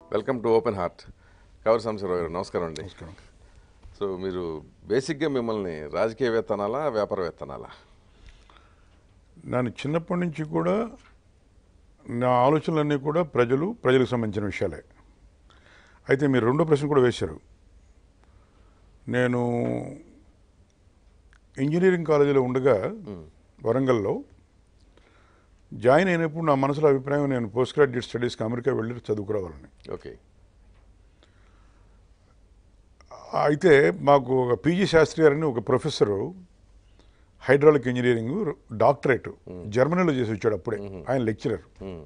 Welcome to open heart కవర్ సంశరావు గారు నమస్కారం అండి నమస్కారం సో మీరు బేసిక్గా మిమ్మల్ని రాజకీయవేత్త అనాలా వ్యాపారవేత్త అనాలా నేను చిన్నప్పటి నుంచి కూడా నా ఆలోచనలన్నీ కూడా ప్రజలు ప్రజలకు సంబంధించిన విషయాలే అయితే మీరు రెండో ప్రశ్న కూడా వేశారు నేను ఇంజనీరింగ్ కాలేజీలో ఉండగా వరంగల్లో జాయిన్ అయినప్పుడు నా మనసులో అభిప్రాయం నేను పోస్ట్ గ్రాడ్యుయేట్ స్టడీస్కి అమెరికా వెళ్ళి చదువుకురావాలని ఓకే అయితే మాకు ఒక పీజీ శాస్త్రి గారని ఒక ప్రొఫెసరు హైడ్రాలిక్ ఇంజనీరింగ్ డాక్టరేట్ జర్మనీలో చేసి వచ్చాడు అప్పుడే ఆయన లెక్చరర్ మ్మ్.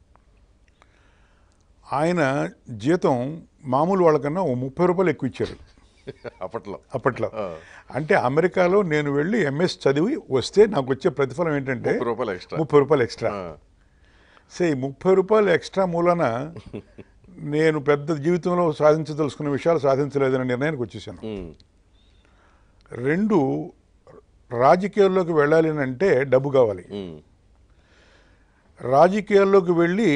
ఆయన జీతం మామూలు వాళ్ళకన్నా ఓ ముప్పై రూపాయలు ఎక్కువ ఇచ్చారు అప్పట్లో అప్పట్లో ఆ. అంటే అమెరికాలో నేను వెళ్ళి ఎంఎస్ చదివి వస్తే నాకు వచ్చే ప్రతిఫలం ఏంటంటే ముప్పై రూపాయలు ఎక్స్ట్రా ముప్పై రూపాయలు ఎక్స్ట్రా ఆ. సే ఈ ముప్పై రూపాయలు ఎక్స్ట్రా మూలన నేను పెద్ద జీవితంలో సాధించదలుచుకున్న విషయాలు సాధించలేదనే నిర్ణయానికి వచ్చేసాను మ్మ్. రెండు రాజకీయాల్లోకి వెళ్ళాలి అని అంటే డబ్బు కావాలి మ్మ్. రాజకీయాల్లోకి వెళ్ళి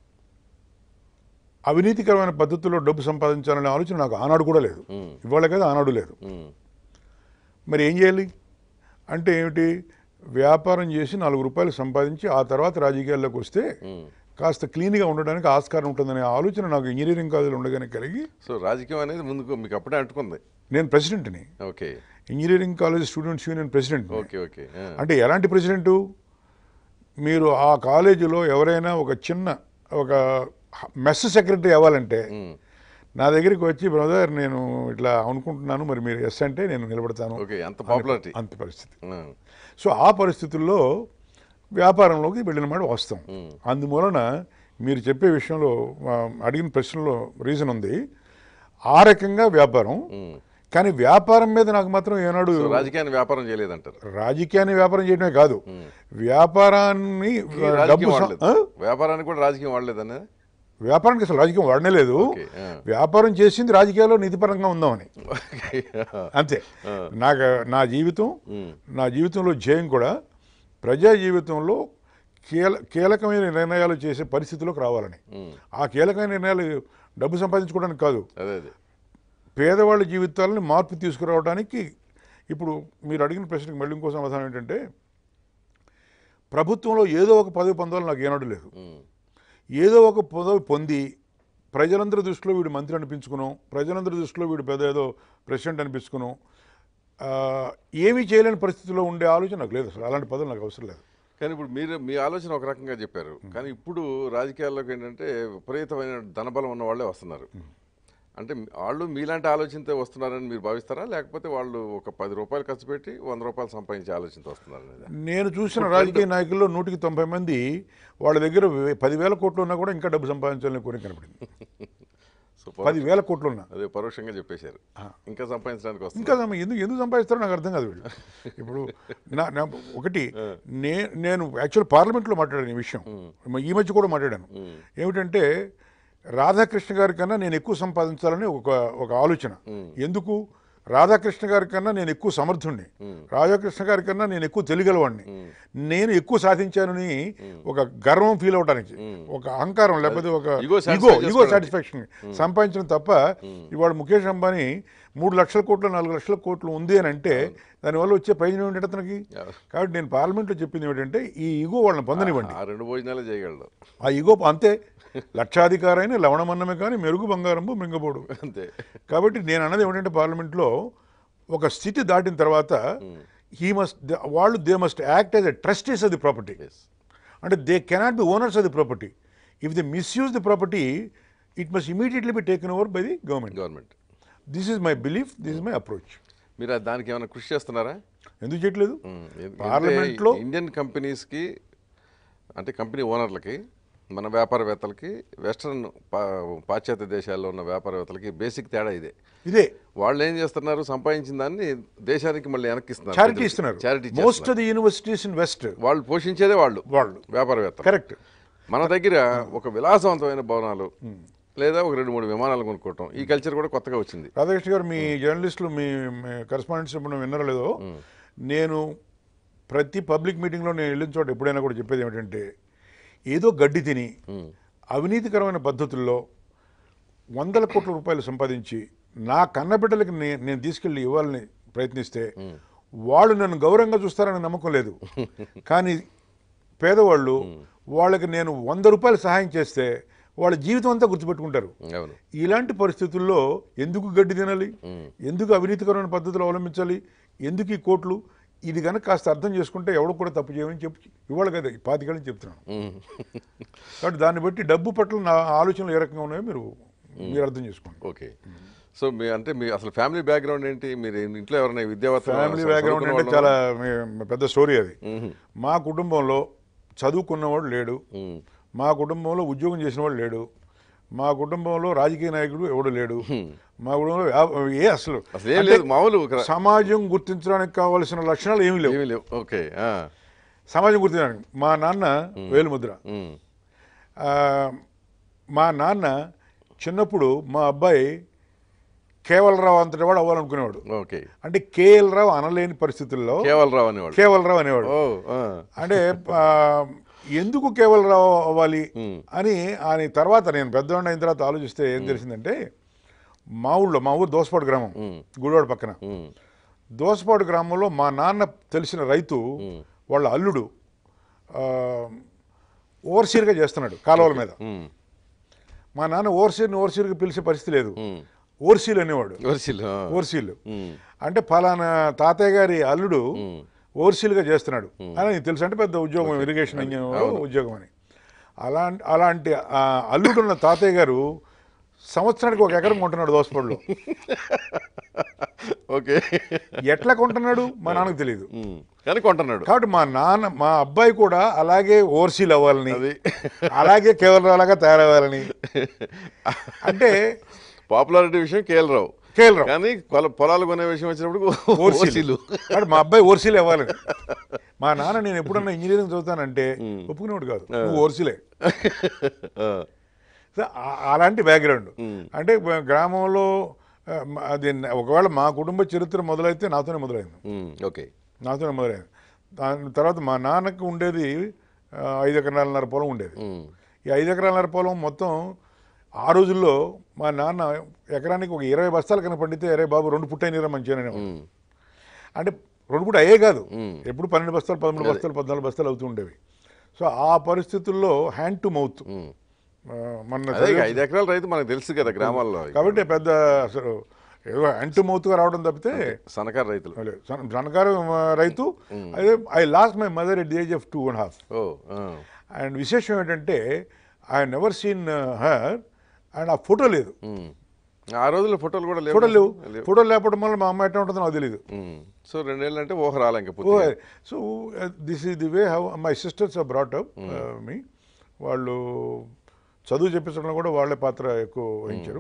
అవినీతికరమైన పద్ధతుల్లో డబ్బు సంపాదించాలనే ఆలోచన నాకు ఆనాడు కూడా లేదు మ్మ్. ఇవాళ కదా ఆనాడు లేదు మ్మ్. మరి ఏం చేయాలి అంటే ఏమిటి వ్యాపారం చేసి నాలుగు రూపాయలు సంపాదించి ఆ తర్వాత రాజకీయాల్లోకి వస్తే మ్మ్. కాస్త క్లీన్గా ఉండడానికి ఆస్కారం ఉంటుందనే ఆలోచన నాకు ఇంజనీరింగ్ కాలేజీలో ఉండగానే కలిగి సో రాజకీయం అనేది ముందుకు మీకు అప్పుడే అంటుకుంది నేను ప్రెసిడెంట్ని okay engineering college students union president okay okay ఆ. అంటే ఎలాంటి ప్రెసిడెంటు మీరు ఆ కాలేజీలో ఎవరైనా ఒక చిన్న ఒక మెస్ సెక్రటరీ అవ్వాలంటే మ్మ్. నా దగ్గరికి వచ్చి బ్రదర్ నేను ఇట్లా అనుకుంటున్నాను మరి మీరు ఎస్ అంటే నేను నిలబడతాను ఓకే అంత పాపులారిటీ అంత పరిస్థితి ఆ. సో ఆ పరిస్థితుల్లో వ్యాపారంలోకి వెళ్ళిన మాట వాస్తవం అందువలన మీరు చెప్పే విషయంలో ఆ, అడిగిన ప్రశ్నలో రీజన్ ఉంది ఆ రకంగా వ్యాపారం మ్మ్. కానీ వ్యాపారం మీద నాకు మాత్రం ఏనాడు సో రాజకీయాన్ని వ్యాపారం చేయలేదంటారు రాజకీయాన్ని వ్యాపారం చేయడమే కాదు వ్యాపారాన్ని ఈ డబ్బు రాజకీయం సం- వాడలేదు ఆ? వ్యాపారానికి కూడా రాజకీయం వాడలేదని వ్యాపారానికి అసలు రాజకీయం వాడనే లేదు ఓకే ఆ. వ్యాపారం చేసింది రాజకీయాల్లో నీతిపరంగా ఉందామని ఓకే అంతే నాకు నా జీవితం మ్మ్. నా జీవితంలో జయం కూడా ప్రజా జీవితంలో కీల కీలకమైన నిర్ణయాలు చేసే పరిస్థితిలోకి రావాలని మ్మ్. ఆ కీలకమైన నిర్ణయాలు డబ్బు సంపాదించుకోవడానికి కాదు అదే అదే పేదవాళ్ళ జీవితాలను మార్పు తీసుకురావడానికి ఇప్పుడు మీరు అడిగిన ప్రశ్నకు మళ్ళీ ఇంకో సమాధానం ఏంటంటే ప్రభుత్వంలో ఏదో ఒక పదవి పొందాలని నాకు ఏనాడు లేదు మ్మ్. ఏదో ఒక పదవి పొంది ప్రజలందరి దృష్టిలో వీడు మంత్రి అనిపించుకును ప్రజలందరి దృష్టిలో వీడు పెద్ద ఏదో ప్రెసిడెంట్ అనిపించుకును ఆ, ఏమీ చేయలేని పరిస్థితిలో ఉండే ఆలోచన నాకు లేదు అసలు అలాంటి పదవి నాకు అవసరం లేదు కానీ ఇప్పుడు మీరు మీ ఆలోచన ఒక రకంగా చెప్పారు కానీ ఇప్పుడు రాజకీయాల్లోకి ఏంటంటే విపరీతమైన ధనబలం ఉన్న వాళ్ళే వస్తున్నారు అంటే వాళ్ళు మీలాంటి ఆలోచనతో వస్తున్నారని మీరు భావిస్తారా లేకపోతే వాళ్ళు ఒక పది రూపాయలు ఖర్చు పెట్టి వంద రూపాయలు సంపాదించే ఆలోచనతో వస్తున్నారు అనేది నేను చూసిన రాజకీయ నాయకుల్లో నూటికి తొంభై మంది వాళ్ళ దగ్గర వే- పదివేల కోట్లు ఉన్నా కూడా ఇంకా డబ్బు సంపాదించాలని కోరిక కనపడింది సో పరో- పదివేల కోట్లు ఉన్నా అదే పరోక్షంగా చెప్పేశారు ఇంకా సంపాదించడానికి వస్తుంది ఇంకా సమ- ఎందుకు ఎందుకు సంపాదిస్తారో నాకు అర్థం కాదు వీళ్ళు ఇప్పుడు నా నా ఒకటి నే నేను యాక్చువల్ పార్లమెంట్లో మాట్లాడాను ఈ విషయం ఈ మధ్య కూడా మాట్లాడాను ఏమిటంటే రాధాకృష్ణ గారి కన్నా నేను ఎక్కువ సంపాదించాలని ఒక ఒక ఆలోచన ఎందుకు రాధాకృష్ణ గారి కన్నా నేను ఎక్కువ సమర్థుణ్ణి రాధాకృష్ణ గారి కన్నా నేను ఎక్కువ తెలియగలవాడిని నేను ఎక్కువ సాధించానని ఒక గర్వం ఫీల్ అవడానికి ఒక అహంకారం లేకపోతే ఒక Ego satisfy ఇగో ఇగో చేసుకోవడానికి. సాటిస్ఫాక్షన్ సంపాదించడం తప్ప ఇవాళ ముఖేష్ అంబానీ మూడు లక్షల కోట్లు నాలుగు లక్షల కోట్లు ఉంది అని అంటే దానివల్ల వచ్చే ప్రయోజనం ఏంటంటే అతనికి కాబట్టి నేను పార్లమెంట్లో చెప్పింది ఏంటంటే ఈ ఇగో వాళ్ళని పొందనివ్వండి ఆ రెండు భోజనాలే చేయగలడు ఆ ఇగో అంతే లక్షాధికారైన లవణమన్నమే కానీ మెరుగు బంగారంబు మింగబోడు అంతే కాబట్టి నేను అన్నది ఏమిటంటే పార్లమెంట్లో ఒక స్థితి దాటిన తర్వాత హీ మస్ట్ వాళ్ళు they must act as a trustees of the property yes అంటే they cannot be owners of the property if they misuse the property it must immediately be taken over by the government government this is my belief this is my approach మీరు అది దానికి ఏమైనా కృషి చేస్తున్నారా ఎందుకు చేయట్లేదు మ్మ్. ఎందు- పార్లమెంట్లో అంటే ఇండియన్ కంపెనీస్కి అంటే కంపెనీ ఓనర్లకి మన వ్యాపారవేత్తలకి వెస్ట్రన్ పా- పాశ్చాత్య దేశాల్లో ఉన్న వ్యాపారవేత్తలకి బేసిక్ తేడా ఇదే ఇదే వాళ్ళు ఏం చేస్తున్నారు సంపాదించిన దాన్ని దేశానికి మళ్ళీ వెనక్కిస్తున్నారు చారిటీ ఇస్తున్నారు charity most of the universities in west వాళ్ళు పోషించేదే వాళ్ళు వాళ్ళు వ్యాపారవేత్తలు కరెక్ట్ మన దగ్గర ఒక విలాసవంతమైన భవనాలు లేదా ఒక రెండు మూడు విమానాలు కొనుక్కోవటం ఈ కల్చర్ కూడా కొత్తగా వచ్చింది రాధాకృష్ణ గారు మీ జర్నలిస్టులు మీ కరెస్పాండెంట్స్ ఎప్పుడు విన్నారో లేదో నేను ప్రతి పబ్లిక్ మీటింగ్లో నేను వెళ్ళిన చోట ఎప్పుడైనా కూడా చెప్పేది ఏమిటంటే ఏదో గడ్డి తిని అవినీతికరమైన పద్ధతుల్లో వందల కోట్ల రూపాయలు సంపాదించి నా కన్నబిడ్డలకి నే- నేను తీసుకెళ్ళి ఇవ్వాలని ప్రయత్నిస్తే వాళ్ళు నన్ను గౌరవంగా చూస్తారని నమ్మకం లేదు కానీ పేదవాళ్ళు వాళ్ళకి నేను వంద రూపాయలు సహాయం చేస్తే వాళ్ళ జీవితం అంతా గుర్తుపెట్టుకుంటారు అవును ఇలాంటి పరిస్థితుల్లో ఎందుకు గడ్డి తినాలి ఎందుకు అవినీతికరమైన పద్ధతులు అవలంబించాలి ఎందుకు ఈ కోట్లు ఇది కనుక కాస్త అర్థం చేసుకుంటే ఎవడు కూడా తప్పు చేయమని చెప్పి ఇవాళ కదా ఈ పాతికేళ్ళని చెప్తున్నాను ఉమ్. కాబట్టి దాన్ని బట్టి డబ్బు పట్ల నా ఆలోచనలు ఏ రకంగా ఉన్నాయో మీరు మీరు అర్థం చేసుకోండి ఓకే సో మీ అంటే మీ అసలు ఫ్యామిలీ బ్యాక్గ్రౌండ్ ఏంటి మీరు ఇంట్లో ఎవరైనా విద్యావంతులు ఫ్యామిలీ బ్యాక్గ్రౌండ్ అంటే చాలా మీ- పెద్ద స్టోరీ అది మా కుటుంబంలో చదువుకున్నవాడు లేడు మా కుటుంబంలో ఉద్యోగం చేసినవాడు లేడు మా కుటుంబంలో రాజకీయ నాయకుడు ఎవడు లేడు మా కుటుంబంలో వ్యా- ఏ అసలు అసలు ఏం లేదు మామూలు ఒక- సమాజం గుర్తించడానికి కావలసిన లక్షణాలు ఏమీ లేవు ఏమీ లేవు ఓకే ఆ. సమాజం గుర్తించడానికి మా నాన్న వేలుముద్ర ఉమ్. ఆ, మా నాన్న చిన్నప్పుడు మా అబ్బాయి కేవలరావు అంతటి వాడు అవ్వాలనుకునేవాడు ఓకే అంటే కేఎల్ రావు అనలేని పరిస్థితుల్లో కేవలరావు అనేవాళ్ళు కేవలరావు అనేవాడు ఓ ఆ. అంటే ఆ, ఎందుకు కేవలరావు అవ్వాలి అని ఆయన తర్వాత నేను పెద్దవాడిని అయిన తర్వాత ఆలోచిస్తే ఏం తెలిసిందంటే మా ఊళ్ళో మా ఊరు దోసపాడు గ్రామం గుడివాడ పక్కన ఉమ్. దోసపాడు గ్రామంలో మా నాన్న తెలిసిన రైతు వాళ్ళ అల్లుడు ఆ, ఓవర్సీర్గా చేస్తున్నాడు కాలువల మీద ఉమ్. మా నాన్న ఓవర్సీర్ని ఓవర్సీర్గా పిలిచే పరిస్థితి లేదు ఉమ్. ఓవర్సీలు అనేవాడు వర్షిల్ ఆ. ఓవర్సీలు ఉమ్. అంటే ఫలానా తాతయ్య గారి అల్లుడు ఓవర్సీలుగా చేస్తున్నాడు అని నీకు తెలుసు అంటే పెద్ద ఉద్యోగం ఇరిగేషన్ ఇంజనీర్ ఉద్యోగం అని అలాంటి అలాంటి ఆ అల్లుడున్న తాతయ్య గారు సంవత్సరానికి ఒక ఎకరం కొంటున్నాడు దోసపడిలో ఓకే ఎట్లా కొంటున్నాడు మా నాన్నకు తెలియదు ఉమ్. కానీ కొంటున్నాడు కాబట్టి మా నాన్న మా అబ్బాయి కూడా అలాగే ఓవర్సీలు అవ్వాలని అది అలాగే కేవలం అలాగా తయారవ్వాలని అంటే పాపులారిటీ విషయం కేఎల్రావు కేఎల్రావు కానీ పొల- పొలాలు కొనే విషయం వచ్చినప్పుడు ఓర్సీలు ఓర్సీలు కాబట్టి మా అబ్బాయి ఓర్సీలు ఇవ్వాలని మా నాన్న నేను ఎప్పుడన్నా ఇంజనీరింగ్ చదువుతానంటే ఒప్పుకునేవాడు కాదు నువ్వు ఓర్సీలే ఆ. సో ఆ- అలాంటి బ్యాక్గ్రౌండ్ అంటే గ్రామంలో ఆ, మ- అది ఒకవేళ మా కుటుంబ చరిత్ర మొదలైతే నాతోనే మొదలైంది ఉమ్. ఓకే నాతోనే మొదలైంది దాని తర్వాత మా నాన్నకు ఉండేది ఆ, ఐదు ఎకరాలన్నర పొలం ఉండేది ఉమ్. ఈ ఐదు ఎకరాలన్నర పొలం మొత్తం ఆ రోజుల్లో మా నాన్న ఎకరానికి ఒక ఇరవై బస్తాలు కనుక పండితే అరే బాబు రెండు పుట్టైన మంచిగానే ఉమ్. అంటే రెండు పూట అయ్యే కాదు మ్మ్. ఎప్పుడు పన్నెండు బస్తాలు పదమూడు బస్తాలు పద్నాలుగు బస్తాలు అవుతూ ఉండేవి సో ఆ పరిస్థితుల్లో హ్యాండ్ టు మౌత్ ఉమ్. మొన్న అదే ఇక ఐదు ఎకరాల రైతు మనకు తెలుసు కదా గ్రామాల్లో కాబట్టి పెద్ద అసలు ఏదో హ్యాండ్ టు మౌత్గా రావడం తప్పితే సన్నకారు రైతులు లేదు. సన్న- సన్నకారు ఆ, రైతు అదే I lost my mother at the age of two and half ఓ ఆ. అండ్ విశేషం ఏంటంటే I never seen her and ఆ ఫోటో లేదు ఉమ్. ఆ రోజుల్లో ఫోటోలు కూడా లేవు ఫోటో లేవు లేవు. ఫోటో లేకపోవడం వల్ల మా అమ్మ ఎట్లా ఉంటుందో నాకు తెలియదు ఉమ్. సో రెండేళ్ళు అంటే ఊహ రాలే ఇంకా పూర్తిగా. So this is the way how my sisters are brought up మీ వాళ్ళు చదువు చెప్పించడంలో కూడా వాళ్ళే పాత్ర ఎక్కువ వహించారు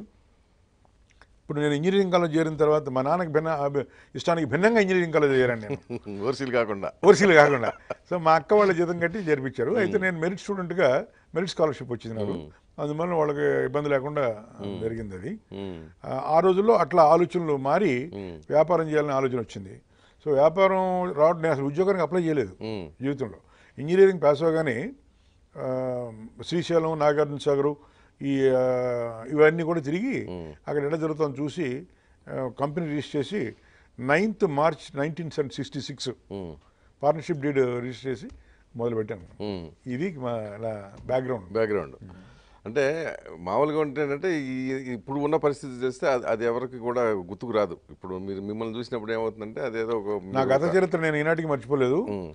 ఇప్పుడు నేను ఇంజనీరింగ్ కాలేజ్ చేరిన తర్వాత మా నాన్నకి భిన్న అభి- ఇష్టానికి భిన్నంగా ఇంజనీరింగ్ కాలేజ్ చేరాను నేను ఓర్సీలు కాకుండా ఓర్సీలు కాకుండా సో మా అక్క వాళ్ళ జీతం కట్టి చేర్పించారు అయితే నేను మెరిట్ స్టూడెంట్గా మెరిట్ స్కాలర్షిప్ వచ్చింది నాకు అందువల్ల వాళ్ళకి ఇబ్బంది లేకుండా జరిగింది అది ఉమ్. ఆ, ఆ రోజుల్లో అట్లా ఆలోచనలు మారి వ్యాపారం చేయాలని ఆలోచన వచ్చింది సో వ్యాపారం రావడం నేను అసలు ఉద్యోగానికి అప్లై చేయలేదు ఉమ్. జీవితంలో ఇంజనీరింగ్ పాస్ అవగానే ఆ, శ్రీశైలం నాగార్జున సాగరు ఈ ఆ, ఇవన్నీ కూడా తిరిగి అక్కడ ఎడ జరుగుతుందో చూసి ఆ, కంపెనీ రిజిస్టర్ చేసి ninth March nineteen sixty six ఉమ్. పార్ట్నర్షిప్ డీడ్ రిజిస్టర్ చేసి మొదలుపెట్టాను ఉమ్. ఇది మా నా బ్యాక్గ్రౌండ్ బ్యాక్గ్రౌండ్ అంటే మామూలుగా ఉంటే ఏంటంటే ఈ ఇప్పుడు ఉన్న పరిస్థితి చేస్తే అది అది ఎవరికి కూడా గుర్తుకు రాదు ఇప్పుడు మీరు మిమ్మల్ని చూసినప్పుడు ఏమవుతుందంటే అదేదో ఒక నా గత చరిత్ర నేను ఈనాటికి మర్చిపోలేదు ఉమ్.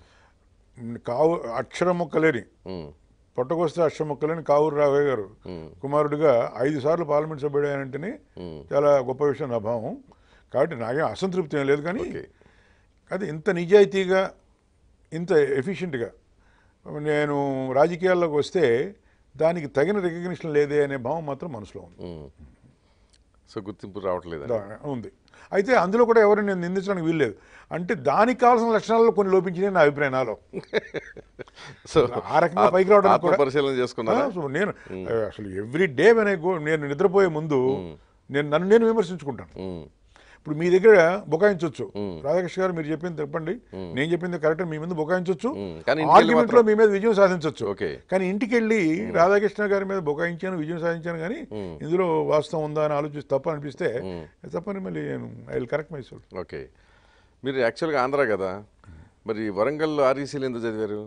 కావు అక్షరం మొక్కలేని ఉమ్. పొట్టకొస్తే అక్షరం మొక్కలేని కావూరు రాఘవయ్య గారు ఉమ్. కుమారుడిగా ఐదు సార్లు పార్లమెంట్ సభ్యుడు అయ్యానంటేనే ఉమ్. చాలా గొప్ప విషయం నా భావం కాబట్టి నాకేం అసంతృప్తి ఏం లేదు కానీ ఓకే అది ఇంత నిజాయితీగా ఇంత ఎఫిషియెంట్గా నేను రాజకీయాల్లోకి వస్తే దానికి తగిన రికగ్నిషన్ లేదే అనే భావం మాత్రం మనసులో ఉంది ఉమ్. సో గుర్తింపు రావట్లేదు దా- ఉంది అయితే అందులో కూడా ఎవరు నేను నిందించడానికి వీల్లేదు అంటే దానికి కావాల్సిన లక్షణాలు కొన్ని లోపించినాయి నా అభిప్రాయం నాలో సో ఆ రకంగా పైకి రావడానికి కూడా పరిశీలన చేసుకున్నారా ఆ, సో నేను అసలు every day when I go నేను నిద్రపోయే ముందు నేను నన్ను నేను విమర్శించుకుంటాను ఉమ్. ఇప్పుడు మీ దగ్గర బుకాయించవచ్చు రాధాకృష్ణ గారు మీరు చెప్పింది చెప్పండి నేను చెప్పింది కరెక్ట్ మీ ముందు బుకాయించవచ్చు ఉమ్, కానీ ఇంటికి వెళ్ళి ఆర్గ్యుమెంట్ లో మీ మీద విజయం సాధించవచ్చు ఓకే కానీ ఇంటికి వెళ్ళి రాధాకృష్ణ గారి మీద బుకాయించాను విజయం సాధించాను కానీ ఇందులో వాస్తవం ఉందా అని ఆలోచిస్తే తప్పు అనిపిస్తే తప్పని మళ్ళీ నేను I will correct myself okay మీరు యాక్చువల్గా ఆంధ్ర కదా మరి వరంగల్ ఆర్ఈసీలు ఎందుకు చదివారు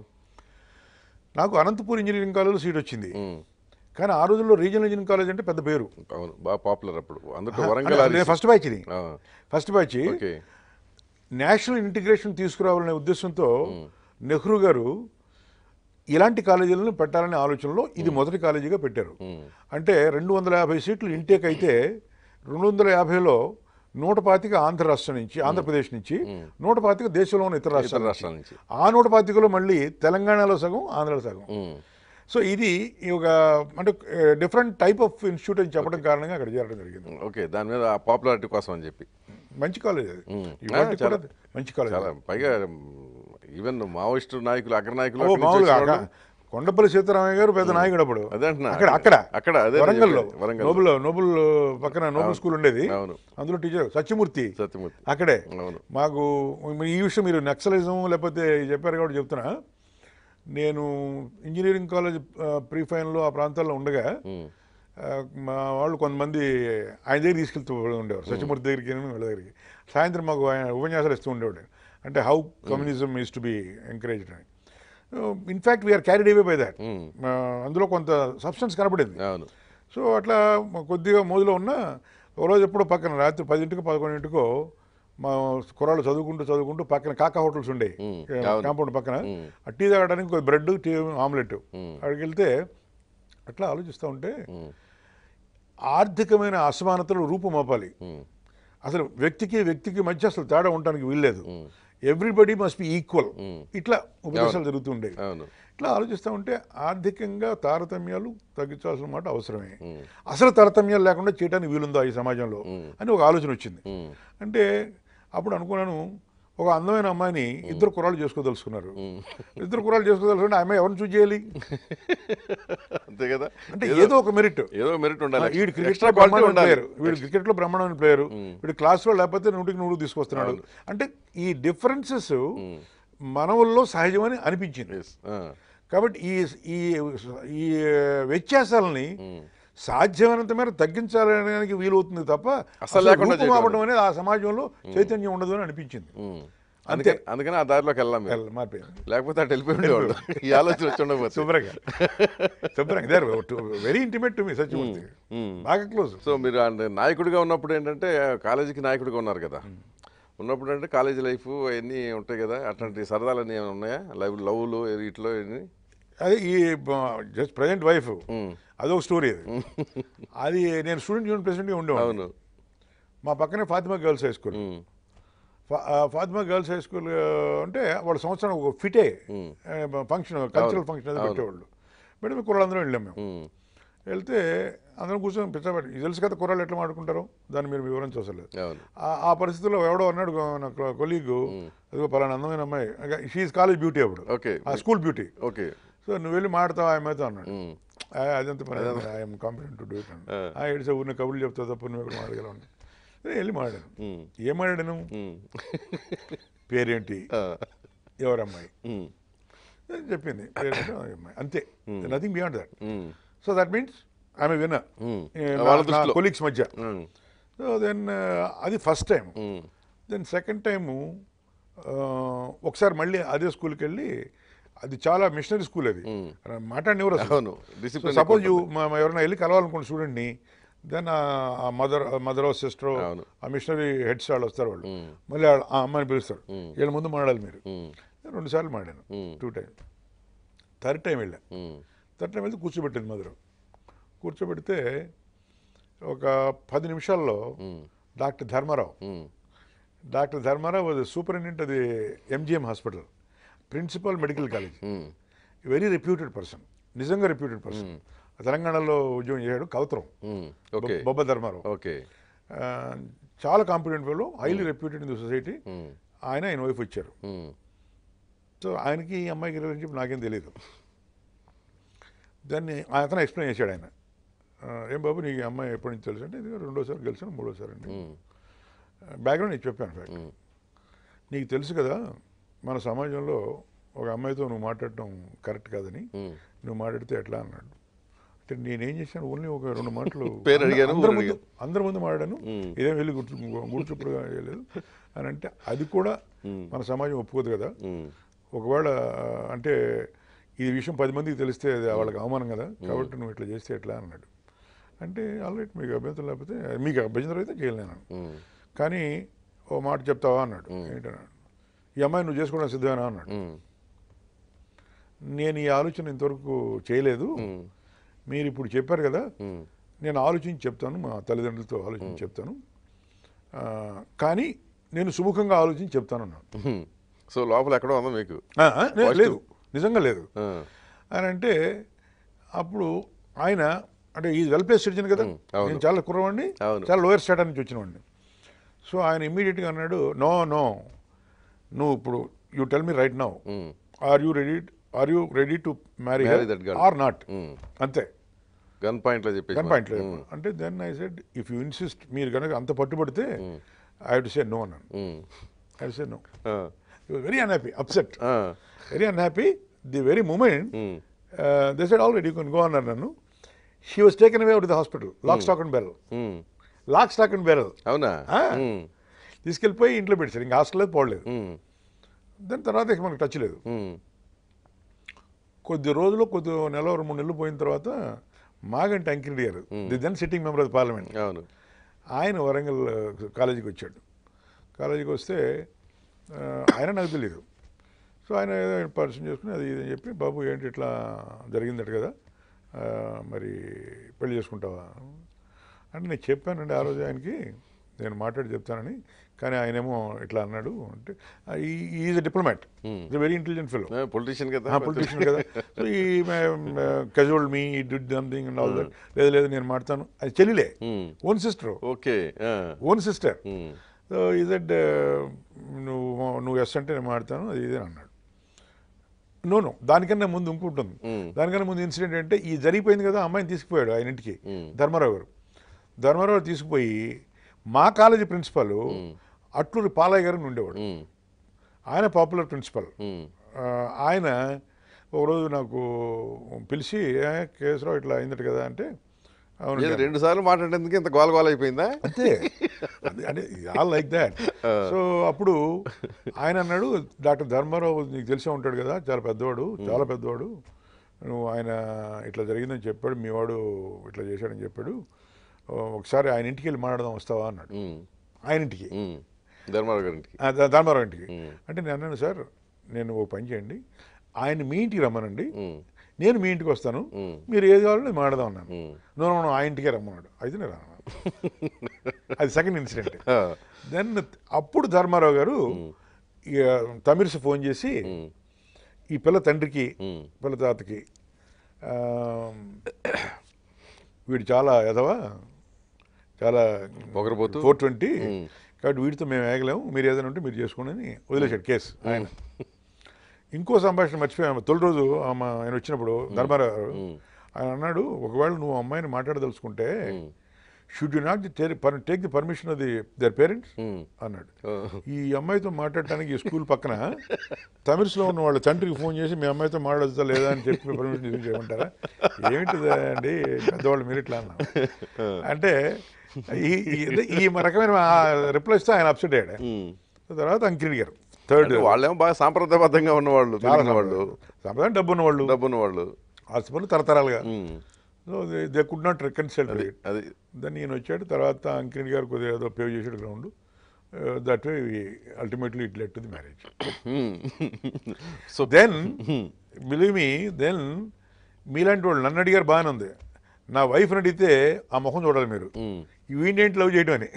నాకు అనంతపూర్ ఇంజనీరింగ్ కాలేజ్లో సీట్ వచ్చింది ఉమ్, కానీ ఆ రోజుల్లో రీజనల్ ఇంజనీరింగ్ కాలేజ్ అంటే పెద్ద పేరు అవును బాగా పాపులర్ అప్పుడు అందులో వరంగల్ ఆర్ఈసీ ఫస్ట్ బ్యాచ్ ఇది ఆ, first batch okay national integration తీసుకురావాలనే ఉద్దేశంతో నెహ్రూ గారు ఇలాంటి కాలేజీలను పెట్టాలనే ఆలోచనలో ఇది మొదటి కాలేజీగా పెట్టారు అంటే రెండు వందల యాభై సీట్లు ఇంటేక్ అయితే రెండు వందల యాభైలో నూట పాతిక ఆంధ్ర రాష్ట్రం నుంచి ఆంధ్రప్రదేశ్ నుంచి నూట పాతిక దేశంలో ఉన్న ఇతర రాష్ట్రాల రాష్ట్రాల నుంచి నుంచి. ఆ నూట పాతికలో మళ్ళీ తెలంగాణలో సగం ఆంధ్రలో సగం ఉమ్, సో ఇది ఈ ఒక అంటే డిఫరెంట్ టైప్ ఆఫ్ ఇన్స్టిట్యూట్ అని చెప్పడం కారణంగా అక్కడ చేరడం జరిగింది ఓకే దాని మీద పాపులారిటీ కోసం అని చెప్పి మంచి కాలేజ్ అది ఉమ్. ఇవాళ చాలా- కూడా మంచి కాలేజ్ చాలా పైగా ఈవెన్ మావోయిస్టు నాయకులు అగ్రనాయకులు ఓ అక్కడి నుంచి మామూలుగా వచ్చిన అక్క- వాళ్ళు- కొండపల్లి సీతారామయ్య గారు పెద్ద నాయకుడు అప్పుడు అదే అంటున్నా. అక్కడ అక్కడ అక్కడ, అదే నేను వరంగల్లో చెప్పేది, వరంగల్. నోబుల్ నోబుల్ పక్కన నోబుల్ స్కూల్ ఉండేది అవును. అందులో టీచర్ సత్యమూర్తి సత్యమూర్తి అక్కడే అవును మాకు ఈ విషయం మీరు నక్సలిజం లేకపోతే చెప్పారు కాబట్టి చెప్తున్నా నేను ఇంజనీరింగ్ కాలేజ్ ప్రీ ఫైనల్లో ఆ ప్రాంతాల్లో ఉండగా ఉమ్, ఆ, మా వాళ్ళు కొంతమంది ఆయన దగ్గర తీసుకెళ్తూ ఉండేవారు సత్యమూర్తి దగ్గరికి వీళ్ళ దగ్గరికి సాయంత్రం మాకు ఆయన ఉపన్యాసాలు ఇస్తూ ఉండేవాడు అంటే how communism is to be encouraged అని in fact we are carried away by that ఉమ్, అందులో కొంత సబ్స్టెన్స్ కనపడింది అవును సో అట్లా మా కొద్దిగా మోజులో ఉన్న ఒక రోజు ఎప్పుడో పక్కన రాత్రి పదింటికో పదకొండింటికో మా కుర్రాళ్ళు చదువుకుంటూ చదువుకుంటూ పక్కన కాకా హోటల్స్ ఉండేవి ఉమ్, అవును. కాంపౌండ్ పక్కన ఉమ్. ఆ టీ తాగడానికి కొద్ది బ్రెడ్ టీ ఆమ్లెట్ ఉమ్. అక్కడికి వెళ్తే అట్లా ఆలోచిస్తూ ఉంటే ఉమ్, ఆర్థికమైన అసమానతలు రూపుమాపాలి ఉమ్, అసలు వ్యక్తికి వ్యక్తికి మధ్య అసలు తేడా ఉండడానికి వీల్లేదు ఉమ్, ఎవ్రీబడి మస్ట్ బి ఈక్వల్ ఉమ్. ఇట్లా ఉపదేశాలు జరుగుతుండేవి అవును ఇట్లా ఆలోచిస్తూ ఉంటే ఆర్థికంగా తారతమ్యాలు తగ్గించాల్సిన మాట అవసరమే ఉమ్, అసలు తారతమ్యాలు లేకుండా చేయడానికి వీలుందా ఈ సమాజంలో అని ఒక ఆలోచన వచ్చింది ఉమ్, అంటే అప్పుడు అనుకున్నాను ఒక అందమైన అమ్మాయిని ఇద్దరు కుర్రాళ్ళు చేసుకోదలుచుకున్నారు ఉమ్. ఇద్దరు కుర్రాళ్ళు చేసుకోదలుచుకుంటే ఆ అమ్మాయి ఎవరిని చూస్ చేయాలి అంతే కదా అంటే ఏదో ఒక మెరిట్ ఏదో మెరిట్ ఉండాలి వీడు క్రికెట్ ఎక్స్ట్రా లో క్వాలిటీ బ్రహ్మాండమైన ఉండాలి ప్లేయర్ వీడు క్రికెట్ లో బ్రహ్మాండమైన ప్లేయర్ వీడు క్లాస్ లో లేకపోతే నూటికి నూరు తీసుకొస్తున్నాడు అంటే ఈ డిఫరెన్సెస్ మనవుల్లో సహజమని అనిపించింది Yes. ఆ, కాబట్టి ఈ ఈ ఈ వ్యత్యాసాలని సాధ్యమైనంత మేర తగ్గించాలనడానికి వీలవుతుంది తప్ప అసలు లేకుండా చేయడం రూపుమాపడం అనేది ఆ సమాజంలో చైతన్యం ఉండదు అని అనిపించింది ఉమ్. అందుకని అందుకని ఆ దారిలోకి వెళ్ళాం మీరు. మారిపోయింది లేకపోతే అటు వెళ్ళిపోయి ఉండేవాళ్ళు ఈ ఆలోచన వచ్చి ఉండకపోతే శుభ్రంగా శుభ్రంగా they very intimate to me Satyamurthy ఉమ్. బాగా క్లోజ్ సో మీరు అంటే నాయకుడిగా ఉన్నప్పుడు ఏంటంటే కాలేజీకి నాయకుడిగా ఉన్నారు కదా ఉన్నప్పుడు అంటే కాలేజీ లైఫ్ అవన్నీ ఉంటాయి కదా అట్లాంటి సరదాలన్నీ ఏమైనా ఉన్నాయా లైవ్ లవ్లు ఇట్లో ఇవన్నీ అదే ఈ జస్ట్ ప్రజెంట్ వైఫ్ ఉమ్. అదొక స్టోరీ అది అది నేను స్టూడెంట్ యూనియన్ ప్రెసిడెంట్గా ఉండేవాడు అవును మా పక్కనే ఫాతిమా గర్ల్స్ హై స్కూల్ ఉమ్. ఫా- ఆ ఫాతిమా గర్ల్స్ హై స్కూల్ ఆ, అంటే వాళ్ళ సంవత్సరం ఒక ఫిటే ఫంక్షన్ కల్చరల్ ఫంక్షన్ అది పెట్టేవాళ్ళు మేడం మీ కుర్రాళ్ళందరం వెళ్ళాం మేము ఉమ్. వెళ్తే అందరం కూర్చొని పిచ్చబడి ఇది తెలుసు కదా కుర్రాళ్ళు ఎట్లా మాట్లాడుకుంటారో దాన్ని మీరు వివరం చూసలేదు అవును ఆ పరిస్థితుల్లో ఎవడో అన్నాడు నా కొలీగ్ అదిగో పలానా అందమైన అమ్మాయి షీఈ్ కాలేజ్ బ్యూటీ అప్పుడు ఓకే ఆ స్కూల్ బ్యూటీ ఓకే సో నువ్వు వెళ్ళి మాట్లాడతావు ఆమెతో అన్నాడు ఉమ్. "ఆ, అదంతా పని I'm competent to do it అన్నాడు ఆ ఏడిసే ఊరిని కబుర్లు చెప్తా తప్ప నువ్వు ఎక్కడ మాట్లాడగలవు అన్నాడు. నేను వెళ్ళి మాట్లాడాను ఉమ్. ఏం మాట్లాడాను ఉమ్. పేరేంటి ఆ. ఎవరమ్మాయి ఉమ్. అని చెప్పింది పేరేంటి ఆ అమ్మాయి అంతే నథింగ్ బియాండ్ దట్ ఉమ్. సో దట్ మీన్స్ ఆమె విన్న ఉమ్. వాళ్ళ దృష్టిలో కొలీగ్స్ మధ్య ఉమ్. సో దెన్ అది ఫస్ట్ టైం ఉమ్. దెన్ సెకండ్ టైము ఒకసారి మళ్ళీ అదే స్కూల్కి వెళ్ళి అది చాలా మిషనరీ స్కూల్ అది మాట్లాడినెవరు అసలు అవును డిసిప్లిన్ సపోజ్ యూ ఎవరైనా వెళ్ళి కలవాలనుకోండి చూడండి దెన్ ఆ మదర్ మదర్ సిస్టర్ అవును. ఆ మిషనరీ హెడ్స్ వాళ్ళు వస్తారు వాళ్ళు మళ్ళీ ఆ- ఆ అమ్మాయిని పిలుస్తారు వీళ్ళ ముందు మాట్లాడాలి మీరు రెండు సార్లు మాడాను టూ టైం థర్డ్ టైం వెళ్ళా థర్డ్ టైం వెళ్తే కూర్చోబెట్టింది మదర్ కూర్చోబెడితే ఒక పది నిమిషాల్లో డాక్టర్ ధర్మారావు డాక్టర్ ధర్మారావు అది సూపరింటెండెంట్ అది MGM hospital principal medical college very reputed person నిజంగా రెప్యూటెడ్ పర్సన్ తెలంగాణలో ఉద్యోగం చేశాడు కవతరం ఓకే బొబ్బ ధర్మారావు ఓకే ఆ, చాలా కాంపిటెంట్ వాళ్ళు highly reputed in the society ఆయన ఆయన వైఫ్ వచ్చారు సో ఆయనకి ఈ అమ్మాయికి రిలేషన్షిప్ నాకేం తెలియదు దాన్ని అతను ఎక్స్ప్లెయిన్ చేశాడు ఆయన ఆ, ఏం బాబు నీకు ఈ అమ్మాయి ఎప్పటి నుంచి తెలుసు అంటే ఇది రెండోసారి కలిసాను మూడోసారి అండి బ్యాక్గ్రౌండ్ నేను చెప్పాను ఫ్యాక్ట్ నీకు తెలుసు కదా మన సమాజంలో ఒక అమ్మాయితో నువ్వు మాట్లాడటం కరెక్ట్ కాదని ఉమ్. నువ్వు మాట్లాడితే ఎట్లా అన్నాడు అంటే నేనేం చేశాను ఓన్లీ ఒక రెండు మాటలు పేరు అడిగాను, అందరి ఊరు ముందు అందరి ముందు మాట్లాడాను ఇదేం వెళ్ళి గుర్తు గుర్తుప్పుడు చేయలేదు అని అంటే అది కూడా మన సమాజం ఒప్పుకోదు కదా ఉమ్. ఒకవేళ అంటే ఈ విషయం పది మందికి తెలిస్తే అది వాళ్ళకి అవమానం కదా కాబట్టి నువ్వు ఇట్లా చేస్తే ఎట్లా అన్నాడు అంటే ఆల్రైట్ మీకు అభ్యంతరం లేకపోతే మీకు అభ్యంతరం అయితే చేయలేను ఉమ్. కానీ ఓ మాట చెప్తావా అన్నాడు ఏంటన్నాడు ఈ అమ్మాయి నువ్వు చేసుకోవడం సిద్ధమేనా అన్నాడు ఉమ్. నేను ఈ ఆలోచన ఇంతవరకు చేయలేదు ఉమ్. మీరు ఇప్పుడు చెప్పారు కదా ఉమ్. నేను ఆలోచించి చెప్తాను మా తల్లిదండ్రులతో ఆలోచించి చెప్తాను ఆ, కానీ నేను సుముఖంగా ఆలోచించి చెప్తాను అన్నాడు ఉమ్. సో లోపల ఎక్కడో ఉందా మీకు ఆ, ఆ, లే- లేదు నిజంగా లేదు ఆ. అని అంటే అప్పుడు ఆయన అంటే ఈ వెల్ ప్లేస్ సిటిజన్ కదా అవును. నేను చాలా కుర్రవాడిని అవును. చాలా లోయర్ స్టాట్ నుంచి వచ్చినవాడిని సో ఆయన ఇమ్మీడియట్గా అన్నాడు నో నో నువ్వు ఇప్పుడు you tell me right now ఉమ్. Are you ready are you ready to marry Marry that girl. Or not ఉమ్. అంతే గన్ పాయింట్ లో చెప్పేసి గన్ పాయింట్ లేదు అంటే then I said if you insist మీరు కనుక అంత పట్టుబడితే ఐ టు సే నో అన్నాను ఉమ్. ఐ సే నో ఆ. వెరీ అన్హ్యాపీ అప్సెట్ ఆ. Very unhappy the very moment ఉమ్. They said already you can go అన్నారు నన్ను she was taken away out the hospital lock stock and barrel ఉమ్. Lock stock and barrel అవునా ఆ. ఉమ్. తీసుకెళ్ళిపోయి ఇంట్లో పెట్టారు ఇంకా హాస్టల్ లేదు పోవలేదు ఉమ్. దాని తర్వాత ఇక మనకు టచ్ లేదు ఉమ్. కొద్ది రోజులు కొద్ది నెల రెండు మూడు నెలలు పోయిన తర్వాత మాగంటి అంకిరెడ్డి గారు the then sitting member of the parliament అవును ఆయన వరంగల్ ఆ, కాలేజీకి వచ్చాడు కాలేజీకి వస్తే ఆ, ఆయన నాకు తెలియదు సో ఆయన ఏదో పరిచయం చేసుకుని అది ఇది అని చెప్పి బాబు ఏంటి ఇట్లా జరిగిందట కదా ఆ, మరి పెళ్లి చేసుకుంటావా అంటే నేను చెప్పానండి ఆ రోజు ఆయనకి నేను మాట్లాడి చెప్తానని కానీ ఆయనేమో ఇట్లా అన్నాడు అంటే is a diplomat is very intelligent fellow politician కదా పొలిటీషియన్ కదా సో ఈ casual me did something and all that లేదు లేదు నేను మాడతాను అది చెల్లిలే ఉమ్. ఓన్ సిస్టర్ ఓకే ఆ. ఓన్ సిస్టర్ ఉమ్. సో ఇదట్ నువ్వు నువ్వు ఎస్ అంటే నేను మాడతాను అది ఇదే అన్నాడు నో నో దానికన్నా ముందు ఇంకుంటుంది Mm. దానికన్నా ముందు ఇన్సిడెంట్ అంటే ఈ జరిగిపోయింది కదా అమ్మాయిని తీసుకుపోయాడు ఆయన ఇంటికి Mm. ధర్మారావు గారు ధర్మారావు గారు తీసుకుపోయి మా కాలేజీ ప్రిన్సిపల్ అట్లూరి పాలయ్య గారు అని ఉండేవాడు ఉమ్. ఆయన పాపులర్ ప్రిన్సిపల్ ఉమ్. ఆ, ఆయన ఒకరోజు నాకు పిలిచి "ఏ, కేశరావు ఇట్లా అయిందట కదా అంటే అవును ఏది రెండు సార్లు మాట్లాడేందుకు ఇంత గోల గోల అయిపోయిందా అంతే అది- అంటే ఆల్ లైక్ దాట్ సో అప్పుడు ఆయన అన్నాడు డాక్టర్ ధర్మారావు నీకు తెలిసే ఉంటాడు కదా చాలా పెద్దవాడు చాలా పెద్దవాడు నువ్వు ఆయన ఇట్లా జరిగిందని చెప్పాడు మీ వాడు ఇట్లా చేశాడని చెప్పాడు ఓ, ఒకసారి ఆయన ఇంటికి వెళ్ళి మాట్లాడదాం వస్తావా అన్నాడు ఉమ్. ఆయన ఇంటికి ఉమ్. ధర్మారావు గారింటికి ఆ, ధ- ధర్మారావు ఇంటికి అంటే నేను అన్నాను సార్ నేను ఓ పని చేయండి ఆయన మీ ఇంటికి రమ్మనండి ఉమ్. నేను మీ ఇంటికి వస్తాను ఉమ్. మీరు ఏది కావాలో నేను మాట్లాడదాం అన్నాను ఉమ్. నో నో, నో, ఆ ఇంటికే రమ్మన్నాడు అయితే నేను రాను అది సెకండ్ ఇన్సిడెంట్ ఆ. దెన్ అప్పుడు ధర్మారావు గారు ఇక తమిర్స్ ఫోన్ చేసి ఉమ్. ఈ పిల్ల తండ్రికి ఉమ్. పిల్ల తాతకి ఆ, వీడు చాలా ఎదవా చాలా పొగరబోతు. ఫోర్ ట్వంటీ ఉమ్. కాబట్టి వీటితో మేము వేయగలేము మీరు ఏదైనా ఉంటే మీరు చేసుకోండి అని వదిలేశాడు కేసు ఆయన ఇంకో సంభాషణ మర్చిపోయాము తొలి రోజు ఆమె ఆయన వచ్చినప్పుడు ధర్మారావు గారు ఆయన అన్నాడు ఒకవేళ నువ్వు అమ్మాయిని మాట్లాడదలుచుకుంటే should you not take the permission of the their parents ఉమ్. అన్నాడు ఓ. ఈ అమ్మాయితో మాట్లాడటానికి ఈ స్కూల్ పక్కన తమిళ్స్లో ఉన్న వాళ్ళ తండ్రికి ఫోన్ చేసి మీ అమ్మాయితో మాట్లాడతా లేదా అని చెప్పి పర్మిషన్ తీసుకుని చేయమంటారా ఏమిటిది అండి పెద్దవాళ్ళు మీరు ఇట్లా అన్నా అంటే ఈ ఈ- ఈ రకమైన రిప్లై ఇస్తే ఆయన అప్సెట్ అయ్యాడు ఉమ్. తర్వాత అంకిరెడ్డి గారు థర్డ్ అంటే వాళ్ళేమో బాగా సాంప్రదాయబద్ధంగా ఉన్నవాళ్ళు తెలిసిన వాళ్ళు సంప్రదాయం డబ్బు ఉన్న వాళ్ళు డబ్బున్న వాళ్ళు హాస్పిటల్ తరతరాలుగా ఉమ్. So they could not reconcile అది అది దాన్ని ఈయన వచ్చాడు తర్వాత అంకిరెడ్డి గారు కొద్దిగా ఏదో పే చేసాడు ground that way ultimately it led to the marriage so then believe me then మీలాంటి వాళ్ళు నన్ను అడిగారు బాగానే ఉంది నా వైఫ్ని అడిగితే ఆ ముఖం చూడాలి మీరు వీడినేంటి లవ్ చేయడం అని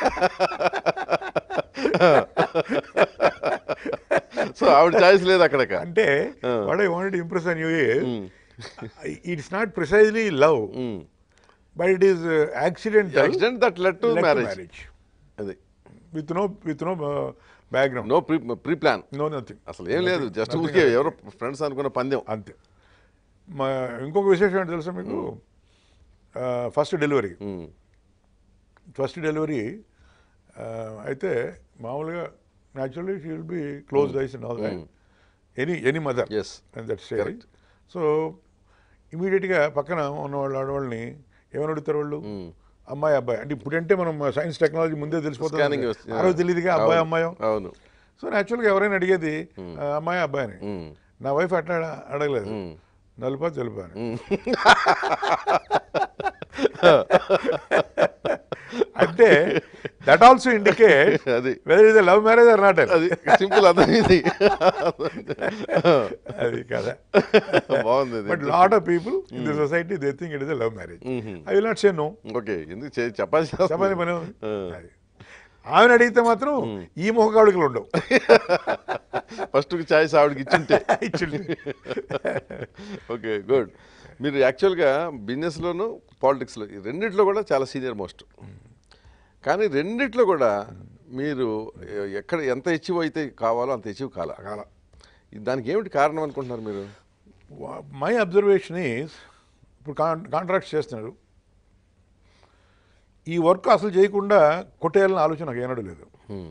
సో ఆవిడ ఛాయిస్ లేదు అక్కడ అంటే what I wanted impress on you it's not precisely love but it is accident accident that led to marriage marriage అది with no with no background no pre pre plan no nothing అసలు ఏం లేదు just ఊరికే ఎవరో friends అనుకున్న పందెం అంతే మా ఇంకొక విశేషం ఏంటి తెలుసా మీకు ఫస్ట్ డెలివరీ ఉమ్. ఫస్ట్ డెలివరీ అయితే మామూలుగా naturally she will be close eyes and all that any any mother Yes. And that stage so ఇమీడియట్గా పక్కన ఉన్న వాళ్ళు ఆడవాళ్ళని ఏమని అడుగుతారు వాళ్ళు అమ్మాయి అబ్బాయి అంటే ఇప్పుడంటే మనం సైన్స్ టెక్నాలజీ ముందే Scanning తెలిసిపోతుంది వస్తుంది. ఆ రోజు తెలియదుగా అబ్బాయి అవును. అమ్మాయో అవును సో న్యాచురల్గా ఎవరైనా అడిగేది ఆ, అమ్మాయి అబ్బాయిని ఉమ్. నా వైఫ్ అట్లా అడగలేదు నలుపా తెలుపా అని అంటే దట్ ఆల్సో ఇండికేట్ అది whether is love marriage or not అది సింపుల్ అర్థమైంది అది కదా బాగుంది but lot of people in the society they think it is love marriage I will not say no okay ఎందుకు చే- చెప్పాల్సిన చెప్పని పని ఉంది. అది. ఆమెను అడిగితే మాత్రం ఈ ముఖకాడుకలు ఉండవు ఫస్ట్ ఛాయిస్ ఆవిడకి ఇచ్చుంటే Actually. ఓకే గుడ్ మీరు యాక్చువల్గా బిజినెస్లోను పాలిటిక్స్లో ఈ రెండిట్లో కూడా చాలా సీనియర్ మోస్ట్ కానీ రెండిట్లో కూడా మీరు ఎక్కడ ఎంత అచీవ్ అయితే కావాలో అంత అచీవ్ కాల కాల. దానికి ఏమిటి కారణం అనుకుంటున్నారు మీరు మై అబ్జర్వేషన్ ఈస్ ఇప్పుడు కాంట్రాక్ట్స్ చేస్తున్నారు ఈ వర్క్ అసలు చేయకుండా కొట్టేయాలని ఆలోచన నాకు ఏనాడు లేదు Hmm.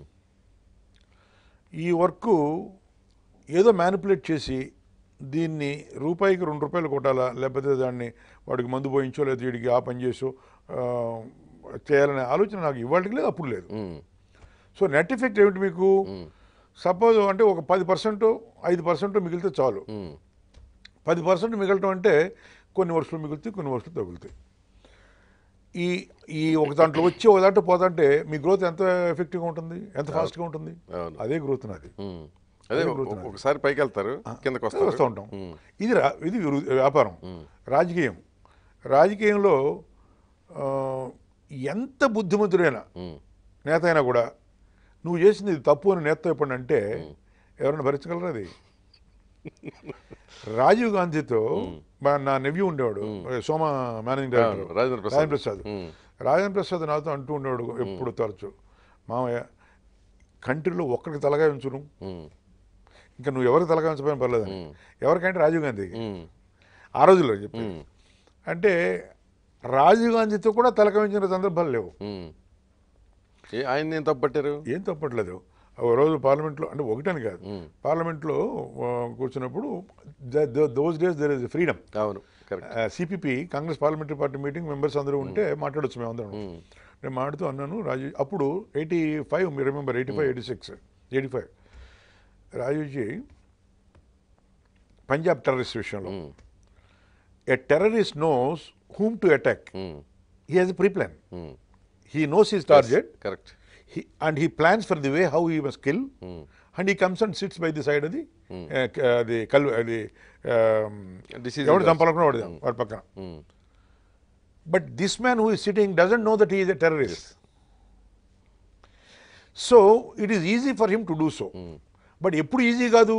ఈ వర్క్ ఏదో మ్యానిపులేట్ చేసి దీన్ని రూపాయికి రెండు రూపాయలు కొట్టాలా లేకపోతే దాన్ని వాడికి మందు పోయించో లేదా వీడికి ఆ పని చేసో ఆ, చేయాలనే ఆలోచన నాకు ఇవాళకి లేదు అప్పుడు లేదు Hmm. సో నెట్ ఎఫెక్ట్ ఏమిటి మీకు సపోజ్ అంటే ఒక పది పర్సెంట్ ఐదు పర్సెంట్ మిగిలితే చాలు Hmm. పది పర్సెంట్ మిగలటం అంటే కొన్ని వర్షాలు మిగులుతాయి కొన్ని వర్షాలు తగులుతాయి ఈ ఈ ఒక దాంట్లో వచ్చి ఒక దాంట్లో పోతుంటే మీ గ్రోత్ ఎంత ఎఫెక్టివ్గా ఉంటుంది ఎంత ఫాస్ట్గా ఉంటుంది అవును. అదే గ్రోత్ నాది Hmm. అదే ఒక- ఒకసారి పైకి వెళ్తారు కిందకి వస్తూ వస్తారు ఉంటాం ఇది రా ఇది వృ- వ్యాపారం రాజకీయం రాజకీయంలో ఆ, ఎంత బుద్ధిమంతుడైనా Hmm. నేత అయినా కూడా నువ్వు చేసింది ఇది తప్పు అని నేత ఎప్పుడు అంటే ఎవరైనా భరించగలరా అది రాజీవ్ గాంధీతో మా- నా నెవ్యూ ఉండేవాడు సోమ మేనేజింగ్ అవును, డైరెక్టర్ రాజేంద్ర ప్రసాద్. రాజేంద్ర ప్రసాద్ Hmm. రాజేంద్ర ప్రసాద్ నాతో అంటూ ఉండేవాడు ఎప్పుడు తరచు మామయ్య కంట్రీలో ఒక్కరికి తలగా ఉంచును Hmm. ఇంకా నువ్వు ఎవరికి తలగా ఉంచపోయినా పర్లేదని ఎవరికంటే రాజీవ్ గాంధీకి Hmm. ఆ రోజుల్లో చెప్పి Hmm. అంటే రాజీవ్ గాంధీతో కూడా తలక ఉంచిన సందర్భాలు లేవు Hmm. ఏ ఆయన నేను తప్పట్టారు ఏం తప్పట్లేదు ఒక రోజు పార్లమెంట్లో అంటే ఒకటని కాదు పార్లమెంట్లో ఆ, కూర్చున్నప్పుడు those days there is freedom అవును correct CPP Congress parliamentary party meeting members అందరూ ఉంటే మాట్లాడొచ్చు మేము అందరం నేను మాట్లాడుతూ అన్నాను రాజు అప్పుడు ఎయిటీ ఫైవ్ మీరు remember eighty five eighty six eighty five Rajivji Punjab terrorist విషయంలో a terrorist knows whom to attack he has a pre plan he knows his target correct he, and he plans for the way how he must kill, and he comes and sits by the side of the uh, k- uh, the కల్ అది Decision ఎవడు does. చంపాలనుకున్నా వాడు వాడి పక్కన but this man who is sitting doesn't know that is a terrorist so it is easy for him to do so but ఎప్పుడు easy కాదు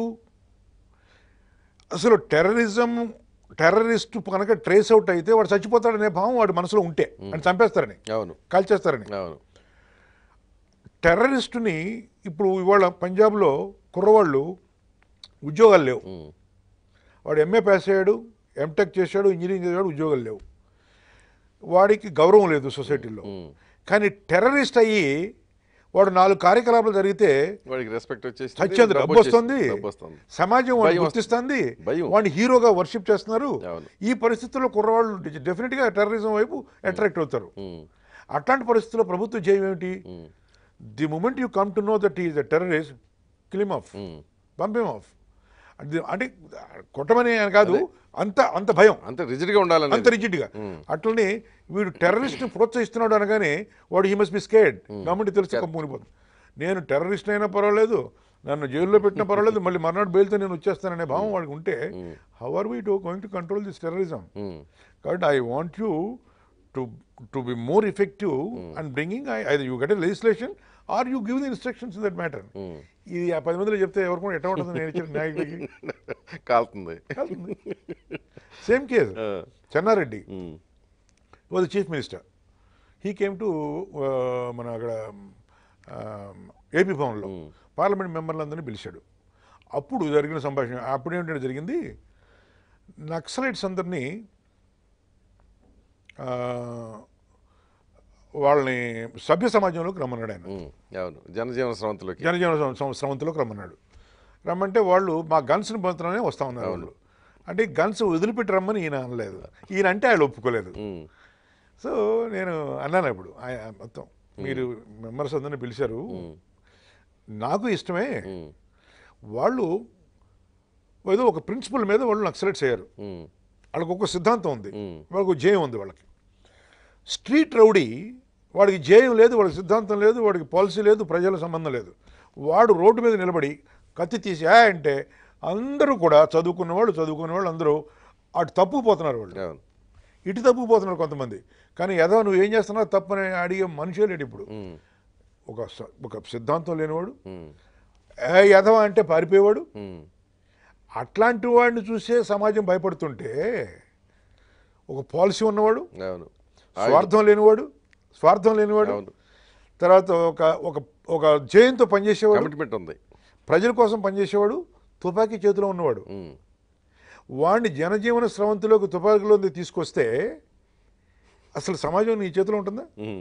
అసలు terrorism terrorist కనుక ట్రేస్ అవుట్ అయితే వాడు చచ్చిపోతాడనే భావం వాడి మనసులో ఉంటే అని చంపేస్తారని అవును కాల్చేస్తారని అవును టెర్రరిస్టుని ఇప్పుడు ఇవాళ పంజాబ్లో కుర్రవాళ్ళు ఉద్యోగాలు లేవు వాడు ఎంఏ పాస్ అయ్యాడు ఎంటెక్ చేశాడు ఇంజనీరింగ్ చేశాడు ఉద్యోగాలు లేవు వాడికి గౌరవం లేదు సొసైటీలో కానీ టెర్రరిస్ట్ అయ్యి వాడు నాలుగు కార్యకలాపాలు జరిగితే వాడికి రెస్పెక్ట్ వచ్చేసి చచ్చేందు డబ్బు వస్తుంది డబ్బు వస్తుంది సమాజం వాడిని భయం గుర్తిస్తుంది భయం. వాడిని హీరోగా వర్షిప్ చేస్తున్నారు అవును. ఈ పరిస్థితుల్లో కుర్రవాళ్ళు డెఫినెట్గా టెర్రరిజం వైపు అట్రాక్ట్ అవుతారు ఉమ్, అట్లాంటి పరిస్థితుల్లో ప్రభుత్వం చేయం ఏమిటి the moment you come to know that is the terrorist kill him off um. పంపేం ఆఫ్ అంటే అంటే కొట్టమని అని కాదు అంత అంత భయం అంత రిజిడ్ గా ఉండాలని అంత రిజిడ్గా అట్లనే వీడు టెర్రరిస్ట్ ప్రోత్సహిస్తున్నాడు అనగానే వాడు he must be scared government తెలిసి కమ్మునిపోతుంది నేను టెర్రరిస్ట్ అయినా పర్వాలేదు నన్ను జైల్లో పెట్టినా పర్వాలేదు మళ్ళీ మర్నాడు బెయిల్తో నేను వచ్చేస్తాననే భావం వాడికి ఉంటే how are we to going to control this terrorism కాబట్టి I want you to to be more effective and bringing I you get a legislation are you give the instructions that matter ఇది ఆ పది మందిలో చెప్తే ఎవరు కూడా ఎట్లా ఉంటుంది నేను ఇచ్చిన న్యాయకుడికి కాలుతుంది సేమ్ కేస్ ఆ, Chenna Reddy um, was chief minister he came to మన అక్కడ ఏపీ భవన్లో పార్లమెంట్ మెంబర్లందరినీ పిలిచాడు అప్పుడు జరిగిన సంభాషణ అప్పుడు ఏంటంటే జరిగింది నక్సలైట్స్ అందరినీ ఆ, వాళ్ళని సభ్య సమాజంలోకి రమ్మన్నాడు ఆయన ఉమ్, అవును జనజీవన స్రవంతిలోకి జనజీవన సం- సం- స్రవంతిలోకి రమ్మన్నాడు రమ్మంటే వాళ్ళు మా గన్స్ని పొందుతున్నానే వస్తా ఉన్నారు వాళ్ళు అంటే గన్స్ వదిలిపెట్టి రమ్మని ఈయన అనలేదు ఈయన అంటే ఆయన ఒప్పుకోలేదు ఉమ్, సో నేను అన్నాను ఇప్పుడు ఆయన మొత్తం మీరు మెంబర్స్ అందరిని పిలిచారు నాకు ఇష్టమే ఉమ్, వాళ్ళు ఏదో ఒక ప్రిన్సిపల్ మీద వాళ్ళు నక్సలైట్స్ అయ్యారు ఉమ్, వాళ్ళకి ఒక సిద్ధాంతం ఉంది ఉమ్, వాళ్ళకు ఒక జేయం ఉంది వాళ్ళకి స్ట్రీట్ రౌడీ వాడికి జేయం లేదు వాడికి సిద్ధాంతం లేదు వాడికి పాలసీ లేదు ప్రజల సంబంధం లేదు వాడు రోడ్డు మీద నిలబడి కత్తి తీసి "ఆ" అంటే అందరూ కూడా చదువుకున్న వాళ్ళు చదువుకున్న వాళ్ళు అందరూ అటు తప్పుపోతున్నారు వాళ్ళు అవును ఇటు తప్పుపోతున్నారు కొంతమంది కానీ ఏదో నువ్వు ఏం చేస్తున్నావు తప్పని అడిగే మనిషే లేడు ఇప్పుడు ఉమ్, ఒక స- ఒక సిద్ధాంతం లేనివాడు ఉమ్, ఏ ఎదవ అంటే పారిపోయేవాడు ఉమ్, అట్లాంటి వాడిని చూసే సమాజం భయపడుతుంటే ఒక పాలసీ ఉన్నవాడు అవును స్వార్థం లేనివాడు స్వార్థం లేనివాడు అవును తర్వాత ఒక ఒక ఒక జయంతో పనిచేసేవాడు కమిట్మెంట్ ఉంది ప్రజల కోసం పనిచేసేవాడు తుపాకీ చేతిలో ఉన్నవాడు ఉమ్, వాడిని జనజీవన స్రవంతిలోకి తుపాకీలో తీసుకొస్తే అసలు సమాజం నీ చేతిలో ఉంటుందా ఉమ్,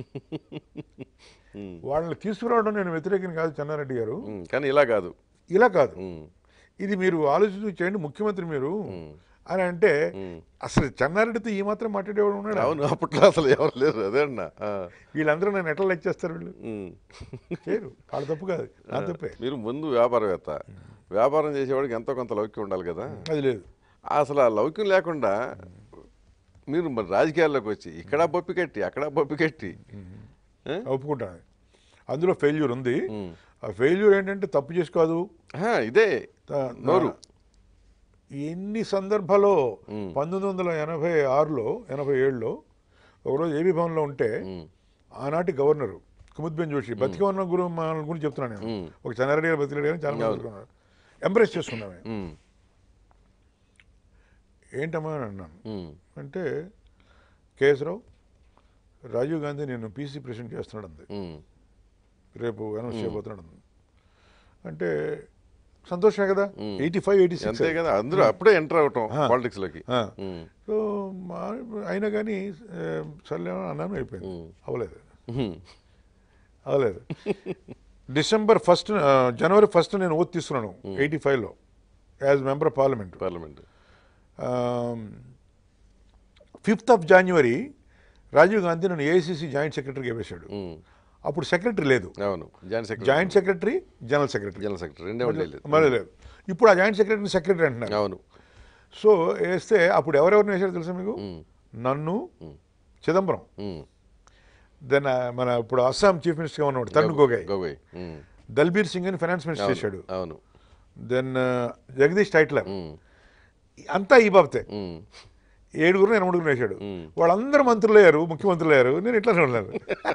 ఉమ్, వాళ్ళని తీసుకురావడం నేను వ్యతిరేకం కాదు చెన్నారెడ్డి గారు ఉమ్, కానీ ఇలా కాదు ఇలా కాదు ఉమ్, ఇది మీరు ఆలోచించి చేయండి ముఖ్యమంత్రి మీరు ఉమ్, అని అంటే ఉమ్. అసలు చెన్నారెడ్డితో ఈ మాత్రం మాట్లాడేవాడు ఉన్నాడు అవును అప్పట్లో అసలు ఎవరు లేరు అదే అన్నా ఆ, వీళ్ళందరూ నన్ను ఎట్లా లెక్ చేస్తారు వీళ్ళు ఉమ్. చేయరు వాళ్ళ తప్పు కాదు నా తప్పే మీరు ముందు వ్యాపారవేత్త వ్యాపారం చేసేవాడికి ఎంతో కొంత లౌక్యం ఉండాలి కదా అది లేదు అసలు ఆ లౌక్యం లేకుండా మీరు మరి రాజకీయాల్లోకి వచ్చి ఇక్కడ బొప్పి కట్టి అక్కడ బొప్పి కట్టి ఏ? ఒప్పుకుంటాను అందులో ఫెయిల్యూర్ ఉంది ఉమ్. ఆ ఫెయిల్యూర్ ఏంటంటే తప్పు చేసి కాదు ఆ, ఇదే త- నోరు. ఎన్ని సందర్భాల్లో ఉమ్. పంతొమ్మిది వందల ఎనభై ఆరులో ఎనభై ఏడులో ఒకరోజు ఏబీ భవన్లో ఉంటే ఉమ్, ఆనాటి గవర్నరు కుముద్బెన్ జోషి బతికి ఉన్న గురు మన గురించి చెప్తున్నాను నేను ఉమ్. ఒక చెన్నారెడ్డి గారు బతికి కానీ చాలా మంది బతుకున్నారు ఎంప్రెస్ చేసుకున్నామే ఉమ్, ఏంటమ్మా అని అన్నాను ఉమ్, అంటే కేఎస్రావు రాజీవ్ గాంధీ నేను పీసీ ప్రెసిడెంట్ చేస్తున్నాడు అంది ఉమ్, రేపు అనౌన్స్ చేయబోతున్నాడు అంది. అంటే సంతోషమే కదా um. Eighty five eighty six అంతే కదా అందరూ అప్పుడే ఎంటర్ అవటం పాలిటిక్స్ లోకి ఉమ్, సో మా అయినా కానీ ఆ, సర్లే అని అన్నాను అయిపోయింది ఉమ్. అవ్వలేదు ఉమ్, అవ్వలేదు డిసెంబర్ ఫస్ట్ జనవరి ఫస్ట్ నేను ఓత్ తీసుకున్నాను ఎయిటీ ఫైవ్లో as member of parliament parliament fifth of January Rajiv Gandhi నన్ను ఏఐసిసి జాయింట్ సెక్రటరీగా వేశాడు ఉమ్, అప్పుడు సెక్రటరీ లేదు అవును joint secretary joint secretary general secretary general secretary రెండే ఉండేది మళ్ళీ లేదు ఇప్పుడు ఆ జాయింట్ సెక్రటరీ సెక్రటరీ అంటున్నారు అవును సో వేస్తే అప్పుడు ఎవరెవరిని వేశారు తెలుసా మీకు ఉమ్, నన్ను చిదంబరం ఉమ్. దెన్ మన ఇప్పుడు అస్సాం చీఫ్ మినిస్టర్గా ఉన్నవాడు తరుణ్ గొగోయ్ గొగోయ్ ఉమ్, దల్బీర్ సింగ్ అని ఫైనాన్స్ మినిస్టర్ చేశాడు అవును దెన్ జగదీష్ టైట్లర్ ఉమ్, అంతా ఈ బాబతే ఉమ్, ఏడుగురు ఎనమడుగురు వేశాడు ఉమ్. వాళ్ళందరూ మంత్రులు అయ్యారు ముఖ్యమంత్రులు అయ్యారు నేను ఇట్లానే ఉన్నాను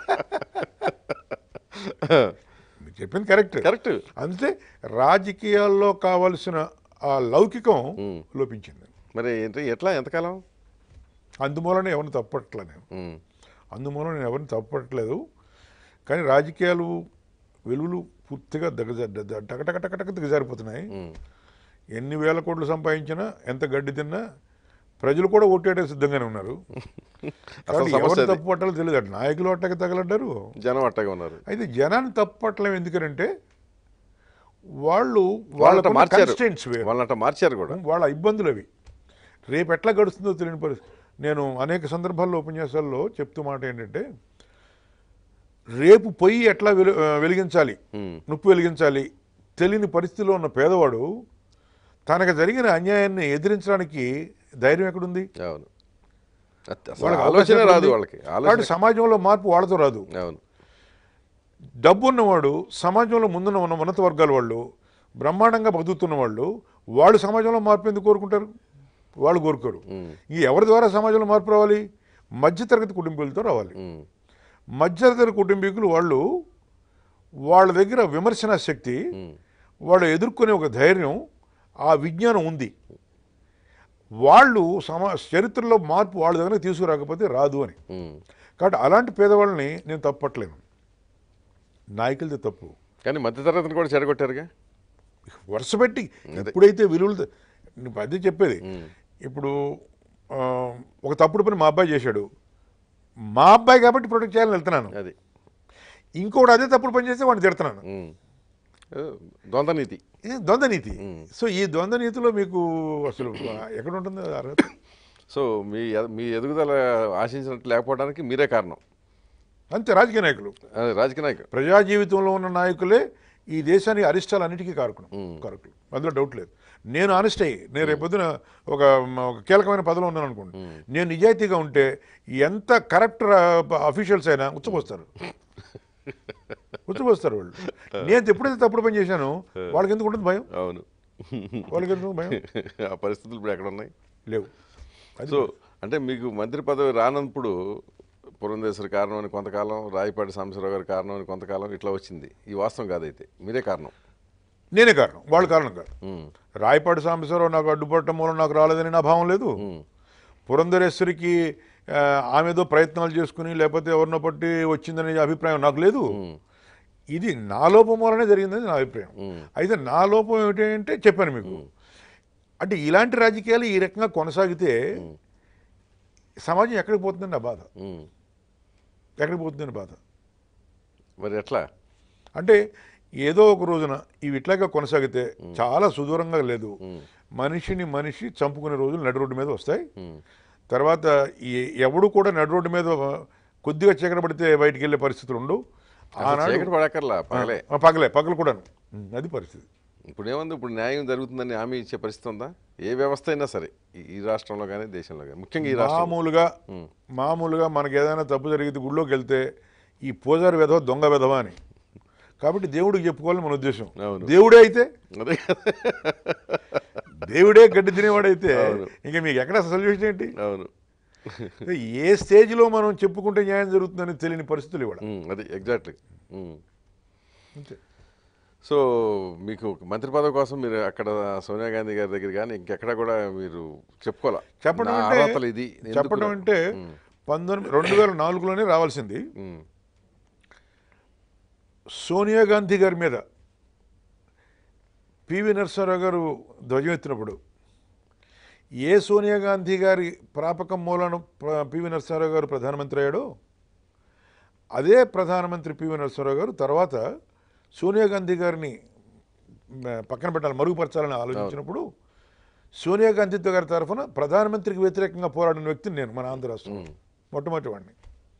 మీరు చెప్పింది కరెక్ట్ కరెక్ట్ అంతే రాజకీయాల్లో కావలసిన ఆ లౌకికం ఉమ్. లోపించింది మరి ఏంటి ఎట్లా ఎంతకాలం అందుమూలన ఎవరిని తప్పట్లే నేను ఉమ్, అందుమూలన నేను ఎవరిని తప్పట్లేదు కానీ రాజకీయాలు వెలుగులు పూర్తిగా దగ్గర టకటక టకటక దిగజారిపోతున్నాయి ఉమ్, ఎన్ని వేల కోట్లు సంపాదించినా ఎంత గడ్డి తిన్నా ప్రజలు కూడా ఓటేయడం సిద్ధంగానే ఉన్నారు కాబట్టి సమస్య ఎవరిని అది. తప్పు పట్టాలో తెలియదు అటు నాయకులు అట్టక తగలడ్డారు జనం అట్టగా ఉన్నారు అయితే జనాన్ని తప్పు పట్టడం ఎందుకనంటే వాళ్ళు వాళ్ళంట వాళ్ళ మార్చారు కన్స్టెంట్స్ వేరు వాళ్ళంట మార్చారు కూడా వాళ్ళ ఇబ్బందులు అవి రేపు ఎట్లా గడుస్తుందో తెలియని పరిస్థితి నేను అనేక సందర్భాల్లో ఉపన్యాసాల్లో చెప్తూ మాట ఏంటంటే రేపు పొయ్యి ఎట్లా వెలు ఆ, వెలిగించాలి ఉమ్, నొప్పి వెలిగించాలి తెలియని పరిస్థితిలో ఉన్న పేదవాడు తనకు జరిగిన అన్యాయాన్ని ఎదిరించడానికి ధైర్యం ఎక్కడుంది అవును అత్త- అసలు వాళ్ళకి ఆలోచన అవకాశం రాదు ఎక్కడుంది? వాళ్ళకి కాబట్టి ఆలోచన సమాజంలో మార్పు వాళ్ళతో రాదు అవును డబ్బు ఉన్నవాడు సమాజంలో ముందున్న ఉన్న ఉన్నత వర్గాల వాళ్ళు బ్రహ్మాండంగా బతుకుతున్న వాళ్ళు వాళ్ళు సమాజంలో మార్పు ఎందుకు కోరుకుంటారు వాళ్ళు కోరుకోరు ఉమ్, ఈ ఎవరి ద్వారా సమాజంలో మార్పు రావాలి మధ్యతరగతి కుటుంబీకులతో రావాలి ఉమ్, మధ్యతరగతి కుటుంబీకులు వాళ్ళు వాళ్ళ దగ్గర విమర్శన శక్తి ఉమ్, వాళ్ళు ఎదుర్కొనే ఒక ధైర్యం ఆ విజ్ఞానం ఉంది వాళ్ళు సమా చరిత్రలో మార్పు వాళ్ళ దగ్గర తీసుకురాకపోతే రాదు అని ఉమ్. కాబట్టి అలాంటి పేదవాళ్ళని నేను తప్పట్లేను నాయకులది తప్పు కానీ మధ్యతరగతిని కూడా చెడగొట్టారుగా వరుస పెట్టి ఎప్పుడైతే విలువలు నువ్వు అదే చెప్పేది ఉమ్, ఇప్పుడు ఆ, ఒక తప్పుడు పని మా అబ్బాయి చేశాడు మా అబ్బాయి కాబట్టి ప్రొటెక్ట్ చేయాలని వెళ్తున్నాను అది ఇంకోటి అదే తప్పుడు పని చేస్తే వాడిని తిడుతున్నాను ఉమ్. ఏ, ద్వంద్వ నీతి ఇది ద్వంద్వ నీతి సో ఈ ద్వంద్వ నీతిలో మీకు అసలు ఎక్కడ ఉంటుంది అర్హత సో మీ ఎద- మీ ఎదుగుదల ఆశించినట్టు లేకపోవడానికి మీరే కారణం అంతే రాజకీయ నాయకులు అదే రాజకీయ నాయకుడు ప్రజా జీవితంలో ఉన్న నాయకులే ఈ దేశానికి అరిష్టాలన్నిటికీ కారకులు కారకులు అందులో డౌట్ లేదు నేను ఆనెస్ట్ అయ్యి నేను రేపొద్దున ఒక ఒక కీలకమైన పదవిలో ఉన్నాను అనుకోండి నేను నిజాయితీగా ఉంటే ఎంత కరెక్ట్ అఫీషియల్స్ అయినా ఉచ్చపోస్తారు ఉచ్చపోస్తారు వాళ్ళు నేను ఎప్పుడైతే తప్పుడు పని చేశానో వాళ్ళకి ఎందుకు ఉంటుంది భయం అవును వాళ్ళకి ఎందుకు భయం ఆ పరిస్థితులు ఇప్పుడు ఎక్కడ ఉన్నాయి లేవు అది సో అంటే మీకు మంత్రి పదవి రానప్పుడు పురంధేశ్వరి కారణం అని కొంతకాలం రాయపాటి సాంబశివరావు గారి కారణం అని కొంతకాలం ఇట్లా వచ్చింది ఈ వాస్తవం కాదైతే మీరే కారణం నేనే కారణం వాళ్ళ కారణం కాదు ఉమ్, రాయపాటి సాంబశివరావు నాకు అడ్డుపడటం మూలం నాకు రాలేదని నా భావం లేదు ఉమ్, పురంధరేశ్వరికి ఆ, ఆమె ఏదో ప్రయత్నాలు చేసుకుని లేకపోతే ఎవరినో పట్టి వచ్చిందనే అభిప్రాయం నాకు లేదు ఉమ్, ఇది నా లోపం వలనే జరిగిందని నా అభిప్రాయం ఉమ్, అయితే నా లోపం ఏమిటి అంటే చెప్పాను మీకు అంటే ఇలాంటి రాజకీయాలు ఈ రకంగా కొనసాగితే సమాజం ఎక్కడికి పోతుందని నా బాధ ఉమ్. ఎక్కడికి పోతుందని బాధ మరి ఎట్లా అంటే ఏదో ఒక రోజున ఇవి ఇట్లాగా కొనసాగితే చాలా సుదూరంగా లేదు మనిషిని మనిషి చంపుకునే రోజులు నడి రోడ్డు మీద వస్తాయి ఉమ్, తర్వాత ఈ- ఎవడు కూడా నడి రోడ్డు మీద కొద్దిగా చీకటి పడితే బయటికి వెళ్ళే పరిస్థితులు ఉండవు అసలు ఆనాడు చీకటి పడక్కర్లా పగలే ఆ, పగలే పగలు కూడాను ఉమ్, అది పరిస్థితి ఇప్పుడు ఏముంది ఇప్పుడు న్యాయం జరుగుతుందని హామీ ఇచ్చే పరిస్థితి ఉందా ఏ వ్యవస్థ అయినా సరే ఈ- ఈ రాష్ట్రంలో కానీ దేశంలో కానీ ముఖ్యంగా ఈ రాష్ట్రం మామూలుగా మామూలుగా మనకి ఏదైనా తప్పు జరిగితే గుళ్ళోకి వెళ్తే ఈ పూజారి విధవ దొంగ విధవ అని కాబట్టి దేవుడికి చెప్పుకోవాలని మన ఉద్దేశం అవును. దేవుడే అయితే అదే కదా. దేవుడే గడ్డి తినేవాడైతే అవును. ఇంకా మీకు ఎక్కడ సొల్యూషన్ ఏంటి అవును ఏ స్టేజ్లో మనం చెప్పుకుంటే న్యాయం జరుగుతుందని తెలియని పరిస్థితులు ఇవాళ ఉమ్, అది ఎగ్జాక్ట్లీ అంతే సో మీకు ఒక మంత్రి పదవి కోసం మీరు అక్కడ సోనియా గాంధీ గారి దగ్గర కానీ ఇంకెక్కడ కూడా మీరు చెప్పుకోవాలా చెప్పడం నా అంటే అర్హతలు ఇది ఎందుకు చెప్పడం రా- అంటే పంతొమ్మిది రెండు వేల నాలుగులోనే రావాల్సింది ఉమ్, సోనియా గాంధీ గారి మీద పివి నరసింహారావు గారు ధ్వజం ఎత్తినప్పుడు ఏ సోనియా గాంధీ గారి ప్రాపకం మూలన ప్ర- పివి నరసింహారావు గారు ప్రధానమంత్రి అయ్యాడో అదే ప్రధానమంత్రి పివి నరసింహారావు గారు తర్వాత సోనియా గాంధీ గారిని మ, పక్కన పెట్టాలి మరుగుపరచాలని ఆలోచించినప్పుడు సోనియా గాంధీ గారి తరఫున ప్రధానమంత్రికి వ్యతిరేకంగా పోరాడిన వ్యక్తిని నేను మన ఆంధ్ర రాష్ట్రంలో మొట్టమొదటి వాడిని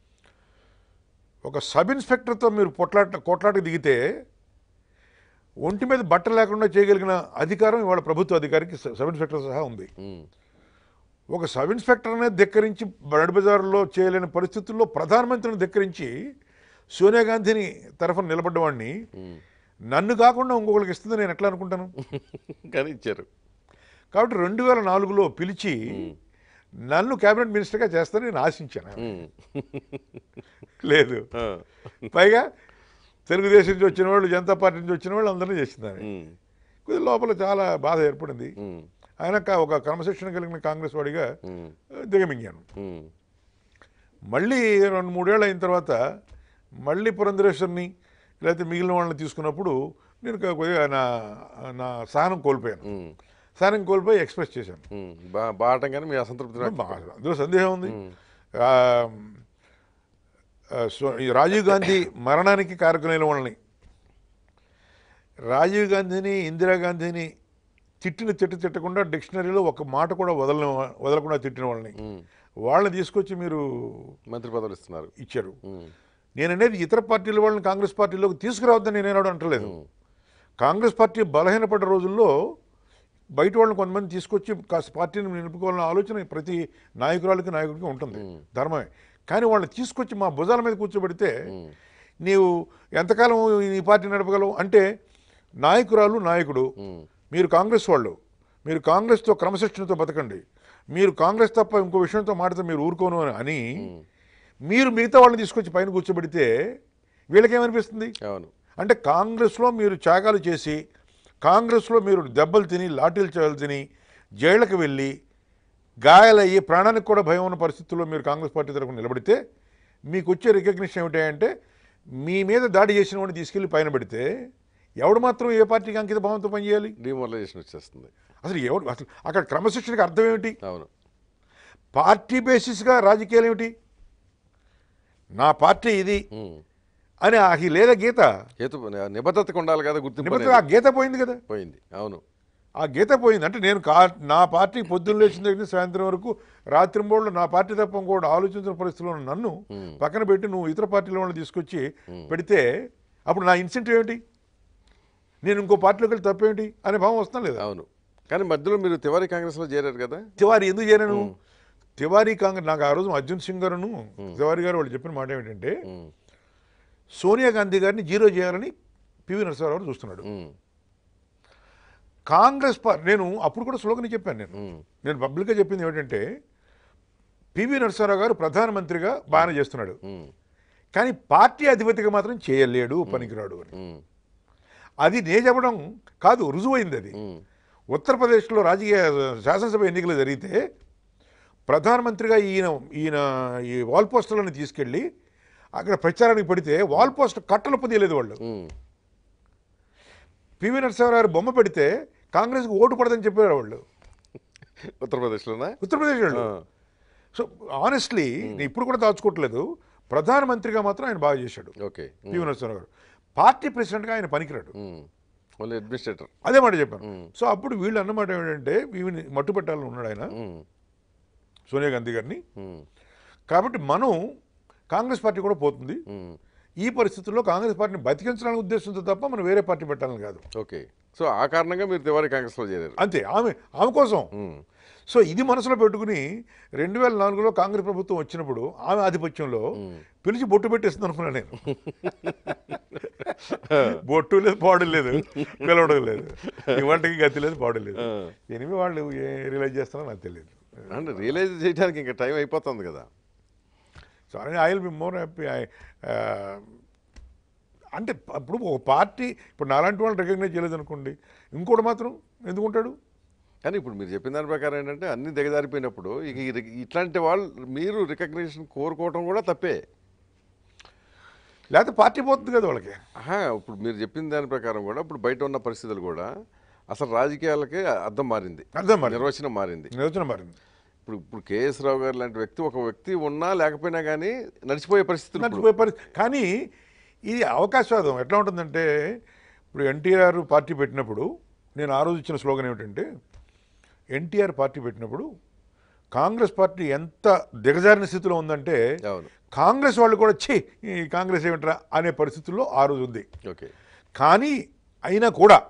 ఒక సబ్ ఇన్స్పెక్టర్తో మీరు పొట్లాట కొట్లాటకు దిగితే ఒంటి మీద బట్ట లేకుండా చేయగలిగిన అధికారం ఇవాళ ప్రభుత్వ అధికారికి స- సబ్ ఇన్స్పెక్టర్ సహా ఉంది ఉమ్, ఒక సబ్ ఇన్స్పెక్టర్నే ధిక్కరించి బడి బజార్లో చేయలేని పరిస్థితుల్లో ప్రధానమంత్రిని ధిక్కరించి సోనియా గాంధీని తరఫున నిలబడ్డవాడిని నన్ను కాకుండా ఇంకొకరికి ఇస్తుంది నేను ఎట్లా అనుకుంటాను కానీ ఇచ్చారు కాబట్టి రెండు వేల నాలుగులో పిలిచి నన్ను కేబినెట్ మినిస్టర్గా చేస్తానని నేను ఆశించాను ఉమ్, లేదు ఆ, పైగా తెలుగుదేశం నుంచి వచ్చిన వాళ్ళు జనతా పార్టీ నుంచి వచ్చిన వాళ్ళు అందరినీ చేసిందని ఉమ్, కొద్ది లోపల చాలా బాధ ఏర్పడింది ఉమ్, ఆయన కా- ఒక క్రమశిక్షణ కలిగిన కాంగ్రెస్ వాడిగా ఉమ్, ఆ, దిగమింగాను ఉమ్, మళ్ళీ రెండు మూడేళ్ళు అయిన తర్వాత మళ్ళీ పురంధరేశ్వరిని లేకపోతే మిగిలిన వాళ్ళని తీసుకున్నప్పుడు నేను కా- కొద్దిగా నా నా సహనం కోల్పోయాను ఉమ్, సహనం కోల్పోయి ఎక్స్ప్రెస్ చేశాను ఉమ్. బా బాగటం కానీ మీ అసంతృప్తి నాకు- బా- అందులో సందేహం ఉంది ఆ, ఆ, సో- ఈ రాజీవ్ గాంధీ మరణానికి కారకులైన వాళ్ళని రాజీవ్ గాంధీని ఇందిరాగాంధీని తిట్టిన తిట్టు తిట్టకుండా డిక్షనరీలో ఒక మాట కూడా వదలని వా- వదలకుండా తిట్టిన వాళ్ళని ఉమ్, వాళ్ళని తీసుకొచ్చి మీరు మంత్రి పదవులు ఇస్తున్నారు ఇచ్చారు ఉమ్, నేను అనేది ఇతర పార్టీల వాళ్ళని కాంగ్రెస్ పార్టీలోకి తీసుకురావద్దని నేను ఏనాడు అంటలేదు కాంగ్రెస్ పార్టీ బలహీనపడ్డ రోజుల్లో బయట వాళ్ళని కొంతమంది తీసుకొచ్చి కాస్త పార్టీని నిలుపుకోవాలన్న ఆలోచన ప్రతి నాయకురాలకి నాయకుడికి ఉంటుంది ధర్మమే కానీ వాళ్ళని తీసుకొచ్చి మా భుజాల మీద కూర్చోబెడితే నీవు ఎంతకాలం ఈ పార్టీ నడపగలవు అంటే నాయకురాలు నాయకుడు ఉమ్, మీరు కాంగ్రెస్ వాళ్ళు మీరు కాంగ్రెస్తో క్రమశిక్షణతో బతకండి మీరు కాంగ్రెస్ తప్ప ఇంకో విషయంతో మాడితే మీరు ఊరుకోను అని అని మీరు మిగతా వాళ్ళని తీసుకొచ్చి పైన కూర్చోబెడితే వీళ్ళకేమనిపిస్తుంది అవును అంటే కాంగ్రెస్లో మీరు త్యాగాలు చేసి కాంగ్రెస్లో మీరు దెబ్బలు తిని లాఠీలు చేయాలి తిని జైళ్ళకి వెళ్ళి గాయాలయ్యి ప్రాణానికి కూడా భయం ఉన్న పరిస్థితుల్లో మీరు కాంగ్రెస్ పార్టీ తరఫున నిలబడితే మీకు వచ్చే రికగ్నిషన్ ఏమిటంటే మీ మీద దాడి చేసిన వాడిని తీసుకెళ్లి పైన పెడితే ఎవడు మాత్రం ఏ పార్టీకి అంకిత భావంతో పనిచేయాలి డిమోరలైజేషన్ వచ్చేస్తుంది అసలు ఎవడు అసలు అక్కడ క్రమశిక్షణకి అర్థం ఏమిటి అవును పార్టీ బేసిస్గా రాజకీయాలు ఏమిటి నా పార్టీ ఇది ఉమ్. అని ఆ హీ లేదా గీత హేతు నిబద్ధతకు ఉండాలి కదా గుర్తింపు నిమిత్తం ఆ అనేది. గీత పోయింది కదా పోయింది అవును ఆ గీత పోయింది అంటే నేను కా నా పార్టీ పొద్దున్న లేచిన దగ్గర నుంచి సాయంత్రం వరకు రాత్రి మూడు నా పార్టీ తప్ప ఇంకోటి ఆలోచించిన పరిస్థితిలో ఉన్న నన్ను పక్కన పెట్టి నువ్వు ఇతర పార్టీల వాళ్ళని తీసుకొచ్చి పెడితే అప్పుడు నా ఇన్సెంటివ్ ఏమిటి నేను ఇంకో పార్టీలోకి వెళ్ళి తప్పేంటి అనే భావం వస్తాం లేదా అవును కానీ మధ్యలో మీరు తివారీ కాంగ్రెస్లో చేరారు కదా తివారీ ఎందుకు చేరాను తివారీ కాంగ్రెస్ నాకు ఆ రోజు అర్జున్ సింగ్ గారును తివారీ గారు వాళ్ళు చెప్పిన మాట ఏమిటంటే ఉమ్. సోనియా గాంధీ గారిని జీరో చేయాలని పివి నరసింహారావు గారు చూస్తున్నాడు ఉమ్. కాంగ్రెస్ పార్టీ నేను అప్పుడు కూడా స్లోగన్ చెప్పాను నేను ఉమ్. నేను పబ్లిక్గా చెప్పింది ఏమిటంటే పివి నరసింహారావు గారు ప్రధానమంత్రిగా బాగానే చేస్తున్నాడు ఉమ్. కానీ పార్టీ అధిపతిగా మాత్రం చేయలేడు పనికిరాడు అని ఉమ్. అది నేను చెప్పడం కాదు రుజువైంది అది ఉమ్. ఉత్తరప్రదేశ్లో రాజకీయ శాసనసభ ఎన్నికలు జరిగితే ప్రధానమంత్రిగా ఈయన ఈయన ఈ వాల్ పోస్టర్లను తీసుకెళ్ళి అక్కడ ప్రచారానికి పెడితే వాల్ పోస్టర్ కట్టలు పొదియలేదు వాళ్ళు ఉమ్. పివి నరసింహారావు గారు బొమ్మ పెడితే కాంగ్రెస్కి ఓటు పడదని చెప్పారు వాళ్ళు ఉత్తరప్రదేశ్లోనా ఉత్తరప్రదేశ్ వాళ్ళు ఆ. సో ఆనెస్ట్లీ నేను ఇప్పుడు కూడా దాచుకోవట్లేదు ప్రధానమంత్రిగా మాత్రం ఆయన బాగా చేశాడు ఓకే పివి నరసింహారావు గారు పార్టీ ప్రెసిడెంట్గా ఆయన పనికిరాడు ఉమ్. ఓన్లీ అడ్మినిస్ట్రేటర్ అదే మాట చెప్పాను సో అప్పుడు వీళ్ళు అన్నమాట ఏమిటంటే వీవిని మట్టు పెట్టాలని ఉన్నాడు ఆయన ఉమ్. సోనియా గాంధీ గారిని ఉమ్. కాబట్టి మనం కాంగ్రెస్ పార్టీ కూడా పోతుంది ఉమ్. ఈ పరిస్థితుల్లో కాంగ్రెస్ పార్టీని బతికించడానికి ఉద్దేశంతో తప్ప మనం వేరే పార్టీ పెట్టాలని కాదు ఓకే సో ఆ కారణంగా మీరు తివారీ కాంగ్రెస్లో చేరారు అంతే ఆమె ఆమె కోసం ఉమ్. సో ఇది మనసులో పెట్టుకుని రెండు వేల నాలుగులో కాంగ్రెస్ ప్రభుత్వం వచ్చినప్పుడు ఆమె ఆధిపత్యంలో పిలిచి బొట్టు పెట్టేస్తుంది అనుకున్నాను నేను బొట్టు లేదు పాడు లేదు పిలవడం లేదు ఇవాటికి గతి లేదు పాడు లేదు ఎనిమిది వాళ్ళు రియలైజ్ చేస్తారో నాకు తెలియదు అంటే రియలైజ్ చేయడానికి ఇంకా టైం అయిపోతుంది కదా so I will be more happy అంటే అప్పుడు ఒక పార్టీ ఇప్పుడు నాలాంటి వాళ్ళు రికగ్నైజ్ చేయలేదు అనుకోండి ఇంకోటి మాత్రం ఎందుకుంటాడు కానీ ఇప్పుడు మీరు చెప్పిన దాని ప్రకారం ఏంటంటే అన్ని దిగజారిపోయినప్పుడు ఇక ఈ రి- ఇట్లాంటి వాళ్ళు మీరు రికగ్నిషన్ కోరుకోవటం కూడా తప్పే లేకపోతే పార్టీ పోతుంది కదా వాళ్ళకి ఆహా, ఇప్పుడు మీరు చెప్పిన దాని ప్రకారం కూడా ఇప్పుడు బయట ఉన్న పరిస్థితులు కూడా అసలు రాజకీయాలకే అర్థం మారింది అర్థం మరి నిర్వచనం మారింది నిర్వచనం మారింది ఇప్పుడు ఇప్పుడు కేఎస్ రావు గారు లాంటి వ్యక్తి ఒక వ్యక్తి ఉన్నా లేకపోయినా కానీ నడిచిపోయే పరిస్థితులు ఇప్పుడు. నడిచిపోయే పరిస్థితి కానీ ఇది అవకాశవాదం ఎట్లా ఉంటుందంటే ఇప్పుడు ఎన్టీఆర్ పార్టీ పెట్టినప్పుడు నేను ఆ రోజు ఇచ్చిన స్లోగన్ ఏమిటంటే ఎన్టీఆర్ పార్టీ పెట్టినప్పుడు కాంగ్రెస్ పార్టీ ఎంత దిగజారిన స్థితిలో ఉందంటే అవును కాంగ్రెస్ వాళ్ళు కూడా ఛీ ఈ కాంగ్రెస్ ఏమిట్రా అనే పరిస్థితుల్లో ఆ రోజు ఉంది ఓకే కానీ అయినా కూడా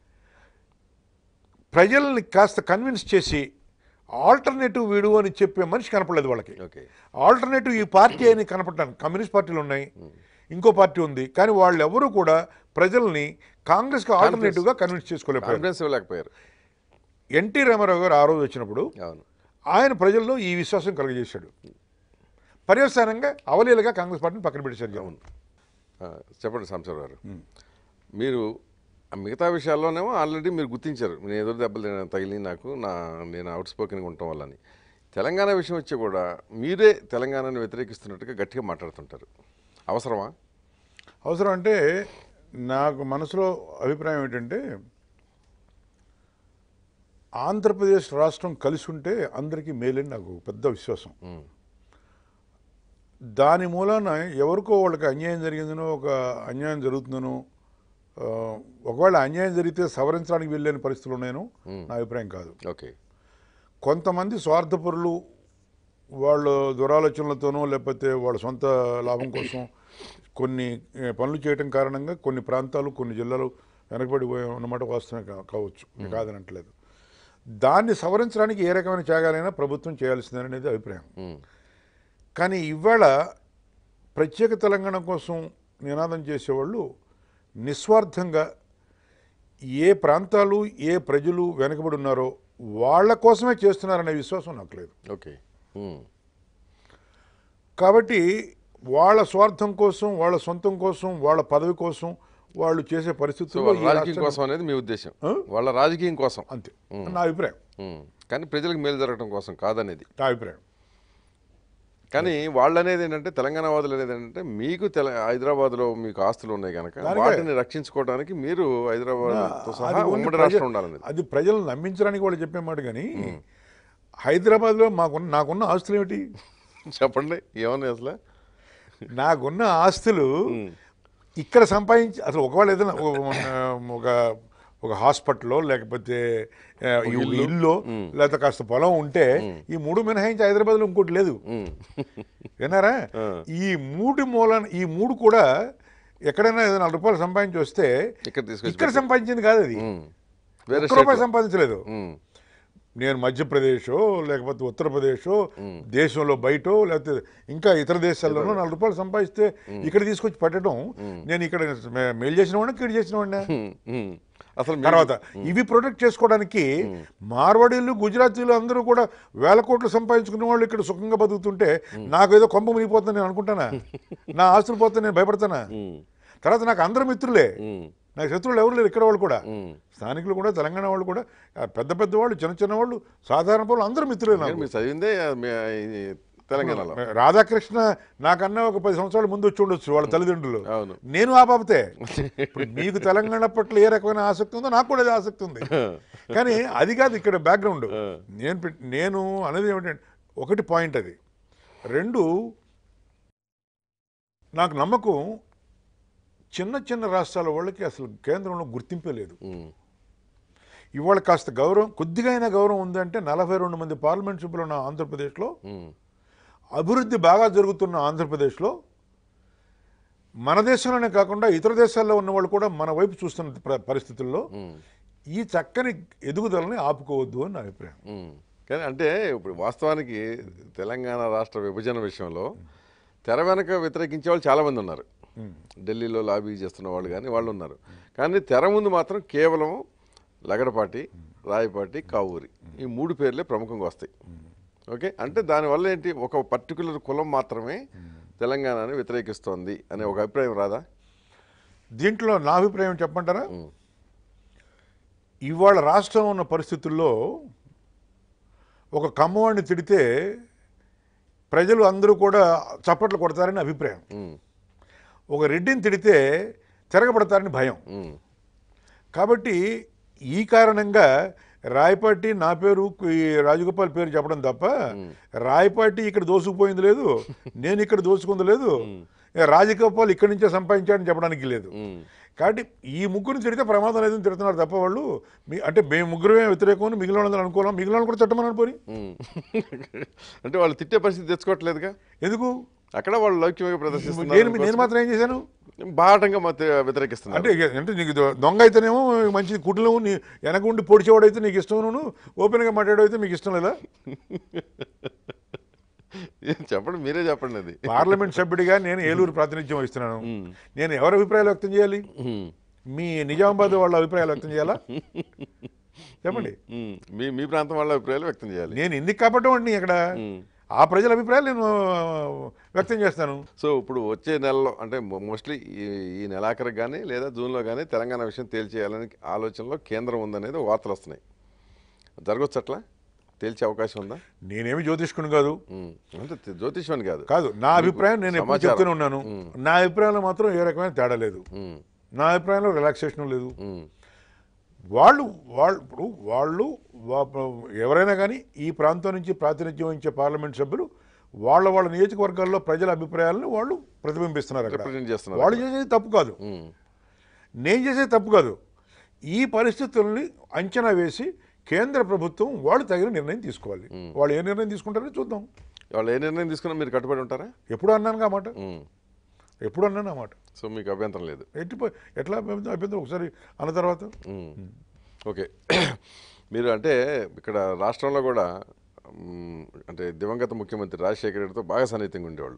ప్రజల్ని కాస్త కన్విన్స్ చేసి ఆల్టర్నేటివ్ వీడు అని చెప్పే మనిషి కనపడలేదు వాళ్ళకి ఓకే ఆల్టర్నేటివ్ ఈ పార్టీ అని కనపడటానికి కమ్యూనిస్ట్ పార్టీలు ఉన్నాయి ఇంకో పార్టీ ఉంది కానీ వాళ్ళు ఎవరు కూడా ప్రజల్ని కాంగ్రెస్కి ఆల్టర్నేటివ్గా కన్విన్స్ చేసుకోలేకపోయారు కాన్ఫిడెన్స్ ఇవ్వలేకపోయారు ఎన్టీ రామారావు గారు ఆ రోజు వచ్చినప్పుడు అవును ఆయన ప్రజల్లో ఈ విశ్వాసం కలుగజేశాడు పర్యవసానంగా అవలీలగా కాంగ్రెస్ పార్టీని పక్కన పెట్టేశారు జగన్ ఆ, చెప్పండి సంసార్ గారు మీరు ఆ మిగతా విషయాల్లోనేమో ఆల్రెడీ మీరు గుర్తించారు నేను ఎదురు దెబ్బలు తిన- తగిలి నాకు నా నేను అవుట్ స్పోకెన్గా ఉండటం వల్లని తెలంగాణ విషయం వచ్చి కూడా మీరే తెలంగాణను వ్యతిరేకిస్తున్నట్టుగా గట్టిగా మాట్లాడుతుంటారు అవసరమా అవసరం అంటే నాకు మనసులో అభిప్రాయం ఏంటంటే ఆంధ్రప్రదేశ్ రాష్ట్రం కలిసి ఉంటే అందరికీ మేలని నాకు పెద్ద విశ్వాసం ఉమ్, దాని మూలాన ఎవరికో వాళ్ళకి అన్యాయం జరిగిందనో ఒక అన్యాయం జరుగుతుందనో ఆ, ఒకవేళ అన్యాయం జరిగితే సవరించడానికి వెళ్ళలేని పరిస్థితులు ఉన్నాయనో నా అభిప్రాయం కాదు ఓకే కొంతమంది స్వార్థపరులు వాళ్ళ దురాలోచనలతోనో లేకపోతే వాళ్ళ సొంత లాభం కోసం కొన్ని ఏ, పనులు చేయటం కారణంగా కొన్ని ప్రాంతాలు కొన్ని జిల్లాలు వెనకబడిపోయి ఉన్నమాట వాస్తవమే కా- కావచ్చు నేను కాదనట్లేదు దాన్ని సవరించడానికి ఏ రకమైన త్యాగాలైనా ప్రభుత్వం చేయాల్సిందనేది అభిప్రాయం ఉమ్, కానీ ఇవాళ ప్రత్యేక తెలంగాణ కోసం నినాదం చేసేవాళ్ళు నిస్వార్థంగా ఏ ప్రాంతాలు ఏ ప్రజలు వెనకబడి ఉన్నారో వాళ్ళ కోసమే చేస్తున్నారనే విశ్వాసం నాకు లేదు ఓకే ఉమ్, కాబట్టి వాళ్ళ స్వార్థం కోసం వాళ్ళ సొంతం కోసం వాళ్ళ పదవి కోసం వాళ్ళు చేసే సో పరిస్థితుల్లో వాళ్ళ ఈ రాజకీయం రాష్ట్రం- కోసం అనేది మీ ఉద్దేశం ఆ? వాళ్ళ రాజకీయం కోసం అంతే నా అభిప్రాయం ఉమ్, కానీ ప్రజలకు మేలు జరగడం కోసం కాదనేది నా అభిప్రాయం కానీ వాళ్ళు అనేది ఏంటంటే తెలంగాణ వాదులు అనేది ఏంటంటే మీకు తెల హైదరాబాద్లో మీకు ఆస్తులు ఉన్నాయి కనుక దానికే. వాటిని రక్షించుకోవడానికి మీరు హైదరాబాద్తో అది సహా ఓన్లీ ఉమ్మడి ప్రజ- రాష్ట్రం ఉండాలనేది అది ప్రజలను నమ్మించడానికి వాళ్ళు చెప్పే మాట కానీ హైదరాబాద్లో మాకున్న నాకున్న ఆస్తులు ఏమిటి చెప్పండి ఏమన్నా అసలు నాకున్న ఆస్తులు ఇక్కడ సంపాదించి అసలు ఒకవేళ ఏదైనా ఒక- ఒక ఒక హాస్పిటల్లో లేకపోతే ఆ, ఈ ఇల్లు లేకపోతే కాస్త పొలం ఉంటే ఈ మూడు మినహాయించి హైదరాబాద్లో ఇంకోటి లేదు ఉమ్. విన్నారా ఈ మూడు మూలన ఈ మూడు కూడా ఎక్కడైనా ఏదైనా నాలుగు రూపాయలు సంపాదించి వస్తే ఇక్కడ తీసుకొచ్చి ఇక్కడ సంపాదించింది కాదు అది ఉమ్. వేరే ఒక్క రూపాయి స్టేట్లో. సంపాదించలేదు ఉమ్. నేను మధ్యప్రదేశో లేకపోతే ఉత్తరప్రదేశో దేశంలో బయటో లేకపోతే ఇంకా ఇతర దేశాల్లోనో నాలుగు రూపాయలు సంపాదిస్తే ఇక్కడ తీసుకొచ్చి పెట్టడం నేను ఇక్కడ మే- మేలు చేసిన వాడిని కీడు చేసిన వాడినా ఉమ్. ఉమ్. అసలు మీరు- తర్వాత ఇవి ప్రొటెక్ట్ చేసుకోవడానికి మార్వాడీలు గుజరాతీలు అందరూ కూడా వేల కోట్లు సంపాదించుకునే వాళ్ళు ఇక్కడ సుఖంగా బతుకుతుంటే నాకు ఏదో కొంప మునిగిపోతుంది నేను అనుకుంటానా నా ఆస్తులు పోతే నేను భయపడతానా ఉమ్. తర్వాత నాకు అందరు మిత్రులే ఉమ్. నాకు శత్రువులు ఎవరు లేరు ఇక్కడ వాళ్ళు కూడా ఉమ్. స్థానికులు కూడా తెలంగాణ వాళ్ళు కూడా ఆ పెద్ద పెద్ద వాళ్ళు చిన్న చిన్న వాళ్ళు సాధారణ వాళ్ళు అందరూ మిత్రులే నాకు మీరు చదివిందే మీ- ఈ తెలంగాణలో రాధాకృష్ణ నాకన్నా ఒక పది సంవత్సరాల ముందు వచ్చి ఉండొచ్చు వాళ్ళ తల్లిదండ్రులు అవును నేను ఆ బాబతే ఇప్పుడు మీకు తెలంగాణ పట్ల ఏ రకమైన ఆసక్తి ఉందో నాకు కూడా అదే ఆసక్తి ఉంది కానీ అది కాదు ఇక్కడ బ్యాక్గ్రౌండ్ నేను పెట్- నేను అనేది ఏమిటంటే ఒకటి పాయింట్ అది రెండు నాకు నమ్మకం చిన్న చిన్న రాష్ట్రాల వాళ్ళకి అసలు కేంద్రంలో గుర్తింపే లేదు ఉమ్. ఇవాళ కాస్త గౌరవం కొద్దిగా అయినా గౌరవం ఉందంటే నలభై రెండు మంది పార్లమెంట్ సభ్యులు ఉన్న ఆంధ్రప్రదేశ్లో ఉమ్. అభివృద్ధి బాగా జరుగుతున్న ఆంధ్రప్రదేశ్లో మన దేశంలోనే కాకుండా ఇతర దేశాల్లో ఉన్న వాళ్ళు కూడా మన వైపు చూస్తున్న ప్ర- పరిస్థితుల్లో ఉమ్. ఈ చక్కని ఎదుగుదలని ఆపుకోవద్దు అని నా అభిప్రాయం ఉమ్. కానీ అంటే ఇప్పుడు వాస్తవానికి తెలంగాణ రాష్ట్ర విభజన విషయంలో తెర వెనక వ్యతిరేకించే వాళ్ళు చాలామంది ఉన్నారు ఢిల్లీలో లాబీ చేస్తున్న వాళ్ళు కానీ వాళ్ళు ఉన్నారు కానీ తెర ముందు మాత్రం కేవలం లగడపాటి రాయపాటి కావూరి ఈ మూడు పేర్లే ప్రముఖంగా వస్తాయి ఓకే అంటే దానివల్ల ఏంటి ఒక పర్టికులర్ కులం మాత్రమే తెలంగాణని వ్యతిరేకిస్తోంది అనే ఒక అభిప్రాయం రాదా దీంట్లో నా అభిప్రాయం చెప్పంటారా ఇవాళ రాష్ట్రం ఉన్న పరిస్థితుల్లో ఒక కమ్మవాడిని తిడితే ప్రజలు అందరూ కూడా చప్పట్లు కొడతారని అభిప్రాయం ఉమ్. ఒక రెడ్డిని తిడితే తిరగబడతారని భయం ఉమ్. కాబట్టి ఈ కారణంగా రాయపాటి నా పేరు ఈ రాజగోపాల్ పేరు చెప్పడం తప్ప రాయపాటి ఇక్కడ దోసుకుపోయింది లేదు నేను ఇక్కడ దోసుకుంది లేదు ఏ రాజగోపాల్ ఇక్కడి నుంచే సంపాదించాడని చెప్పడానికి లేదు ఉమ్. కాబట్టి ఈ ముగ్గురిని తిడితే ప్రమాదం లేదని తిడుతున్నారు తప్ప వాళ్ళు మీ అంటే మేము ముగ్గురమే వ్యతిరేకం అని మిగిలిన వాళ్ళని అనుకోవాలి మిగిలిన వాళ్ళు కూడా తిట్టమని పోని ఉమ్. అంటే వాళ్ళు తిట్టే పరిస్థితి తెచ్చుకోవట్లేదుగా ఎందుకు అక్కడ వాళ్ళు లౌక్యంగా నేను ప్రదర్శిస్తున్నారు నేను మాత్రం ఏం చేశాను బాటంగా మత వ్యతిరేకిస్తున్నారు అంటే ఇక- అంటే నీకు దొ- దొంగ అయితేనేమో మంచిది కుట్లను నీ వెనక ఉండి పొడిచేవాడైతే నీకు ఇష్టం నువ్వు ఓపెన్గా మాట్లాడైతే మీకు ఇష్టం లేదా ఏం చెప్పండి మీరే చెప్పండి అది పార్లమెంట్ సభ్యుడిగా నేను ఏలూరు ప్రాతినిధ్యం వహిస్తున్నాను నేను ఎవరి అభిప్రాయాలు వ్యక్తం చేయాలి ఉమ్. మీ నిజామాబాద్ వాళ్ళ అభిప్రాయాలు వ్యక్తం చేయాలా చెప్పండి ఉమ్. మీ మీ ప్రాంతం వాళ్ళ అభిప్రాయాలు వ్యక్తం చేయాలి నేను ఎందుకు కాబట్టి ఇక్కడ ఆ ప్రజల అభిప్రాయాలు నేను వ్యక్తం చేస్తాను సో ఇప్పుడు వచ్చే నెలలో అంటే మోస్ట్లీ ఈ ఈ నెలాఖరికి కానీ లేదా జూన్లో కానీ తెలంగాణ విషయం తేల్చేయాలని ఆలోచనలో కేంద్రం ఉందనేది వార్తలు వస్తున్నాయి జరగచ్చు అట్లా తేల్చే అవకాశం ఉందా నేనేమి జ్యోతిష్కుని కాదు ఉమ్. అంటే తే- జ్యోతిష్యం అని కాదు కాదు నా అభిప్రాయం నేను ఎప్పుడు సమాచారం. చెప్తూనే ఉన్నాను నా అభిప్రాయంలో మాత్రం ఏ రకమైన తేడా లేదు ఉమ్. నా అభిప్రాయంలో రిలాక్సేషన్ లేదు ఉమ్. వాళ్ళు వాళ్ళు ఇప్పుడు వాళ్ళు వా- ఎవరైనా కానీ ఈ ప్రాంతం నుంచి ప్రాతినిధ్యం వహించే పార్లమెంట్ సభ్యులు వాళ్ళ వాళ్ళ నియోజకవర్గాల్లో ప్రజల అభిప్రాయాలను వాళ్ళు ప్రతిబింబిస్తున్నారు అక్కడ రిప్రజెంట్ చేస్తున్నారు వాళ్ళు చేసేది తప్పు కాదు ఉమ్. నేను చేసేది తప్పు కాదు ఈ పరిస్థితుల్ని అంచనా వేసి కేంద్ర ప్రభుత్వం వాళ్ళు తగిన నిర్ణయం తీసుకోవాలి వాళ్ళు ఏ నిర్ణయం తీసుకుంటారో చూద్దాం వాళ్ళు ఏ నిర్ణయం తీసుకున్నా మీరు కట్టుబడి ఉంటారా ఎప్పుడు అన్నాను ఆ మాట ఉమ్. ఎప్పుడు అన్నాను ఆ మాట సో మీకు అభ్యంతరం లేదు ఎట్టి పో- ఎట్లా అభ్యంతరం అయిపోయింది ఒకసారి అన్న తర్వాత ఉమ్. ఓకే మీరు అంటే ఇక్కడ రాష్ట్రంలో కూడా ఉమ్, అంటే దివంగత ముఖ్యమంత్రి రాజశేఖర రెడ్డితో బాగా సన్నిహితంగా ఉండేవాళ్ళు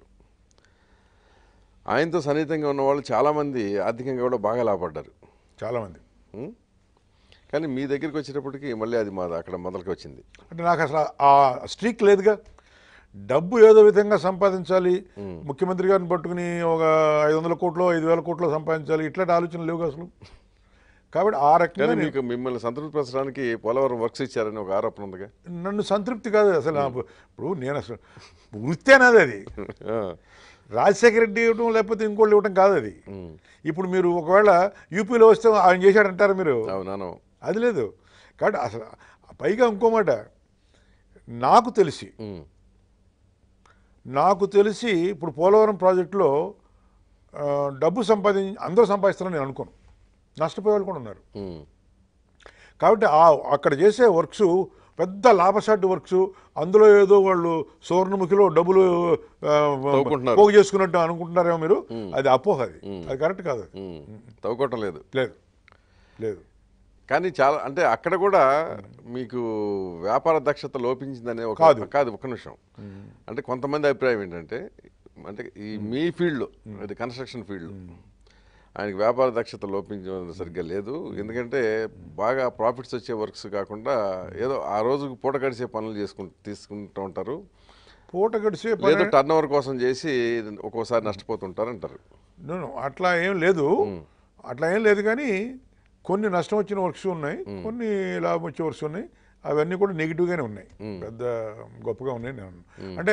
ఆయనతో సన్నిహితంగా ఉన్నవాళ్ళు చాలామంది ఆర్థికంగా కూడా బాగా లాభపడ్డారు చాలామంది ఉమ్? కానీ మీ దగ్గరికి వచ్చేటప్పటికి మళ్ళీ అది మా అక్కడ మొదలుకి వచ్చింది అంటే నాకు అసలు ఆ స్ట్రీక్ లేదుగా డబ్బు ఏదో విధంగా సంపాదించాలి ముఖ్యమంత్రి గారిని పట్టుకుని ఒక ఐదు వందల కోట్లు ఐదు వేల కోట్లు సంపాదించాలి ఇట్లాంటి ఆలోచనలు లేవు అసలు కాబట్టి ఆ రకంగా కానీ నేను- మీకు మిమ్మల్ని సంతృప్తిపరచడానికి పోలవరం వర్క్స్ ఇచ్చారని ఒక ఆరోపణ ఉందిగా నన్ను సంతృప్తి కాదు అసలు నాకు ఇప్పుడు నేను అసలు వృత్తి అనేది అది ఆ. రాజశేఖర రెడ్డి ఇవ్వడం లేకపోతే ఇంకోళ్ళు ఇవ్వడం కాదు అది ఉమ్. ఇప్పుడు మీరు ఒకవేళ యూపీలో వస్తే ఆయన చేశాడంటారు మీరు అవునాను అది లేదు కాబట్టి అసలు పైగా ఇంకో మాట నాకు తెలిసి ఉమ్. నాకు తెలిసి ఇప్పుడు పోలవరం ప్రాజెక్టులో ఆ, డబ్బు సంపాది అందరూ సంపాదిస్తారని నేను అనుకోను నష్టపోయే వాళ్ళు కూడా ఉన్నారు ఉమ్, కాబట్టి ఆ అక్కడ చేసే వర్క్స్ పెద్ద లాభసాటి వర్క్స్ అందులో ఏదో వాళ్ళు సువర్ణముఖిలో డబ్బులు ఆ, తవ్వుకుంటున్నారు. పోగు చేసుకున్నట్టు అనుకుంటున్నారేమో మీరు అది అపోహ అది అది కరెక్ట్ కాదు అది. ఉమ్, తవ్వుకోవటం లేదు లేదు లేదు కానీ చాలా అంటే అక్కడ కూడా మీకు వ్యాపార దక్షత లోపించిందనే ఒక కాదు. కాదు ఒక నిమిషం అంటే కొంతమంది అభిప్రాయం ఏంటంటే అంటే ఈ మీ ఫీల్డ్లో అది కన్స్ట్రక్షన్ ఫీల్డ్ ఆయనకి వ్యాపార దక్షత లోపించడం సరిగ్గా లేదు ఎందుకంటే బాగా ప్రాఫిట్స్ వచ్చే వర్క్స్ కాకుండా ఏదో ఆ రోజుకు పూట గడిచే పనులు చేసుకుంటూ తీసుకుంటూ ఉంటారు పూట గడిచే ఏదో పని టర్న్ ఓవర్ కోసం చేసి ఒక్కోసారి నష్టపోతుంటారు అంటారు No, no, అట్లా ఏం లేదు అట్లా ఏం లేదు కానీ కొన్ని నష్టం వచ్చిన వర్క్స్ ఉన్నాయి కొన్ని లాభం వచ్చే వర్క్స్ ఉన్నాయి అవన్నీ కూడా నెగిటివ్గానే ఉన్నాయి పెద్ద గొప్పగా ఉన్నాయి నేను అన్నాను. అంటే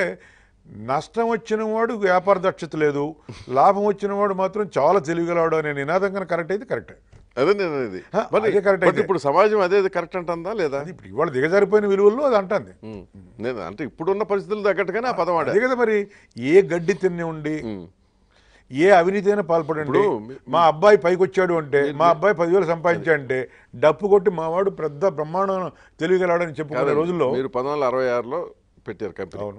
నష్టం వచ్చిన వాడు వ్యాపార దక్షత లేదు లాభం వచ్చిన వాడు మాత్రం చాలా తెలివిగలవాడు అనే నినాదం కనుక కరెక్ట్ అయితే కరెక్టే అదే నేను అది హ, మరి అదే correct బట్ అయితే. ఇప్పుడు సమాజం అదే కరెక్ట్ అంటుందా లేదా అది ఇప్పుడు ఇవాళ దిగజారిపోయిన విలువల్లో అది అంటుంది ఉమ్. నేను అంటే ఇప్పుడున్న పరిస్థితులు తగ్గట్టుగానే ఆ పదం వాడా అదే కదా మరి ఏ గడ్డి తిని ఉండి ఉమ్. ఏ అవినీతి అయినా పాల్పడండి ఇప్పుడు మీ- మా అబ్బాయి పైకి వచ్చాడు అంటే మా అబ్బాయి పదివేలు సంపాదించాడంటే డప్పు కొట్టి మా వాడు పెద్ద బ్రహ్మాండం తెలియగలడని చెప్పుకునే కాదండి, రోజుల్లో మీరు పంతొమ్మిది వందల అరవై ఆరులో పెట్టారు కంపెనీ అవును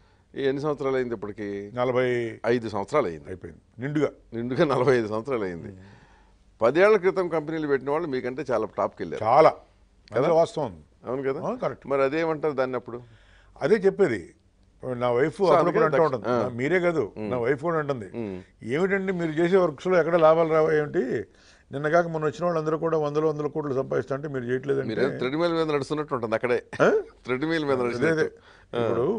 ఈ ఎన్ని సంవత్సరాలు అయింది ఇప్పటికి నలభై ఐదు సంవత్సరాలు అయింది అయిపోయింది నిండుగా నిండుగా నలభై ఐదు సంవత్సరాలు అయింది పదేళ్ల క్రితం కంపెనీలు పెట్టిన వాళ్ళు మీకంటే చాలా టాప్కి వెళ్ళారు చాలా అదే వాస్తవం అవును కదా అవును, కరెక్ట్ మరి అదేమంటారు దాన్ని అప్పుడు అదే చెప్పేది నా వైఫ్ అప్పుడప్పుడు అంటూ అందుకే ఉంటుంది నా- మీరే కాదు నా వైఫ్ కూడా అంటుంది ఉమ్. ఏమిటండి మీరు చేసే వర్క్స్లో ఎక్కడ లాభాలు రావా ఏమిటి నిన్న కాక మొన్న వచ్చిన వాళ్ళందరూ కూడా వందల వందల కోట్లు సంపాదిస్తా అంటే మీరు చేయట్లేదంటే మీరు థ్రెడ్ మీల్ మీద నడుస్తున్నట్టు ఉంటుంది అక్కడే ఆ? థ్రెడ్ మీల్ మీద అదే అదే నడుస్తున్నట్టు ఇప్పుడు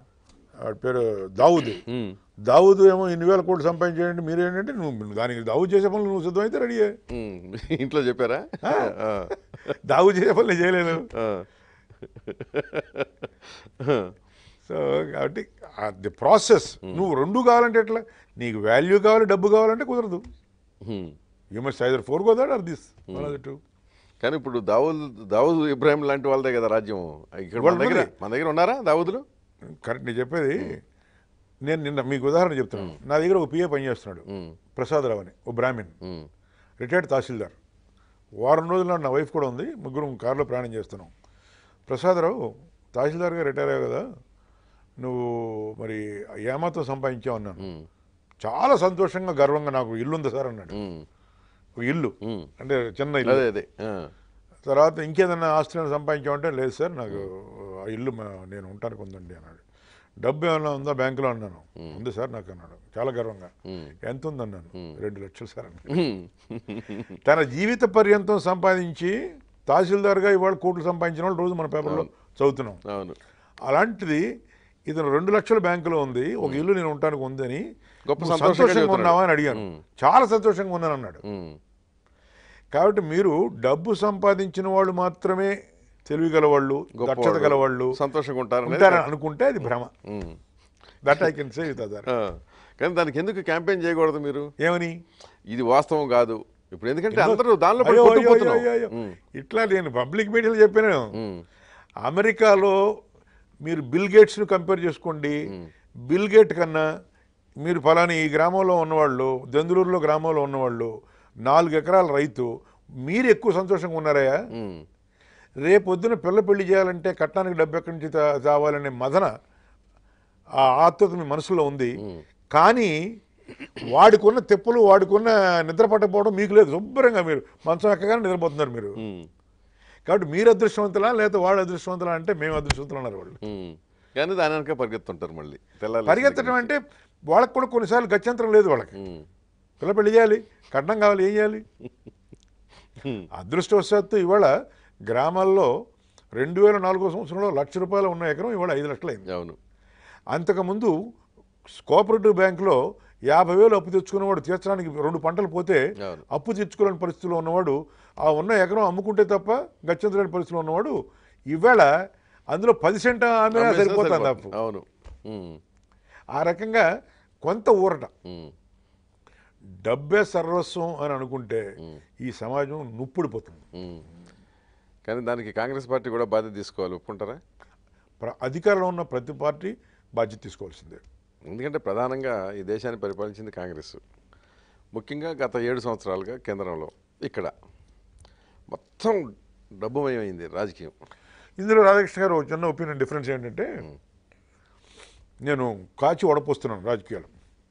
వాడి పేరు దావుద్ ఉమ్. దావుద్ ఏమో ఇన్ని వేల కోట్లు సంపాదించేయండి మీరేంటంటే నువ్వు దానికి దావుద్ చేసే పనులు నువ్వు సిద్ధమైతే రెడీయే ఉమ్. ఇంట్లో చెప్పారా ఆ. దావుద్ చేసే పనులు నేను చేయలేను ఆ. సో కాబట్టి ది ప్రాసెస్ నువ్వు రెండు కావాలంటే ఎట్లా నీకు వాల్యూ కావాలి డబ్బు కావాలంటే కుదరదు um. You must either for go that or this too కానీ ఇప్పుడు దావుద్ దావుద్ ఇబ్రాహిం లాంటి వాళ్ళదే కదా రాజ్యం ఇక్కడ మన వాళ్ళు దగ్గర ఉంది. మన దగ్గర ఉన్నారా దావుదులు కరెక్ట్ నేను చెప్పేది నేను నిన్న మీకు ఉదాహరణ చెప్తున్నాను నా దగ్గర ఒక పిఏ పనిచేస్తున్నాడు ఉమ్. ప్రసాదరావు అని ఓ బ్రాహ్మణ్ ఉమ్. రిటైర్డ్ తహసీల్దార్ వారం రోజులు నాడు నా వైఫ్ కూడా ఉంది ముగ్గురు కారులో ప్రయాణం చేస్తున్నాం ప్రసాదరావు తహసీల్దార్గా రిటైర్ అయ్యావు కదా నువ్వు మరి ఏమాత్రం సంపాదించావు అన్నాను ఉమ్. చాలా సంతోషంగా గర్వంగా నాకు ఇల్లు ఉంది సార్ అన్నాడు ఉమ్. ఒక ఇల్లు ఉమ్. అంటే చిన్న ఇల్లు అదే అదే ఆ. తర్వాత ఇంకేదన్నా ఆస్తిని సంపాదించామంటే లేదు సార్ నాకు ఆ ఇల్లు మా- నేను ఉంటానికి ఉందండి అన్నాడు డబ్బు ఏమైనా ఉందా బ్యాంకులో అన్నాను ఉంది సార్ నాకు అన్నాడు చాలా గర్వంగా ఉమ్. ఎంత ఉందన్నాను రెండు లక్షలు సార్ అన్నాడు ఉమ్. తన జీవిత పర్యంతం సంపాదించి తహసీల్దార్గా ఇవాళ కోట్లు సంపాదించిన వాళ్ళు రోజు మన పేపర్లో చదువుతున్నాం అవును అలాంటిది ఇతను రెండు లక్షల బ్యాంకులో ఉంది ఒక ఇల్లు నేను ఉండటానికి ఉందని గొప్ప నువ్వు సంతోషంగా సంతోషంగా చెబుతున్నాడు. ఉన్నావా అని అడిగాను చాలా సంతోషంగా ఉన్నాను అన్నాడు ఉమ్. కాబట్టి మీరు డబ్బు సంపాదించిన వాళ్ళు మాత్రమే తెలివిగల వాళ్ళు దక్షత గొప్పవాళ్ళు. గల వాళ్ళు సంతోషంగా ఉంటారని ఉంటారని అనుకుంటే అది భ్రమ um. That I can say with other ఆ. కానీ దానికి ఎందుకు క్యాంపెయిన్ చేయకూడదు మీరు ఏమని ఇది వాస్తవం కాదు ఇప్పుడు ఎందుకంటే అందరూ దానిలో పడి అయ్యో, అయ్యో, కొట్టుకుపోతున్నాం. అయ్యో, అయ్యో. ఉమ్. ఇట్లా నేను పబ్లిక్ మీడియాలో చెప్పాను ఉమ్. అమెరికాలో మీరు బిల్ గేట్స్ని కంపేర్ చేసుకోండి బిల్ గేట్ కన్నా మీరు ఫలాని ఈ గ్రామంలో ఉన్నవాళ్ళు దెందులూరులో గ్రామంలో ఉన్నవాళ్ళు నాలుగు ఎకరాల రైతు మీరు ఎక్కువ సంతోషంగా ఉన్నారయ్యా ఉమ్. రేపొద్దున పిల్ల పెళ్లి చేయాలంటే కట్నానికి డబ్బు ఎక్కడి నుంచి తా- తేవాలనే మదన ఆ ఆత్మత మీ మనసులో ఉంది కానీ వాడికున్న తెప్పులు వాడికున్న నిద్ర పట్టకపోవడం మీకు లేదు శుభ్రంగా మీరు మంచం ఎక్కగానే నిద్రపోతున్నారు మీరు ఉమ్. కాబట్టి మీరు అదృష్టవంతులా లేకపోతే వాడు అదృష్టవంతులా అంటే మేము అదృష్టవంతులు అన్నారు వాళ్ళు ఉమ్. కానీ దాని వెనక పరిగెత్తుంటారు మళ్ళీ తెల్లారి పరిగెత్తడం అంటే వాళ్ళకి కూడా కొన్నిసార్లు గత్యంతరం లేదు వాళ్ళకి ఉమ్. పిల్ల పెళ్లి చేయాలి కట్నం కావాలి ఏం చేయాలి ఉమ్. అదృష్టవశాత్తు ఇవాళ గ్రామాల్లో రెండు వేల నాలుగో సంవత్సరంలో లక్ష రూపాయలు ఉన్న ఎకరం ఇవాళ ఐదు లక్షలు అయింది అవును అంతకుముందు కోఆపరేటివ్ బ్యాంకులో యాభై వేలు అప్పు తెచ్చుకున్నవాడు తీర్చడానికి రెండు పంటలు పోతే అవును. అప్పు తీర్చుకోలేని పరిస్థితిలో ఉన్నవాడు ఆ ఉన్న ఎకరం అమ్ముకుంటే తప్ప గచ్చంతలేని పరిస్థితిలో ఉన్నవాడు ఇవాళ అందులో పది సెంట ఆమె అమ్మేసినా సరిపోతుంది అప్పు సరిపోతుంది. అవును ఉమ్. ఆ రకంగా కొంత ఊరట ఉమ్. డబ్బే సర్వస్వం అని అనుకుంటే ఈ సమాజం నుప్పుడిపోతుంది ఉమ్. కానీ దానికి కాంగ్రెస్ పార్టీ కూడా బాధ్యత తీసుకోవాలి ఒప్పుకుంటారా ప్ర- అధికారంలో ఉన్న ప్రతి పార్టీ బాధ్యత తీసుకోవాల్సిందే ఎందుకంటే ప్రధానంగా ఈ దేశాన్ని పరిపాలించింది కాంగ్రెస్ ముఖ్యంగా గత ఏడు సంవత్సరాలుగా కేంద్రంలో ఇక్కడ మొత్తం డబ్బుమయమైంది రాజకీయం ఇందులో రాధాకృష్ణ గారు ఒక చిన్న ఒపీనియన్ డిఫరెన్స్ ఏంటంటే నేను కాచి వడపోస్తున్నాను రాజకీయాలు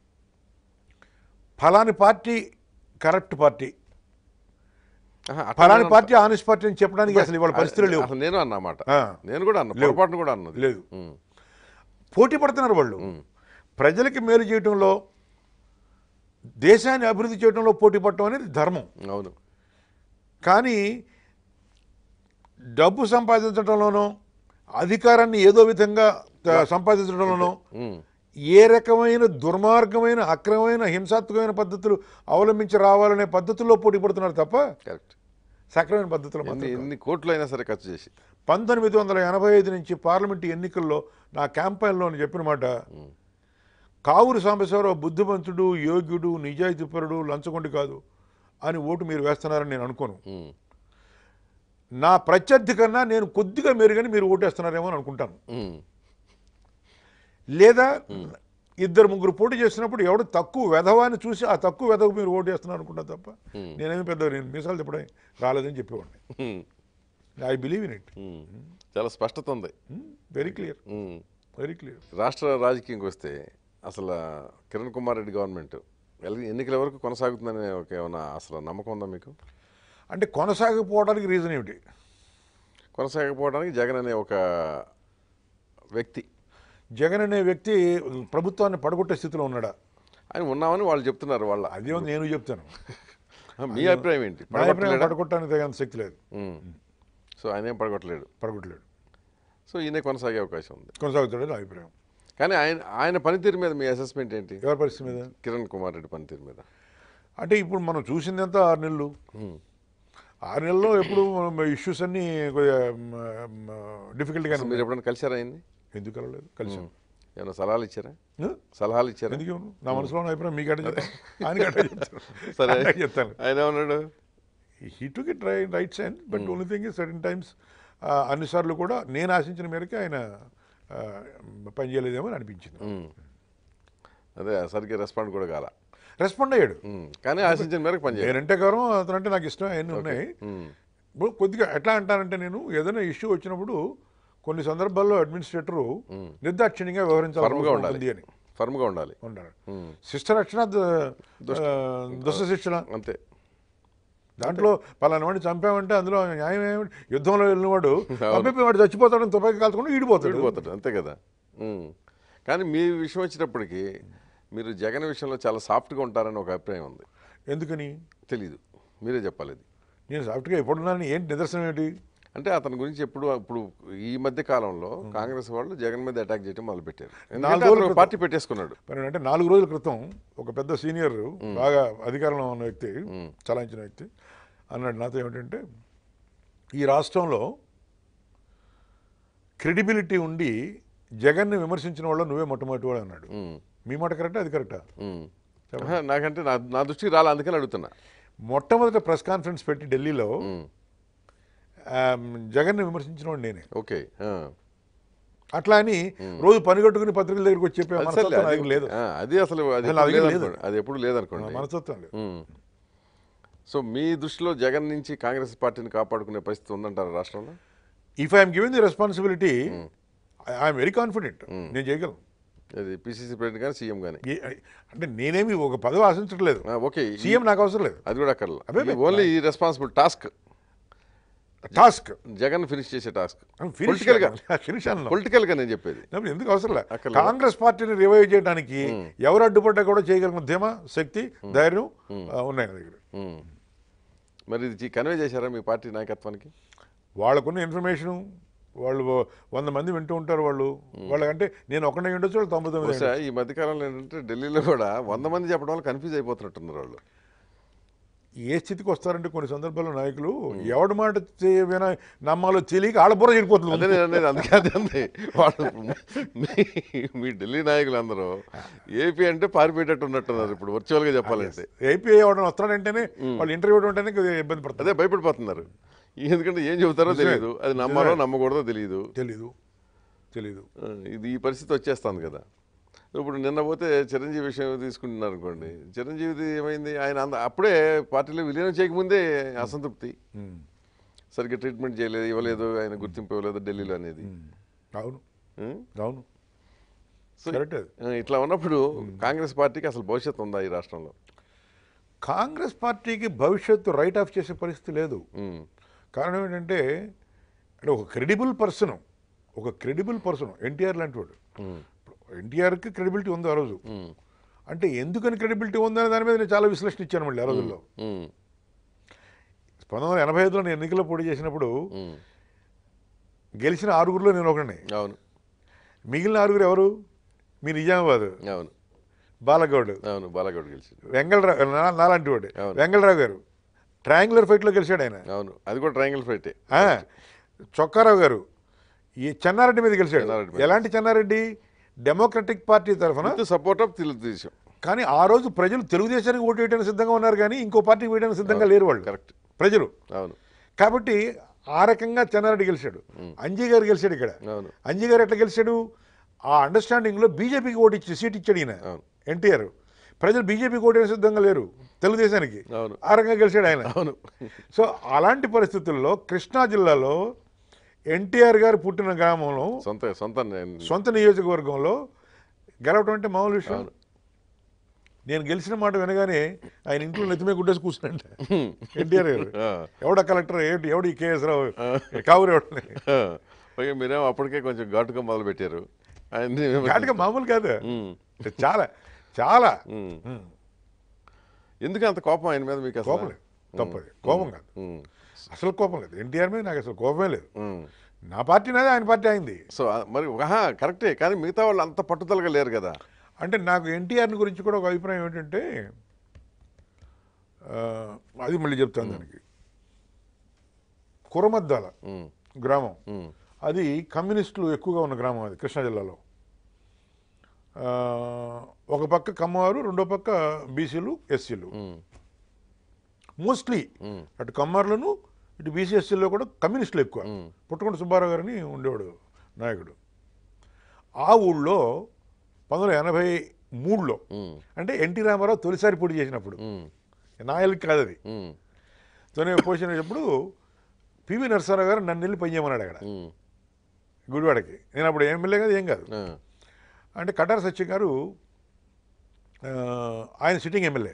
ఫలాని పార్టీ కరెక్ట్ పార్టీ ఆహా, అట్లా ఫలాని నేను పార్టీ ఆనెస్ట్ పార్టీ అని చెప్పడానికి అసలు ఇవాళ పరిస్థితులు లేవు అసలు నేను అన్నమాట ఆ. నేను కూడా అన్నా పొరపాటును కూడా అన్నది లేదు ఉమ్, పోటీ పడుతున్నారు వాళ్ళు ప్రజలకి మేలు చేయడంలో దేశాన్ని అభివృద్ధి చేయడంలో పోటీ పడటం అనేది ధర్మం అవును కానీ డబ్బు సంపాదించడంలోనూ అధికారాన్ని ఏదో విధంగా ఆ, సంపాదించడంలోనూ ఉమ్, ఏ రకమైన దుర్మార్గమైన అక్రమమైన హింసాత్మకమైన పద్ధతులు అవలంబించి రావాలనే పద్ధతుల్లో పోటీ పడుతున్నారు తప్ప కరెక్ట్ సక్రమైన పద్ధతులు ఎన్ని మాత్రం కాదు. ఎన్ని కోట్లు అయినా సరే ఖర్చు చేసి పంతొమ్మిది వందల ఎనభై ఐదు నుంచి పార్లమెంటు ఎన్నికల్లో నా క్యాంపెయిన్లో నేను చెప్పిన మాట కావురు సాంబశివరావు బుద్ధిమంతుడు యోగ్యుడు నిజాయితీపరుడు లంచగొండి కాదు అని ఓటు మీరు వేస్తున్నారని నేను అనుకోను ఉమ్, నా ప్రత్యర్థి కన్నా నేను కొద్దిగా మెరుగని మీరు ఓటేస్తున్నారేమో అని అనుకుంటాను ఉమ్, లేదా ఇద్దరు ముగ్గురు పోటీ చేస్తున్నప్పుడు ఎవడు తక్కువ వెధవాన్ని చూసి ఆ తక్కువ వెధవ మీరు ఓటు వేస్తున్నారు అనుకుంటా తప్ప నేనేమి పెద్ద నేను మీసాలు తిప్పడే రాలేదని చెప్పేవాడిని um, I believe in it um. చాలా స్పష్టత ఉంది very clear um. Very clear రాష్ట్ర రాజకీయంకి వస్తే అసలు కిరణ్ కుమార్ రెడ్డి గవర్నమెంట్ ఎల్- ఎన్నికల వరకు కొనసాగుతుందనే ఒక ఏమైనా అసలు నమ్మకం ఉందా మీకు అంటే కొనసాగిపోవడానికి రీజన్ ఏమిటి కొనసాగకపోవడానికి జగన్ అనే ఒక వ్యక్తి జగన్ అనే వ్యక్తి ప్రభుత్వాన్ని పడగొట్టే స్థితిలో ఉన్నాడా ఆయన ఉన్నామని వాళ్ళు చెప్తున్నారు వాళ్ళ అదే నేను చెప్తాను మీ అభిప్రాయం ఏంటి నా అభిప్రాయం పడగొట్టలేడా? పడగొట్టడానికి తగినంత శక్తి లేదు ఉమ్. సో ఆయన ఏం పడగొట్టలేడు పడగొట్టలేడు సో ఈయనే కొనసాగే అవకాశం ఉంది కొనసాగుతాడు నా అభిప్రాయం కానీ ఆయన ఆయన పనితీరు మీద మీ అసెస్మెంట్ ఏంటి ఎవరి పరిస్థితి మీద కిరణ్ కుమార్ రెడ్డి పనితీరు మీద అంటే ఇప్పుడు మనం చూసింది ఎంత ఆరు నెలలు ఉమ్. ఆరు నెలల్లో ఎప్పుడు ఇష్యూస్ అన్నీ కొద్దిగా డిఫికల్ట్గా మీరు ఎప్పుడైనా కలిసారా ఆయన్ని ఎందుకు వెళ్ళలేదు కలిసాం ఏమైనా సలహాలు ఇచ్చారా ఆ? సలహాలు ఇచ్చారా ఎందుకు ఇవ్వను? నా మనసులో ఉన్న అభిప్రాయం మీకు అడ్డ చెప్తాను ఆయన అడ్డ చెప్తాను సరే ఆయనకి చెప్తాను ఆయన ఏమన్నాడు హీ టుక్ ఇట్ రై right sign but only thing is certain times అన్నిసార్లు కూడా నేను ఆశించిన మేరకు ఆయన ఆ, పనిచేయలేదేమో అని అనిపించింది ఉమ్. అదే సరిగ్గా రెస్పాండ్ కూడా కాల రెస్పాండ్ అయ్యాడు ఉమ్. కానీ ఆశించిన మేరకు పనిచేయాలి నేనంటే గౌరవం అతనంటే నాకు ఇష్టం అవన్నీ ఉన్నాయి ఇప్పుడు కొద్దిగా ఎట్లా అంటానంటే నేను ఏదైనా ఇష్యూ వచ్చినప్పుడు కొన్ని సందర్భాల్లో అడ్మినిస్ట్రేటరు నిర్దాక్షిణ్యంగా వ్యవహరించాల్సిన ఫర్మ్గా అవసరం ఉండాలి ఉంది అని ఫర్మ్గా ఉండాలి ఉన్నారు ఉమ్. శిష్ట రక్షణ ద- ఆ, దుష్ట శిక్షణ అంతే దాంట్లో పలానా వాడిని చంపామంటే అందులో న్యాయం ఏమిటి యుద్ధంలో వెళ్ళినవాడు పంపి వాడు చచ్చిపోతాడని తుపాకి కాల్చకుండా ఈడిపోతాడు వెళ్ళిపోతాడు అంతే కదా ఉమ్. కానీ మీ విషయం వచ్చినప్పటికీ మీరు జగన్ విషయంలో చాలా సాఫ్ట్గా ఉంటారని ఒక అభిప్రాయం ఉంది ఎందుకని తెలీదు మీరే చెప్పాలి ఇది నేను సాఫ్ట్గా ఎప్పుడున్నాను ఏంటి నిదర్శనం ఏంటి అంటే అతని గురించి ఎప్పుడు ఇప్పుడు ఈ మధ్య కాలంలో కాంగ్రెస్ వాళ్ళు జగన్ మీద అటాక్ చేయడం మొదలుపెట్టారు నాలుగు ఎందుకంటే రోజుల అతను క్రితం. పార్టీ పెట్టేసుకున్నాడు మరి అంటే నాలుగు రోజుల క్రితం ఒక పెద్ద సీనియర్ బాగా అధికారంలో ఉన్న వ్యక్తి చలాయించిన వ్యక్తి అన్నాడు నాతో ఏమిటంటే ఈ రాష్ట్రంలో క్రెడిబిలిటీ ఉండి జగన్ని విమర్శించిన వాళ్ళు నువ్వే మొట్టమొదటి వాడు అన్నాడు ఉమ్. మీ మాట కరెక్టా అది కరెక్టా ఉమ్. ఆహా, నాకంటే నా నా దృష్టికి రాలే అందుకని అడుగుతున్నా మొట్టమొదట ప్రెస్ కాన్ఫరెన్స్ పెట్టి ఢిల్లీలో ఉమ్. ఆమ్, జగన్ని విమర్శించిన వాడు నేనే ఓకే ఆ. అట్లా అని రోజు పని కట్టుకుని పత్రికల దగ్గరికి వచ్చి చెప్పే అది మనస్తత్వం సర్లే, నాకు అది- లేదు ఆ, అది అసలు అది అసలు ఎప్పుడు అది లేదు. లేదనుకోండి. అది ఎప్పుడు లేదనుకోండి మనస్తత్వం లేదు ఉమ్. సో మీ దృష్టిలో జగన్ నుంచి కాంగ్రెస్ పార్టీని కాపాడుకునే పరిస్థితి ఉందంటారు రాష్ట్రంలో if I'm given the responsibility I'm very confident నేను చేయగలను అది పిసిసి ప్రెసిడెంట్ కానీ సీఎం కానీ ఏ- అంటే నేనేమి ఒక పదవి ఆశించట్లేదు ఓకే ఈ- సీఎం నాకు అవసరం లేదు అది కూడా అక్కర్లా అబ్బే, ఓన్లీ ఈ responsible task task Jagan finish చేసే టాస్క్ ఫినిష్ పొలిటికల్ గా ఫినిష్ అన్న పొలిటికల్ గా నేను చెప్పేది ఎందుకు అవసరం లేదు అక్కర్లేదు. కాంగ్రెస్ పార్టీని రివైవ్ చేయడానికి ఎవరు అడ్డుపడ్డా కూడా చేయగలిగిన ధీమా శక్తి ధైర్యం ఆ, ఉన్నాయి నా దగ్గర ఉమ్. మరి ఇది కన్వే చేశారా మీ పార్టీ నాయకత్వానికి వాళ్ళకున్న ఇన్ఫర్మేషన్ వాళ్ళు వంద మంది వింటూ ఉంటారు వాళ్ళు వాళ్ళకంటే నేను ఒకటే ఉండొచ్చు వాళ్ళు తొంభై తొమ్మిది బహుశా ఈ మధ్యకాలంలో ఏంటంటే ఢిల్లీలో కూడా వంద మంది చెప్పడం వల్ల కన్ఫ్యూజ్ అయిపోతున్నట్టున్నారు వాళ్ళు ఏ స్థితికి వస్తారంటే కొన్ని సందర్భాల్లో నాయకులు ఎవడి మాట చే- విన నమ్మాలో తెలియక ఆడబుర్ర అదే చెడిపోతుంది నేను అనేది అందుకే అదే అంది వాళ్ళు మీ- మీ ఢిల్లీ నాయకులు అందరూ ఏపీ అంటే పారిపోయేటట్టు ఉన్నట్టున్నారు ఇప్పుడు వర్చువల్గా చెప్పాలంటే ఏపీ ఎవడన్నా వస్తాడంటేనే వాళ్ళు ఇంటర్వ్యూ ఉంటేనే కొద్దిగా ఇబ్బంది పడతారు అదే భయపడిపోతున్నారు ఎందుకంటే ఏం చెబుతారో తెలియదు అది నమ్మాలో నమ్మకూడదో తెలియదు తెలీదు తెలీదు ఆ, ఇది ఈ పరిస్థితి వచ్చేస్తుంది కదా ఇప్పుడు నిన్న పోతే చిరంజీవి విషయం తీసుకుంటున్నారు అనుకోండి చిరంజీవిది ఏమైంది ఆయన అంద అప్పుడే పార్టీలో విలీనం చేయకముందే అసంతృప్తి ఉమ్, సరిగ్గా ట్రీట్మెంట్ చేయలేదు ఇవ్వలేదు ఆయన గుర్తింపు ఇవ్వలేదు ఢిల్లీలో అనేది ఉమ్. అవును ఉం? అవును సో కరెక్ట్ అది ఆ, ఇట్లా ఉన్నప్పుడు కాంగ్రెస్ పార్టీకి అసలు భవిష్యత్తు ఉందా ఈ రాష్ట్రంలో కాంగ్రెస్ పార్టీకి భవిష్యత్తు రైట్ ఆఫ్ చేసే పరిస్థితి లేదు ఉం. కారణం ఏంటంటే అంటే ఒక క్రెడిబుల్ పర్సన్ ఒక క్రెడిబుల్ పర్సన్ ఎన్టీఆర్ లాంటి వాడు ఉం. ఎన్టీఆర్కి క్రెడిబిలిటీ ఉంది ఆ రోజు ఉం. అంటే ఎందుకని క్రెడిబిలిటీ ఉందనే దాని మీద నేను చాలా విశ్లేషణ ఇచ్చాను మళ్ళీ ఆ రోజుల్లో ఉం. పంతొమ్మిది వందల ఎనభై ఐదులో నేను ఎన్నికల్లో పోటీ చేసినప్పుడు ఉం. గెలిచిన ఆరుగురిలో నేను ఒకడిని అవును మిగిలిన ఆరుగురు ఎవరు మీ నిజామాబాద్ అవును బాలగౌడ్ అవును బాలగౌడ్ గెలిచింది వెంగళరావు నా- నాలాంటి వాడు అవును. వెంగళరావు గారు ట్రయాంగులర్ ఫైట్లో గెలిచాడు ఆయన అవును అది కూడా ట్రయాంగిల్ ఫైటే ఆ, చొక్కారావు గారు ఈ చెన్నారెడ్డి మీద గెలిచాడు చెన్నారెడ్డి మీద. ఎలాంటి చెన్నారెడ్డి డెమోక్రటిక్ పార్టీ తరఫున విత్ సపోర్ట్ ఆఫ్ తెలుగుదేశం కానీ ఆ రోజు ప్రజలు తెలుగుదేశానికి ఓటు వేయడానికి సిద్ధంగా ఉన్నారు కానీ ఇంకో పార్టీకి వేయడానికి సిద్ధంగా లేరు వాళ్ళు కరెక్ట్ ప్రజలు అవును కాబట్టి ఆ రకంగా చెన్నారెడ్డి గెలిచాడు అంజీ గారు గెలిచాడు ఇక్కడ అవును అంజీ గారు ఎట్లా గెలిచాడు ఆ అండర్స్టాండింగ్లో బీజేపీకి ఓటు ఇచ్చి సీట్ ఇచ్చాడు ఈయన అవును. ఎన్టీఆర్ ప్రజలు బీజేపీకి ఓటు వేయడానికి సిద్ధంగా లేరు తెలుగుదేశానికి అవును. ఆ రకంగా గెలిచాడు ఆయన అవును సో అలాంటి పరిస్థితుల్లో కృష్ణా జిల్లాలో ఎన్టీఆర్ గారు పుట్టిన గ్రామంలో సొంత సొంత నేను- సొంత నియోజకవర్గంలో గెలవటం అంటే మామూలు విషయం అవును. నేను గెలిచిన మాట వినగానే ఆయన ఇంట్లో నెత్తిమే గుడ్డేసి కూర్చున్నాంట ఎన్టీఆర్ గారు ఆ. ఎవడ కలెక్టర్ ఏంటి ఎవడు ఈ కేఎస్ రావు కావురు ఎవడని పైగా మీరేమో అప్పటికే కొంచెం ఘాటుగా మొదలు పెట్టారు ఆయన్ని విమర్శించారు. ఘాటుగా మామూలు కాదు ఉమ్. చాలా చాలా ఉమ్. ఉమ్. ఎందుకు అంత కోపం ఆయన మీద మీకు అసలు కోపం లేదు తప్పది కోపం కాదు ఉమ్. అసలు కోపం లేదు ఎన్టీఆర్ మీద నాకు అసలు కోపమే లేదు ఉమ్. నా పార్టీ నాదే ఆయన పార్టీ అయింది సో ఆ, మరి ఆహా, కరెక్టే కానీ మిగతా వాళ్ళు అంత పట్టుదలగా లేరు కదా అంటే నాకు ఎన్టీఆర్ గురించి కూడా ఒక అభిప్రాయం ఏంటంటే ఆ, అది మళ్ళీ చెప్తాను దానికి కురమద్దాల ఉమ్. గ్రామం ఉమ్. అది కమ్యూనిస్టులు ఎక్కువగా ఉన్న గ్రామం అది కృష్ణా జిల్లాలో ఆ, ఒక పక్క కమ్మవారు రెండో పక్క బీసీలు ఎస్సీలు ఉమ్. Mostly um. అటు కమ్మారులను ఇటు బీసీ ఎస్సీల్లో కూడా కమ్యూనిస్టులు ఎక్కువ ఉమ్. పుట్టకొండ సుబ్బారావు గారిని ఉండేవాడు నాయకుడు ఆ ఊళ్ళో పంతొమ్మిది వందల ఎనభై మూడులో ఉమ్. అంటే ఎన్టీ రామారావు తొలిసారి పోటీ చేసినప్పుడు ఉమ్. నాయలకి కాదు అది ఉమ్. తొనే పోసినప్పుడు పివి నరసరావు గారు నన్ను వెళ్ళి పనిచేయమన్నాడు అక్కడ ఉమ్. గుడివాడకి నేను అప్పుడు ఎమ్మెల్యే కాదు ఏం కాదు ఆ. అంటే కటార సత్యం గారు ఆ, ఆయన సిట్టింగ్ ఎమ్మెల్యే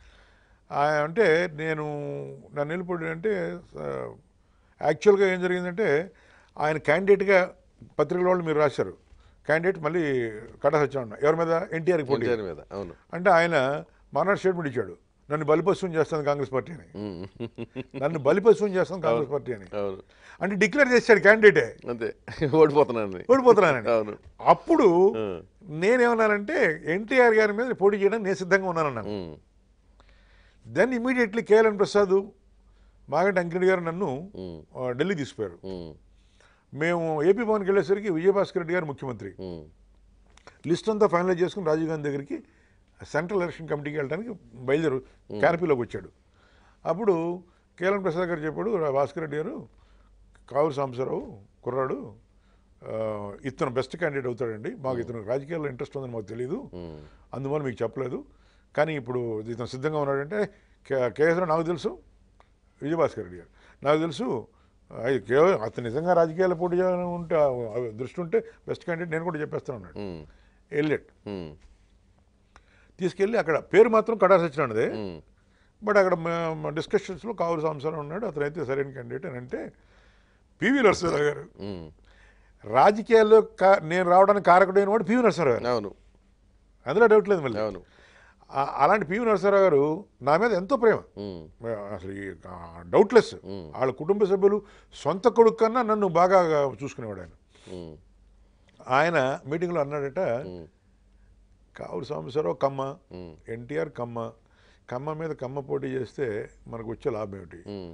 ఆ- అంటే నేను నన్ను వెళ్ళిపోయి అంటే ఆ, యాక్చువల్గా ఏం జరిగిందంటే ఆయన క్యాండిడేట్గా పత్రికల వాళ్ళు మీరు రాశారు క్యాండిడేట్ మళ్ళీ కటా సత్యం అన్న ఎవరి మీద ఎన్టీఆర్కి పోటీ ఎన్టీఆర్ మీద అవును అంటే ఆయన మర్నాడు స్టేట్మెంట్ ఇచ్చాడు నన్ను బలిపశువుని చేస్తాను కాంగ్రెస్ పార్టీ అని ఉమ్. నన్ను బలిపశువుని చేస్తాను కాంగ్రెస్ పార్టీ అని అవును అంటే డిక్లేర్ చేశాడు క్యాండిడేటే అంతే ఓడిపోతున్నాను ఓడిపోతున్నానని అవును అప్పుడు ఆ. నేనేమన్నానంటే ఎన్టీఆర్ గారి మీద పోటీ చేయడానికి నేను సిద్ధంగా ఉన్నానన్నాను um. Then immediately KLN Prasad Maganti Ankireddy garu నన్ను ఉమ్. ఆ, ఢిల్లీ తీసుకుపోయారు ఉమ్. మేము ఏపీ భవన్కి వెళ్ళేసరికి విజయభాస్కర్ రెడ్డి గారు ముఖ్యమంత్రి ఉమ్. లిస్ట్ అంతా ఫైనలైజ్ చేసుకుని రాజీవ్ గాంధీ దగ్గరికి సెంట్రల్ ఎలక్షన్ కమిటీకి వెళ్ళడానికి బయలుదేరు క్యానపీలోకి వచ్చాడు అప్పుడు కేఎల్ఎన్ ప్రసాద్ గారు చెప్పాడు "రా భాస్కర్ రెడ్డి గారు కావురు సాంబశివరావు కుర్రాడు ఆ, ఇతను బెస్ట్ క్యాండిడేట్ అవుతాడండి మాకు ఇతను రాజకీయాల్లో ఇంట్రెస్ట్ ఉందని మాకు తెలియదు ఉమ్. అందువల్ల మీకు చెప్పలేదు కానీ ఇప్పుడు ఇతను సిద్ధంగా ఉన్నాడంటే కే- కేఎస్ రావు నాకు తెలుసు విజయభాస్కర్ రెడ్డి గారు నాకు తెలుసు అది కేవలం అతను నిజంగా రాజకీయాల్లో పోటీ చేయాలని ఉంటే ఆ దృష్టి ఉంటే బెస్ట్ క్యాండిడేట్ నేను కూడా చెప్పేస్తాను అన్నాడు ఉమ్. వెళ్ళాడు ఉమ్. తీసుకెళ్ళి అక్కడ పేరు మాత్రం కడాసి వచ్చినదే ఉమ్. బట్ అక్కడ డిస్కషన్స్లో కావురు సంవత్సరం ఉన్నాడు అతనైతే సరైన క్యాండిడేట్ అని అంటే పివి నరసింహరావు గారు ఉమ్. రాజకీయాల్లో కా- నేను రావడానికి కారకుడైన వాడు పివి నరసింహరావు గారు అవును అందులో డౌట్ లేదు మళ్ళీ అవును ఆ- అలాంటి పివి నరసింహరావు గారు నా మీద ఎంతో ప్రేమ ఉమ్. అసలు డౌట్లెస్ మ్మ్. వాళ్ళ కుటుంబ సభ్యులు సొంత కొడుకు కన్నా నన్ను బాగా చూసుకునేవాడు ఆయన ఉమ్. ఆయన మీటింగ్లో అన్నాడట ఉమ్. కావురు సాంబశివరావు కమ్మ ఉమ్. ఎన్టీఆర్ కమ్మ కమ్మ మీద కమ్మ పోటీ చేస్తే మనకు వచ్చే లాభం ఏమిటి ఉమ్.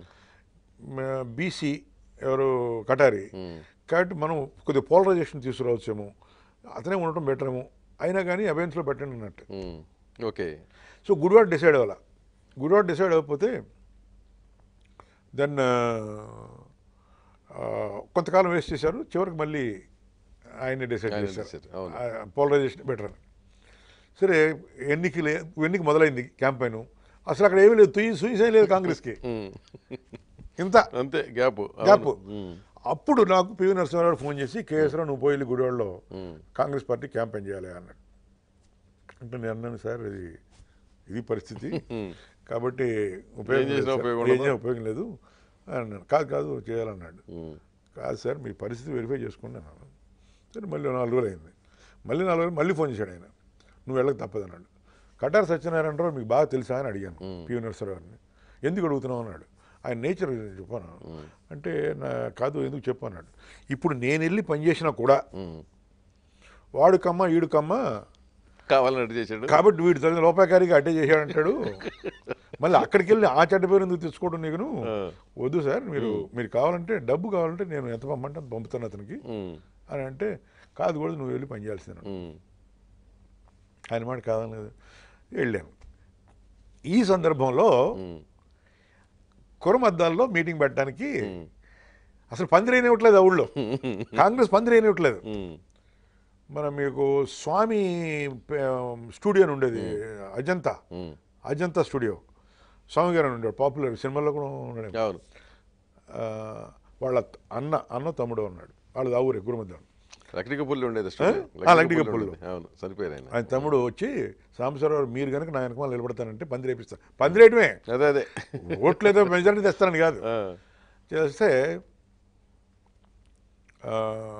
బీసీ ఎవరు కటారి ఉమ్. కాబట్టి మనం కొద్దిగా పోలరైజేషన్ తీసుకురావచ్చేమో అతనే ఉండటం బెటర్ ఏమో అయినా కానీ అబెన్స్లో పెట్టండి అన్నట్టు um. Okay so Gudivada decide అవ్వాల గుడివాడ డిసైడ్ అవ్వకపోతే దెన్ కొంతకాలం వేస్ట్ చేశారు చివరికి మళ్ళీ ఆయన్ని డిసైడ్ ఆయన్ని చేశారు decide, అవును. పోలరైజేషన్ బెటర్ అని సరే ఎన్నికలు ఎన్నిక మొదలైంది క్యాంపెయిన్ అసలు అక్కడ ఏమీ లేదు తుయి సూయిసే లేదు కాంగ్రెస్కి ఉమ్. ఇంత అంతే గ్యాప్ గ్యాప్ అప్పుడు నాకు పివి నరసింహారావు ఫోన్ చేసి కేఎస్రావు నువ్వు పోయి గుడివాడలో కాంగ్రెస్ పార్టీ క్యాంపెయిన్ చేయాలి అన్నాడు అంటే నేను అన్నాను సార్ ఇది ఇది పరిస్థితి కాబట్టి ఉపయోగం ఏం లేదు చేసినా సార్. ఉపయోగం ఏం ఉండదు. చేసినా ఉపయోగం లేదు అని అన్నాను కాదు కాదు చేయాలన్నాడు కాదు సార్ మీ పరిస్థితి వెరిఫై చేసుకోండి అన్నాను సరే మళ్ళీ నాలుగు రోజులు అయింది మళ్ళీ నాలుగు రోజులు మళ్ళీ ఫోన్ చేశాడు ఆయన నువ్వు వెళ్ళక తప్పదు అన్నాడు కటార్ సత్యనారాయణరావు మీకు బాగా తెలుసా అని అడిగాను పివి నరసరావు గారిని ఎందుకు అడుగుతున్నావు అన్నాడు ఆయన నేచర్ చెప్పాను అంటే నా కాదు ఎందుకు చెప్పు అన్నాడు ఇప్పుడు నేను వెళ్ళి పనిచేసినా కూడా వాడు కమ్మ ఈడు కమ్మ కావాలని అడ్డు చేశాడు కాబట్టి వీడు తల్లి లోపాకారిగా అడ్డే చేశాడంటాడు మళ్ళీ అక్కడికి వెళ్ళి ఆ చెడ్డ పేరు ఎందుకు తెచ్చుకోవడం నీకును వద్దు సార్ మీరు మీరు కావాలంటే డబ్బు కావాలంటే నేను ఎంత పంపమంటే అంత పంపుతాను అతనికి ఉమ్, అని అంటే కాదు కూడా నువ్వు వెళ్ళి పని చేయాల్సింది ఉమ్, ఆయన మాట కాదని వెళ్ళాను ఈ సందర్భంలో ఉమ్, కురమద్దాల్లో మీటింగ్ పెట్టడానికి అసలు పందిరైన ఇవ్వట్లేదు ఆ ఊళ్ళో కాంగ్రెస్ పందిరైన ఇవ్వట్లేదు ఉమ్, మన మీకు స్వామి పే- స్టూడియో అని ఉండేది అజంతా ఉమ్. అజంతా స్టూడియో స్వామి గారు అని ఉండేవాడు పాపులర్ సినిమాల్లో కూడా ఉన్నాడు అవును ఆ, వాళ్ళ అన్న అన్న తమ్ముడు ఉన్నాడు వాళ్ళది ఆ ఊరే గురుమద్దాం లక్డికపల్లి ఉండేది ఆ, లక్డికపల్లి. ఉండేది. అవును చనిపోయారు ఆయన ఆయన తమ్ముడు వచ్చి సాంబశివరావు మీరు కనుక నా వెనక నిలబడతానంటే పందిరేపిస్తాను పందిరేయటమే అదే అదే ఓట్లు ఏదో మెజారిటీ తెస్తానని కాదు ఆ, చేస్తే ఆ,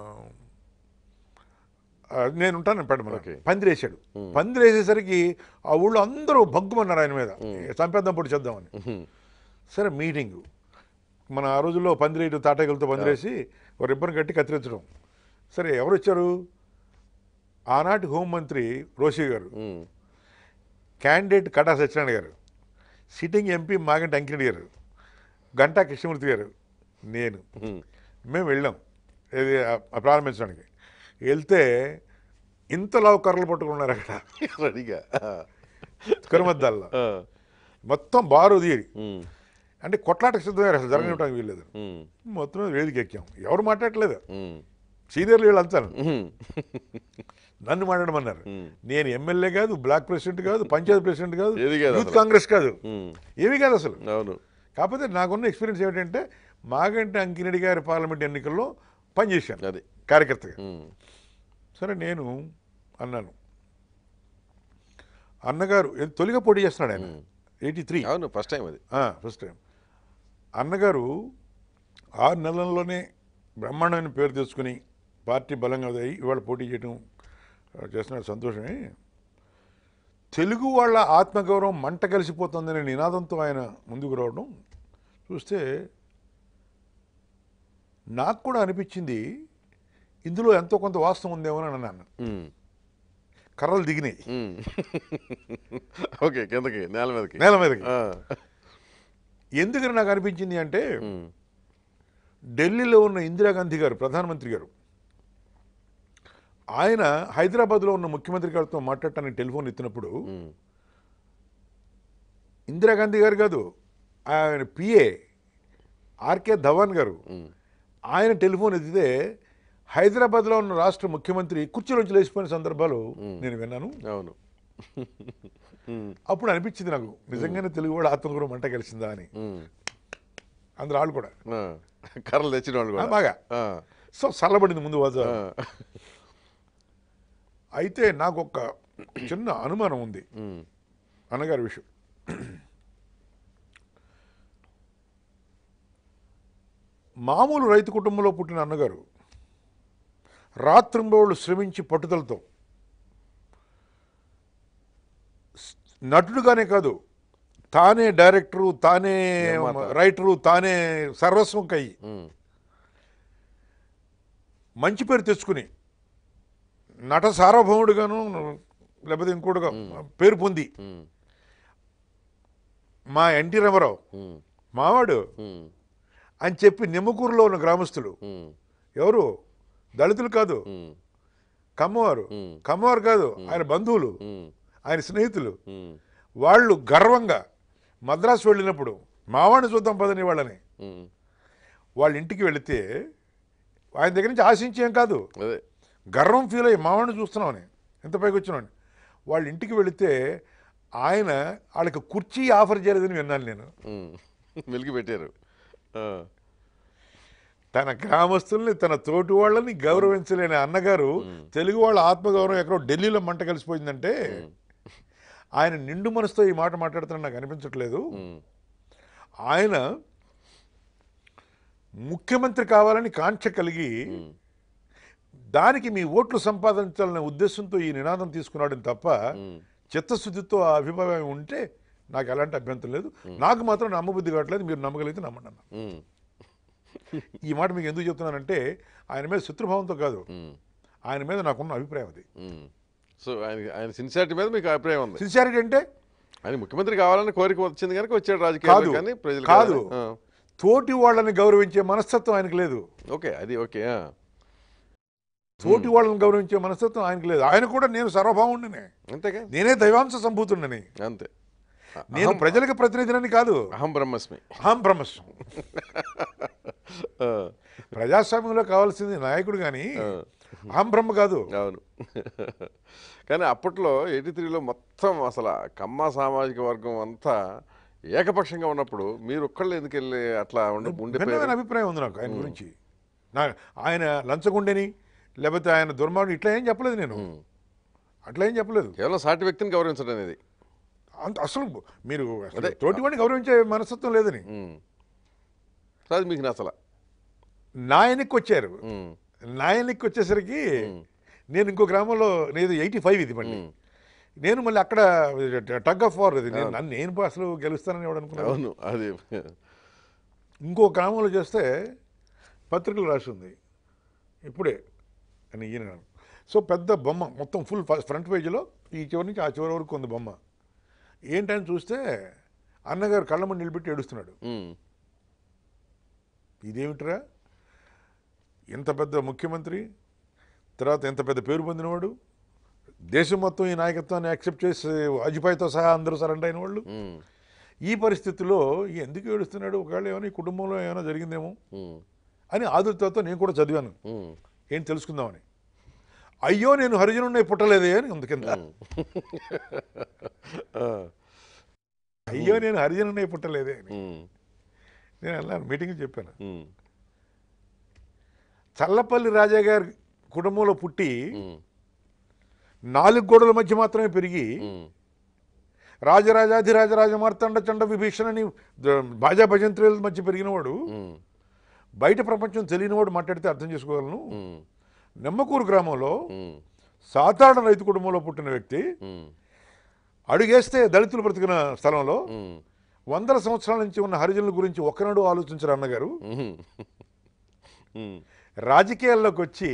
ఆ, నేను ఉంటాను పెడమల ఓకే. పందిరేసాడు పందిరేసేసరికి ఆ ఊళ్ళో అందరూ భగ్గుమన్నారు ఆయన మీద చంపేద్దాం పొడి చేద్దామని ఉమ్, సరే మీటింగు మన ఆ రోజుల్లో పందిరేయడం తాటాకులతో పందిరేసి ఒక రిబ్బన్ కట్టి కత్తిరించడం సరే ఎవరు వచ్చారు ఆనాటి హోంమంత్రి రోషి గారు ఉమ్, క్యాండిడేట్ కటా సత్యనారాయణ గారు సిట్టింగ్ ఎంపీ మాగంటి అంకిరెడ్డి గారు గంటా కృష్ణమూర్తి గారు నేను ఉమ్, మేము వెళ్ళాం ఇది ఆ- ఆ ప్రారంభించడానికి వెళ్తే ఇంతలావు కర్రలు పట్టుకున్నారు అక్కడ రెడీగా ఆ, కరుమద్దాల్లో ఆ, మొత్తం బారు తీరి ఉమ్, అంటే కొట్లాటకు సిద్ధమయ్యారు అసలు జరగనివ్వడానికి వీల్లేదు ఉమ్, మొత్తం మీద వేదిక ఎక్కాం ఎవరు మాట్లాడట్లేదు ఉమ్, సీనియర్లు వీళ్ళు అంతాను ఉమ్, నన్ను మాట్లాడమన్నారు ఉమ్, నేను ఎమ్మెల్యే కాదు బ్లాక్ ప్రెసిడెంట్ కాదు పంచాయత్ ప్రెసిడెంట్ కాదు ఏది కాదు యూత్ అసలు. కాంగ్రెస్ కాదు ఉమ్, ఏమీ కాదు అసలు అవును కాకపోతే నాకున్న ఎక్స్పీరియన్స్ ఏమిటంటే మాగంటి అంకిరెడ్డి గారి పార్లమెంట్ ఎన్నికల్లో పనిచేశాను అది కార్యకర్తగా ఉమ్, సరే నేను అన్నాను అన్నగారు ఏ- తొలిగా పోటీ చేస్తున్నాడు ఆయన ఎయిటీ త్రీ అవును ఫస్ట్ టైం అది ఫస్ట్ టైం అన్నగారు ఆరు నెలల్లోనే బ్రహ్మాండమైన పేరు తెచ్చుకుని పార్టీ బలంగా అయ్యి ఇవాళ పోటీ చేయడం ఆ, చేస్తున్నాడు సంతోషమే తెలుగు వాళ్ళ ఆత్మగౌరవం మంట కలిసిపోతుందనే నినాదంతో ఆయన ముందుకు రావడం చూస్తే నాకు కూడా అనిపించింది ఇందులో ఎంతో కొంత వాస్తవం ఉందేమో అని అన్నాను ఉమ్, కర్రలు దిగినాయి ఉమ్. ఓకే కిందకి నేల మీదకి నేల మీదకి ఆ, ఎందుకని నాకు అనిపించింది అంటే ఉమ్, ఢిల్లీలో ఉన్న ఇందిరాగాంధీ గారు ప్రధానమంత్రి గారు ఆయన హైదరాబాద్లో ఉన్న ముఖ్యమంత్రి గారితో మాట్లాడటానికి టెలిఫోన్ ఎత్తినప్పుడు ఉమ్, ఇందిరాగాంధీ గారు కాదు ఆయన పిఏ ఆర్కే ధవాన్ గారు ఉమ్, ఆయన టెలిఫోన్ ఎత్తితే హైదరాబాద్లో ఉన్న రాష్ట్ర ముఖ్యమంత్రి కుర్చీలోంచి లేచిపోయిన సందర్భాలు నేను విన్నాను అవును ఉమ్, అప్పుడు అనిపించింది నాకు నిజంగానే తెలుగు వాడు ఆత్మగౌరవం మంట కలిసిందా అని ఉమ్, అందరు వాళ్ళు కూడా ఆ, కర్రలు తెచ్చిన వాళ్ళు ఆ, కూడా బాగా ఆ, సో చల్లబడింది ముందు వద్ద ఆ, అయితే నాకు ఒక చిన్న అనుమానం ఉంది ఉమ్, అన్నగారి విషయం మామూలు రైతు కుటుంబంలో పుట్టిన అన్నగారు రాత్రింబోళ్ళు శ్రమించి పట్టుదలతో స్- నటుడుగానే కాదు తానే డైరెక్టరు తానే నిర్మాత. రైటరు తానే సర్వస్వం కయ్యి ఉమ్, మంచి పేరు తెచ్చుకుని నట సార్వభౌముడుగాను లేకపోతే ఇంకోటిగా పేరు పొంది ఉమ్, మా ఎన్టీ రామారావు ఉమ్, మావాడు ఉమ్, అని చెప్పి నిమ్మకూరులో ఉన్న గ్రామస్తులు ఉమ్, ఎవరు దళితులు కాదు ఉమ్, కమ్మవారు ఉమ్, కమ్మవారు కాదు ఆయన బంధువులు ఉమ్, ఆయన స్నేహితులు ఉమ్, వాళ్ళు గర్వంగా మద్రాసు వెళ్ళినప్పుడు మావాడిని చూద్దాం పదని వాళ్ళని ఉమ్, వాళ్ళ ఇంటికి వెళితే ఆయన దగ్గర నుంచి ఆశించేం కాదు అదే గర్వం ఫీల్ అయ్యి మావాడిని చూస్తున్నామని ఎంత పైకి వచ్చినామని వాళ్ళ ఇంటికి వెళితే ఆయన వాళ్ళకి కుర్చీ ఆఫర్ చేయలేదని విన్నాను నేను ఉమ్. వెలికి పెట్టారు ఆ. తన గ్రామస్తుల్ని తన తోటి వాళ్ళని గౌరవించలేని అన్నగారు తెలుగు వాళ్ళ ఆత్మగౌరవం ఎక్కడో ఢిల్లీలో మంట కలిసిపోయిందంటే ఆయన నిండు మనసుతో ఈ మాట మాట్లాడుతున్నా నాకు అనిపించట్లేదు ఉమ్. ఆయన ముఖ్యమంత్రి కావాలని కాంక్ష కలిగి దానికి మీ ఓట్లు సంపాదించాలనే ఉద్దేశంతో ఈ నినాదం తీసుకున్నాడని తప్ప ఉమ్. చిత్తశుద్ధితో ఆ అభిప్రాయం ఉంటే నాకు ఎలాంటి అభ్యంతరం లేదు నాకు మాత్రం నమ్మబుద్ధి కావట్లేదు మీరు నమ్మగలిగితే నమ్మండి అన్న ఉమ్. ఈ మాట మీకు ఎందుకు చెప్తున్నానంటే ఆయన మీద శత్రుభావంతో కాదు ఉమ్. ఆయన మీద నాకున్న అభిప్రాయం అది ఉమ్. సో ఆయన ఆయన సిన్సియారిటీ మీద మీకు అభిప్రాయం ఉంది సిన్సియారిటీ అంటే ఆయన ముఖ్యమంత్రి కావాలని కోరిక వచ్చింది కనుక వచ్చాడు కాదు. రాజకీయాలు కానీ ప్రజలు కాదు. ఆ. తోటి వాళ్ళని గౌరవించే మనస్తత్వం ఆయనకు లేదు ఓకే అది ఓకే ఆ. తోటి వాళ్ళని గౌరవించే మనస్తత్వం ఆయనకు లేదు ఆయన కూడా నేను సర్వభావుడినే అంతేగా నేనే దైవాంశ సంభూతుండని అంతే నేను ప్రజలకు ప్రతినిధినని కాదు అహం బ్రహ్మస్మి అహం బ్రహ్మస్వం ఆ. ప్రజాస్వామ్యంలో కావాల్సింది నాయకుడు కానీ అహం బ్రహ్మ కాదు అవును కానీ అప్పట్లో ఎయిటీ త్రీలో మొత్తం అసలు ఆ కమ్మ సామాజిక వర్గం అంతా ఏకపక్షంగా ఉన్నప్పుడు మీరు ఒక్కళ్ళు ఎందుకు వెళ్ళి అట్లా ఉండి ఉండిపోయారు భిన్నమైన అభిప్రాయం ఉంది నాకు ఆయన గురించి నా ఆయన లంచగొండని లేకపోతే ఆయన దుర్మార్గుడు ఇట్లా ఏం చెప్పలేదు నేను అట్లా ఏం చెప్పలేదు కేవలం సాటి వ్యక్తిని గౌరవించడం అనేది అంత అసలు మీరు అసలు తోటివాడిని గౌరవించే మనస్తత్వం లేదని ఉమ్. సో అది మీకు నచ్చల నా ఎన్నిక వచ్చారు ఉమ్. నా ఎన్నిక వచ్చేసరికి నేను ఇంకో గ్రామంలో నేను ఎయిటీ ఫైవ్ ఇది మళ్ళీ నేను మళ్ళీ అక్కడ టగ్ ఆఫ్ వార్ అది నేను నన్ను నేను అసలు గెలుస్తానని ఎవడు అనుకున్నాను అవును అది ఇంకో గ్రామంలో చేస్తే పత్రికలు రాసి ఉంది ఇప్పుడే అని ఈయన సో పెద్ద బొమ్మ మొత్తం ఫుల్ ఫ్రంట్ పేజీలో ఈ చివరి నుంచి ఆ చివరి వరకు ఉంది బొమ్మ ఏంటని చూస్తే అన్నగారు కళ్ళ ముందు నిలబెట్టి ఏడుస్తున్నాడు ఉమ్. ఇదేమిట్రా ఇంత పెద్ద ముఖ్యమంత్రి తర్వాత ఎంత పెద్ద పేరు పొందినవాడు దేశం మొత్తం ఈ నాయకత్వాన్ని యాక్సెప్ట్ చేసి వాజ్పేయితో సహా అందరూ సరెండర్ అయిన వాళ్ళు ఉమ్. ఈ పరిస్థితిలో ఈ ఎందుకు ఏడుస్తున్నాడు ఒకవేళ ఏమైనా ఈ కుటుంబంలో ఏమైనా జరిగిందేమో ఉమ్. అని ఆదుర్తతో నేను కూడా చదివాను ఉమ్. ఏం తెలుసుకుందామని అయ్యో నేను హరిజనుడిని పుట్టలేదే అని ఉంది కింద ఆ. అయ్యో నేను హరిజనుడిని పుట్టలేదే అని ఉమ్. నేను అన్నాను మీటింగ్ చెప్పాను ఉమ్. చల్లపల్లి రాజా గారి కుటుంబంలో పుట్టి ఉమ్. నాలుగు గోడల మధ్య మాత్రమే పెరిగి ఉమ్. రాజరాజాధిరాజ మార్తండ చండ విభీషణ అని ద- బాజా భజంత్రుల మధ్య పెరిగినవాడు ఉమ్. బయట ప్రపంచం తెలియనివాడు మాట్లాడితే అర్థం చేసుకోగలను ఉమ్. నిమ్మకూరు గ్రామంలో ఉమ్. సాధారణ రైతు కుటుంబంలో పుట్టిన వ్యక్తి ఉమ్. అడుగేస్తే దళితులు బ్రతికిన స్థలంలో ఉమ్. వందల సంవత్సరాల నుంచి ఉన్న హరిజనుల గురించి ఒక్కనాడు ఆలోచించరు అన్నగారు ఉమ్. ఉమ్. రాజకీయాల్లోకి వచ్చి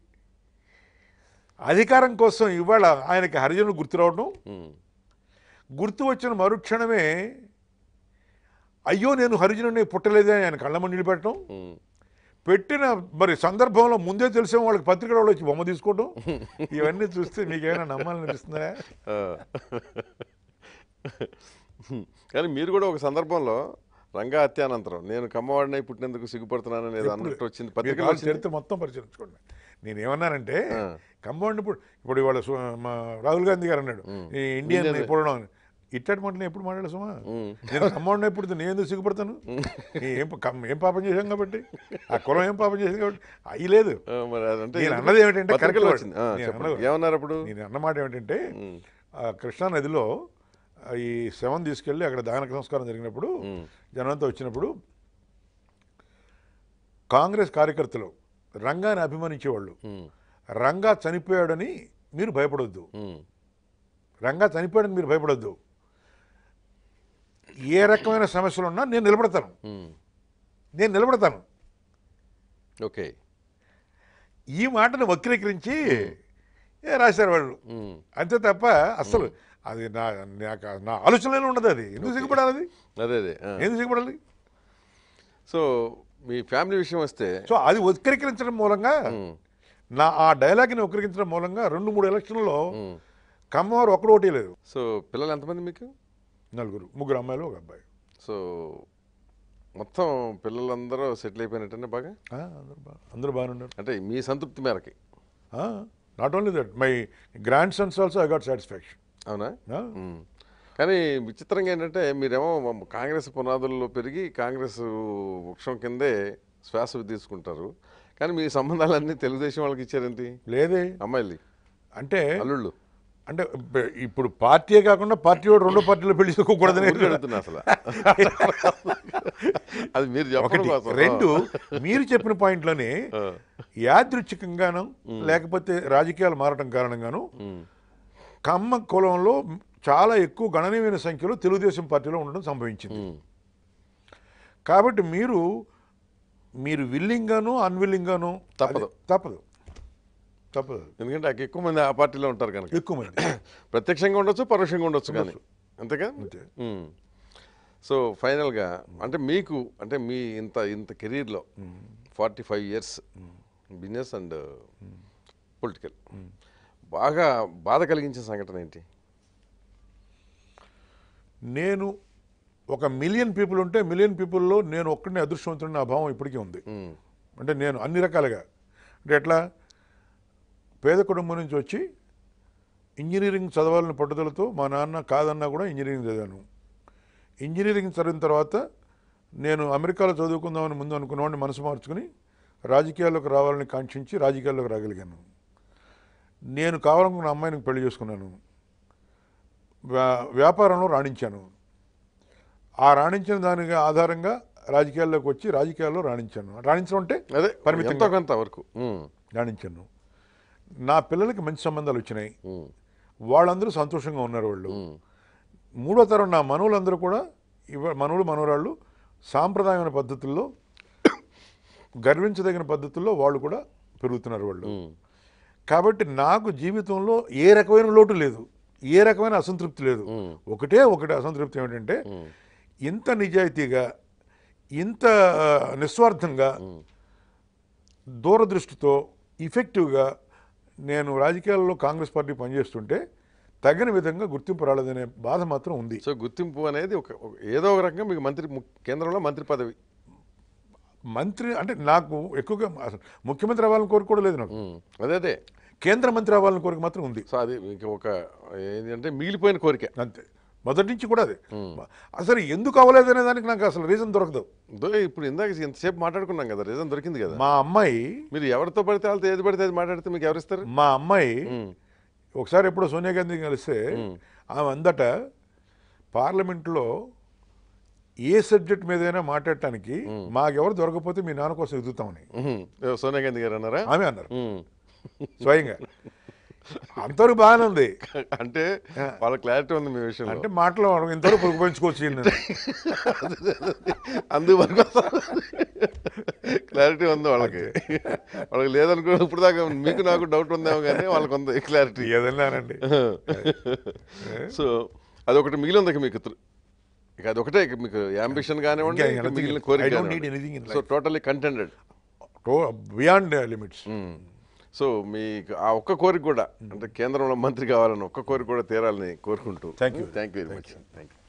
అధికారం కోసం ఇవాళ ఆయనకి హరిజనులు గుర్తు రావడం ఉమ్. గుర్తు వచ్చిన మరుక్షణమే అయ్యో నేను హరిజనుడిని పుట్టలేదే అని ఆయన కళ్ళ నీళ్ళు పెట్టడం ఉమ్. పెట్టిన మరి సందర్భంలో ముందే తెలిసే వాళ్ళకి పత్రికల వాళ్ళు వచ్చి బొమ్మ తీసుకోవడం ఇవన్నీ చూస్తే మీకేమైనా నమ్మాలనిపిస్తుందా ఆ. కానీ మీరు కూడా ఒక సందర్భంలో రంగా హత్యానంతరం నేను కమ్మవాడినై పుట్టినందుకు సిగ్గుపడుతున్నాను అనేది అన్నట్టు వచ్చింది మీరు పత్రికలో కావాలి వచ్చింది చరిత్ర మొత్తం పరిశీలించుకోండి నేను ఏమన్నానంటే ఆ. కంపౌండ్ ఇప్పుడు ఇప్పుడు ఇవాళ సు- మా రాహుల్ గాంధీ గారు అన్నాడు ఈ ఇండియన్ పుడడం అని ఇట్టటి మాటలు ఎప్పుడు మాట్లాడు సుమా ఉమ్. నేను కంపౌండ్ ఎప్పుడు నేను ఎందుకు సిగ్గుపడతాను ఏం ప- కమ్- ఏం పాపం చేశాం కాబట్టి ఆ కులం ఏం పాపం చేసింది కాబట్టి అయ్యి లేదు ఆ, మరి అదంటే నేను ఎందుకు? అన్నది ఏమిటంటే పత్రికలో correct వచ్చింది word. ఆ, నేను చెప్పండి అన్నది- ఏమన్నారు అప్పుడు నేను అన్నమాట ఏమిటంటే ఉమ్. ఆ కృష్ణా నదిలో ఆ ఈ శవం తీసుకెళ్ళి అక్కడ దహన సంస్కారం జరిగినప్పుడు ఉమ్. జనంతా వచ్చినప్పుడు కాంగ్రెస్ కార్యకర్తలు రంగాన్ని అభిమానించేవాళ్ళు ఉమ్. రంగా చనిపోయాడని మీరు భయపడొద్దు ఉమ్. రంగా చనిపోయాడని మీరు భయపడొద్దు ఏ రకమైన సమస్యలు ఉన్నా నేను నిలబడతాను ఉమ్. నేను నిలబడతాను ఓకే ఈ మాటను వక్రీకరించి ఏ రాశారు వాళ్ళు ఉమ్. అంతే తప్ప అసలు అది నా నాకు నా ఆలోచనలో ఉండదు అది ఎందుకు సిగ్గుపడాలి అది అదే అదే ఆ. ఎందుకు సిగ్గుపడాలి సో మీ ఫ్యామిలీ విషయం వస్తే సో అది వక్రీకరించడం మూలంగా ఉమ్. నా ఆ డైలాగ్ని వక్రీకరించడం మూలంగా రెండు మూడు ఎలక్షన్లలో ఉమ్. కమ్మవారు ఒక్కడు ఓటీ లేదు సో పిల్లలు ఎంతమంది మీకు నలుగురు ముగ్గురు అమ్మాయిలు ఒక అబ్బాయి సో మొత్తం పిల్లలందరూ సెటిల్ అయిపోయినట్టనే బాగా ఆ, అందరూ బా అందరూ బాగానే ఉన్నారు అంటే మీ సంతృప్తి మేరకి not only that my grandsons also I got satisfaction అవునా ఆ? ఉమ్. కానీ విచిత్రంగా ఏంటంటే మీరేమో మ- కాంగ్రెస్ పునాదుల్లో పెరిగి కాంగ్రెస్ వృక్షం కిందే శ్వాస తీసుకుంటారు కానీ మీ సంబంధాలన్నీ తెలుగుదేశం వాళ్ళకి ఇచ్చారేంటి లేదే అమ్మాయిలు అంటే అల్లుళ్ళు అంటే ఇప్ప- ఇప్పుడు పార్టీయే కాకుండా పార్టీ వాడు రెండో పార్టీలో పెళ్లి చేసుకోకూడదని ఊరికే అడుగుతున్నా అసలు అది మీరు చెప్పడం ఒకటి కోసం రెండు మీరు చెప్పిన పాయింట్లోనే ఆ. యాదృచ్ఛికంగాను లేకపోతే రాజకీయాలు మారటం కారణంగాను ఉమ్. కమ్మ కులంలో చాలా ఎక్కువ గణనీయమైన సంఖ్యలో తెలుగుదేశం పార్టీలో ఉండడం సంభవించింది ఉమ్. కాబట్టి మీరు మీరు విల్లింగ్గాను అన్విల్లింగ్గాను తప్పదు. అది తప్పదు తప్పదు ఎందుకంటే నాకు ఎక్కువ మంది ఆ పార్టీలో ఉంటారు కనుక ఎక్కువ మంది ప్రత్యక్షంగా ఉండొచ్చు పరోక్షంగా ఉండొచ్చు కానీ అంతేగా అంతే. ఉమ్. సో ఫైనల్గా అంటే మీకు అంటే మీ ఇంత ఇంత కెరీర్లో forty five years business and political బాగా బాధ కలిగించిన సంఘటన ఏంటి నేను ఒక మిలియన్ పీపుల్ ఉంటే మిలియన్ పీపుల్లో నేను ఒక్కడిని అదృష్టవంతుడిని నా భావం ఇప్పటికీ ఉంది ఉమ్. అంటే నేను అన్ని రకాలుగా అంటే ఎట్లా పేద కుటుంబం నుంచి వచ్చి ఇంజనీరింగ్ చదవాలని పట్టుదలతో మా నాన్న కాదన్నా కూడా ఇంజనీరింగ్ చదివాను ఇంజనీరింగ్ చదివిన తర్వాత నేను అమెరికాలో చదువుకుందామని ముందు అనుకున్నవాడిని మనసు మార్చుకుని రాజకీయాల్లోకి రావాలని కాంక్షించి రాజకీయాల్లోకి రాగలిగాను నేను కావాలనుకున్న అమ్మాయిని పెళ్లి చేసుకున్నాను వ్యా- వ్యాపారంలో రాణించాను ఆ రాణించిన దానికి ఆధారంగా రాజకీయాల్లోకి వచ్చి రాజకీయాల్లో రాణించాను రాణించడం అంటే అదే పరిమితంగా. ఎంతో కొంత వరకు ఉమ్. రాణించాను నా పిల్లలకి మంచి సంబంధాలు వచ్చినాయి ఉమ్. వాళ్ళందరూ సంతోషంగా ఉన్నారు వాళ్ళు ఉమ్. మూడో తరం నా మనవులందరూ కూడా ఇవ మనవులు మనవరాళ్ళు సాంప్రదాయమైన పద్ధతుల్లో గర్వించదగిన పద్ధతుల్లో వాళ్ళు కూడా పెరుగుతున్నారు వాళ్ళు ఉమ్. కాబట్టి నాకు జీవితంలో ఏ రకమైన లోటు లేదు ఏ రకమైన అసంతృప్తి లేదు ఉమ్. ఒకటే ఒకటి అసంతృప్తి ఏమిటంటే ఉమ్. ఇంత నిజాయితీగా ఇంత ఆ, నిస్వార్థంగా దూరదృష్టితో ఇఫెక్టివ్గా నేను రాజకీయాల్లో కాంగ్రెస్ పార్టీ పనిచేస్తుంటే తగిన విధంగా గుర్తింపు రాలేదనే బాధ మాత్రం ఉంది సో గుర్తింపు అనేది ఒక ఒక- ఏదో ఒక రకంగా మీకు మంత్రి ము- కేంద్రంలో మంత్రి పదవి మంత్రి అంటే నాకు ఎక్కువగా అసలు ముఖ్యమంత్రి అవ్వాలని కోరిక కూడా లేదు నాకు ఉమ్. అదే అదే కేంద్ర మంత్రి అవ్వాలని కోరిక మాత్రం ఉంది సో అది మీకు ఒక ఏంటంటే మిగిలిపోయిన కోరిక అంతే మొదటి నుంచి కూడా అదే అసలు ఎందుకు అవ్వలేదనే దానికి నాకు అసలు రీజన్ దొరకదు దో ఇప్పుడు ఇందాక ఎంతసేపు మాట్లాడుకున్నాం కదా రీజన్ దొరికింది కదా మా అమ్మాయి మీరు ఎవరితో పడితే వాళ్ళతో ఏది పడితే అది మాట్లాడితే మీకు ఎవరిస్తారు మా అమ్మాయి ఉమ్. ఒకసారి ఎప్పుడో సోనియా గాంధీ కలిస్తే ఆమె అందట పార్లమెంట్లో ఏ సబ్జెక్ట్ మీదైనా మాట్లాడటానికి మాకెవరు దొరకపోతే మీ నాన్న కోసం ఎదుగుతామని ఉహుం. ఏ, సోనియా గాంధీ గారు అన్నారా ఆమె అన్నారు ఉమ్. స్వయంగా అంతవరకు బాగానే ఉంది అంటే వాళ్ళ క్లారిటీ ఉంది మీ విషయంలో అంటే మాటలు ఇంతవరకు పొరుగు పెంచుకోవచ్చు ఈయన. అందువరకు క్లారిటీ ఉంది వాళ్ళకి వాళ్ళకి లేదనుకో ఇప్పుడు దాకా మీకు నాకు డౌట్ ఉందేమో కానీ వాళ్ళకి ఉంది క్లారిటీ ఏదన్నానండి సో అదొకటి మిగిలింది ఇక మీకు తృ- ఇక అదొకటే ఇక మీకు అంబిషన్ కానివ్వండి ఇంకా ఇక anything మిగిలిన else. కోరిక I don't need anything in so totally contented beyond limits so మీకు ఆ ఒక్క కోరిక కూడా అంటే కేంద్రంలో మంత్రి కావాలని ఒక్క కోరిక కూడా తీరాలని కోరుకుంటూ Thank you. Thank you very much thank you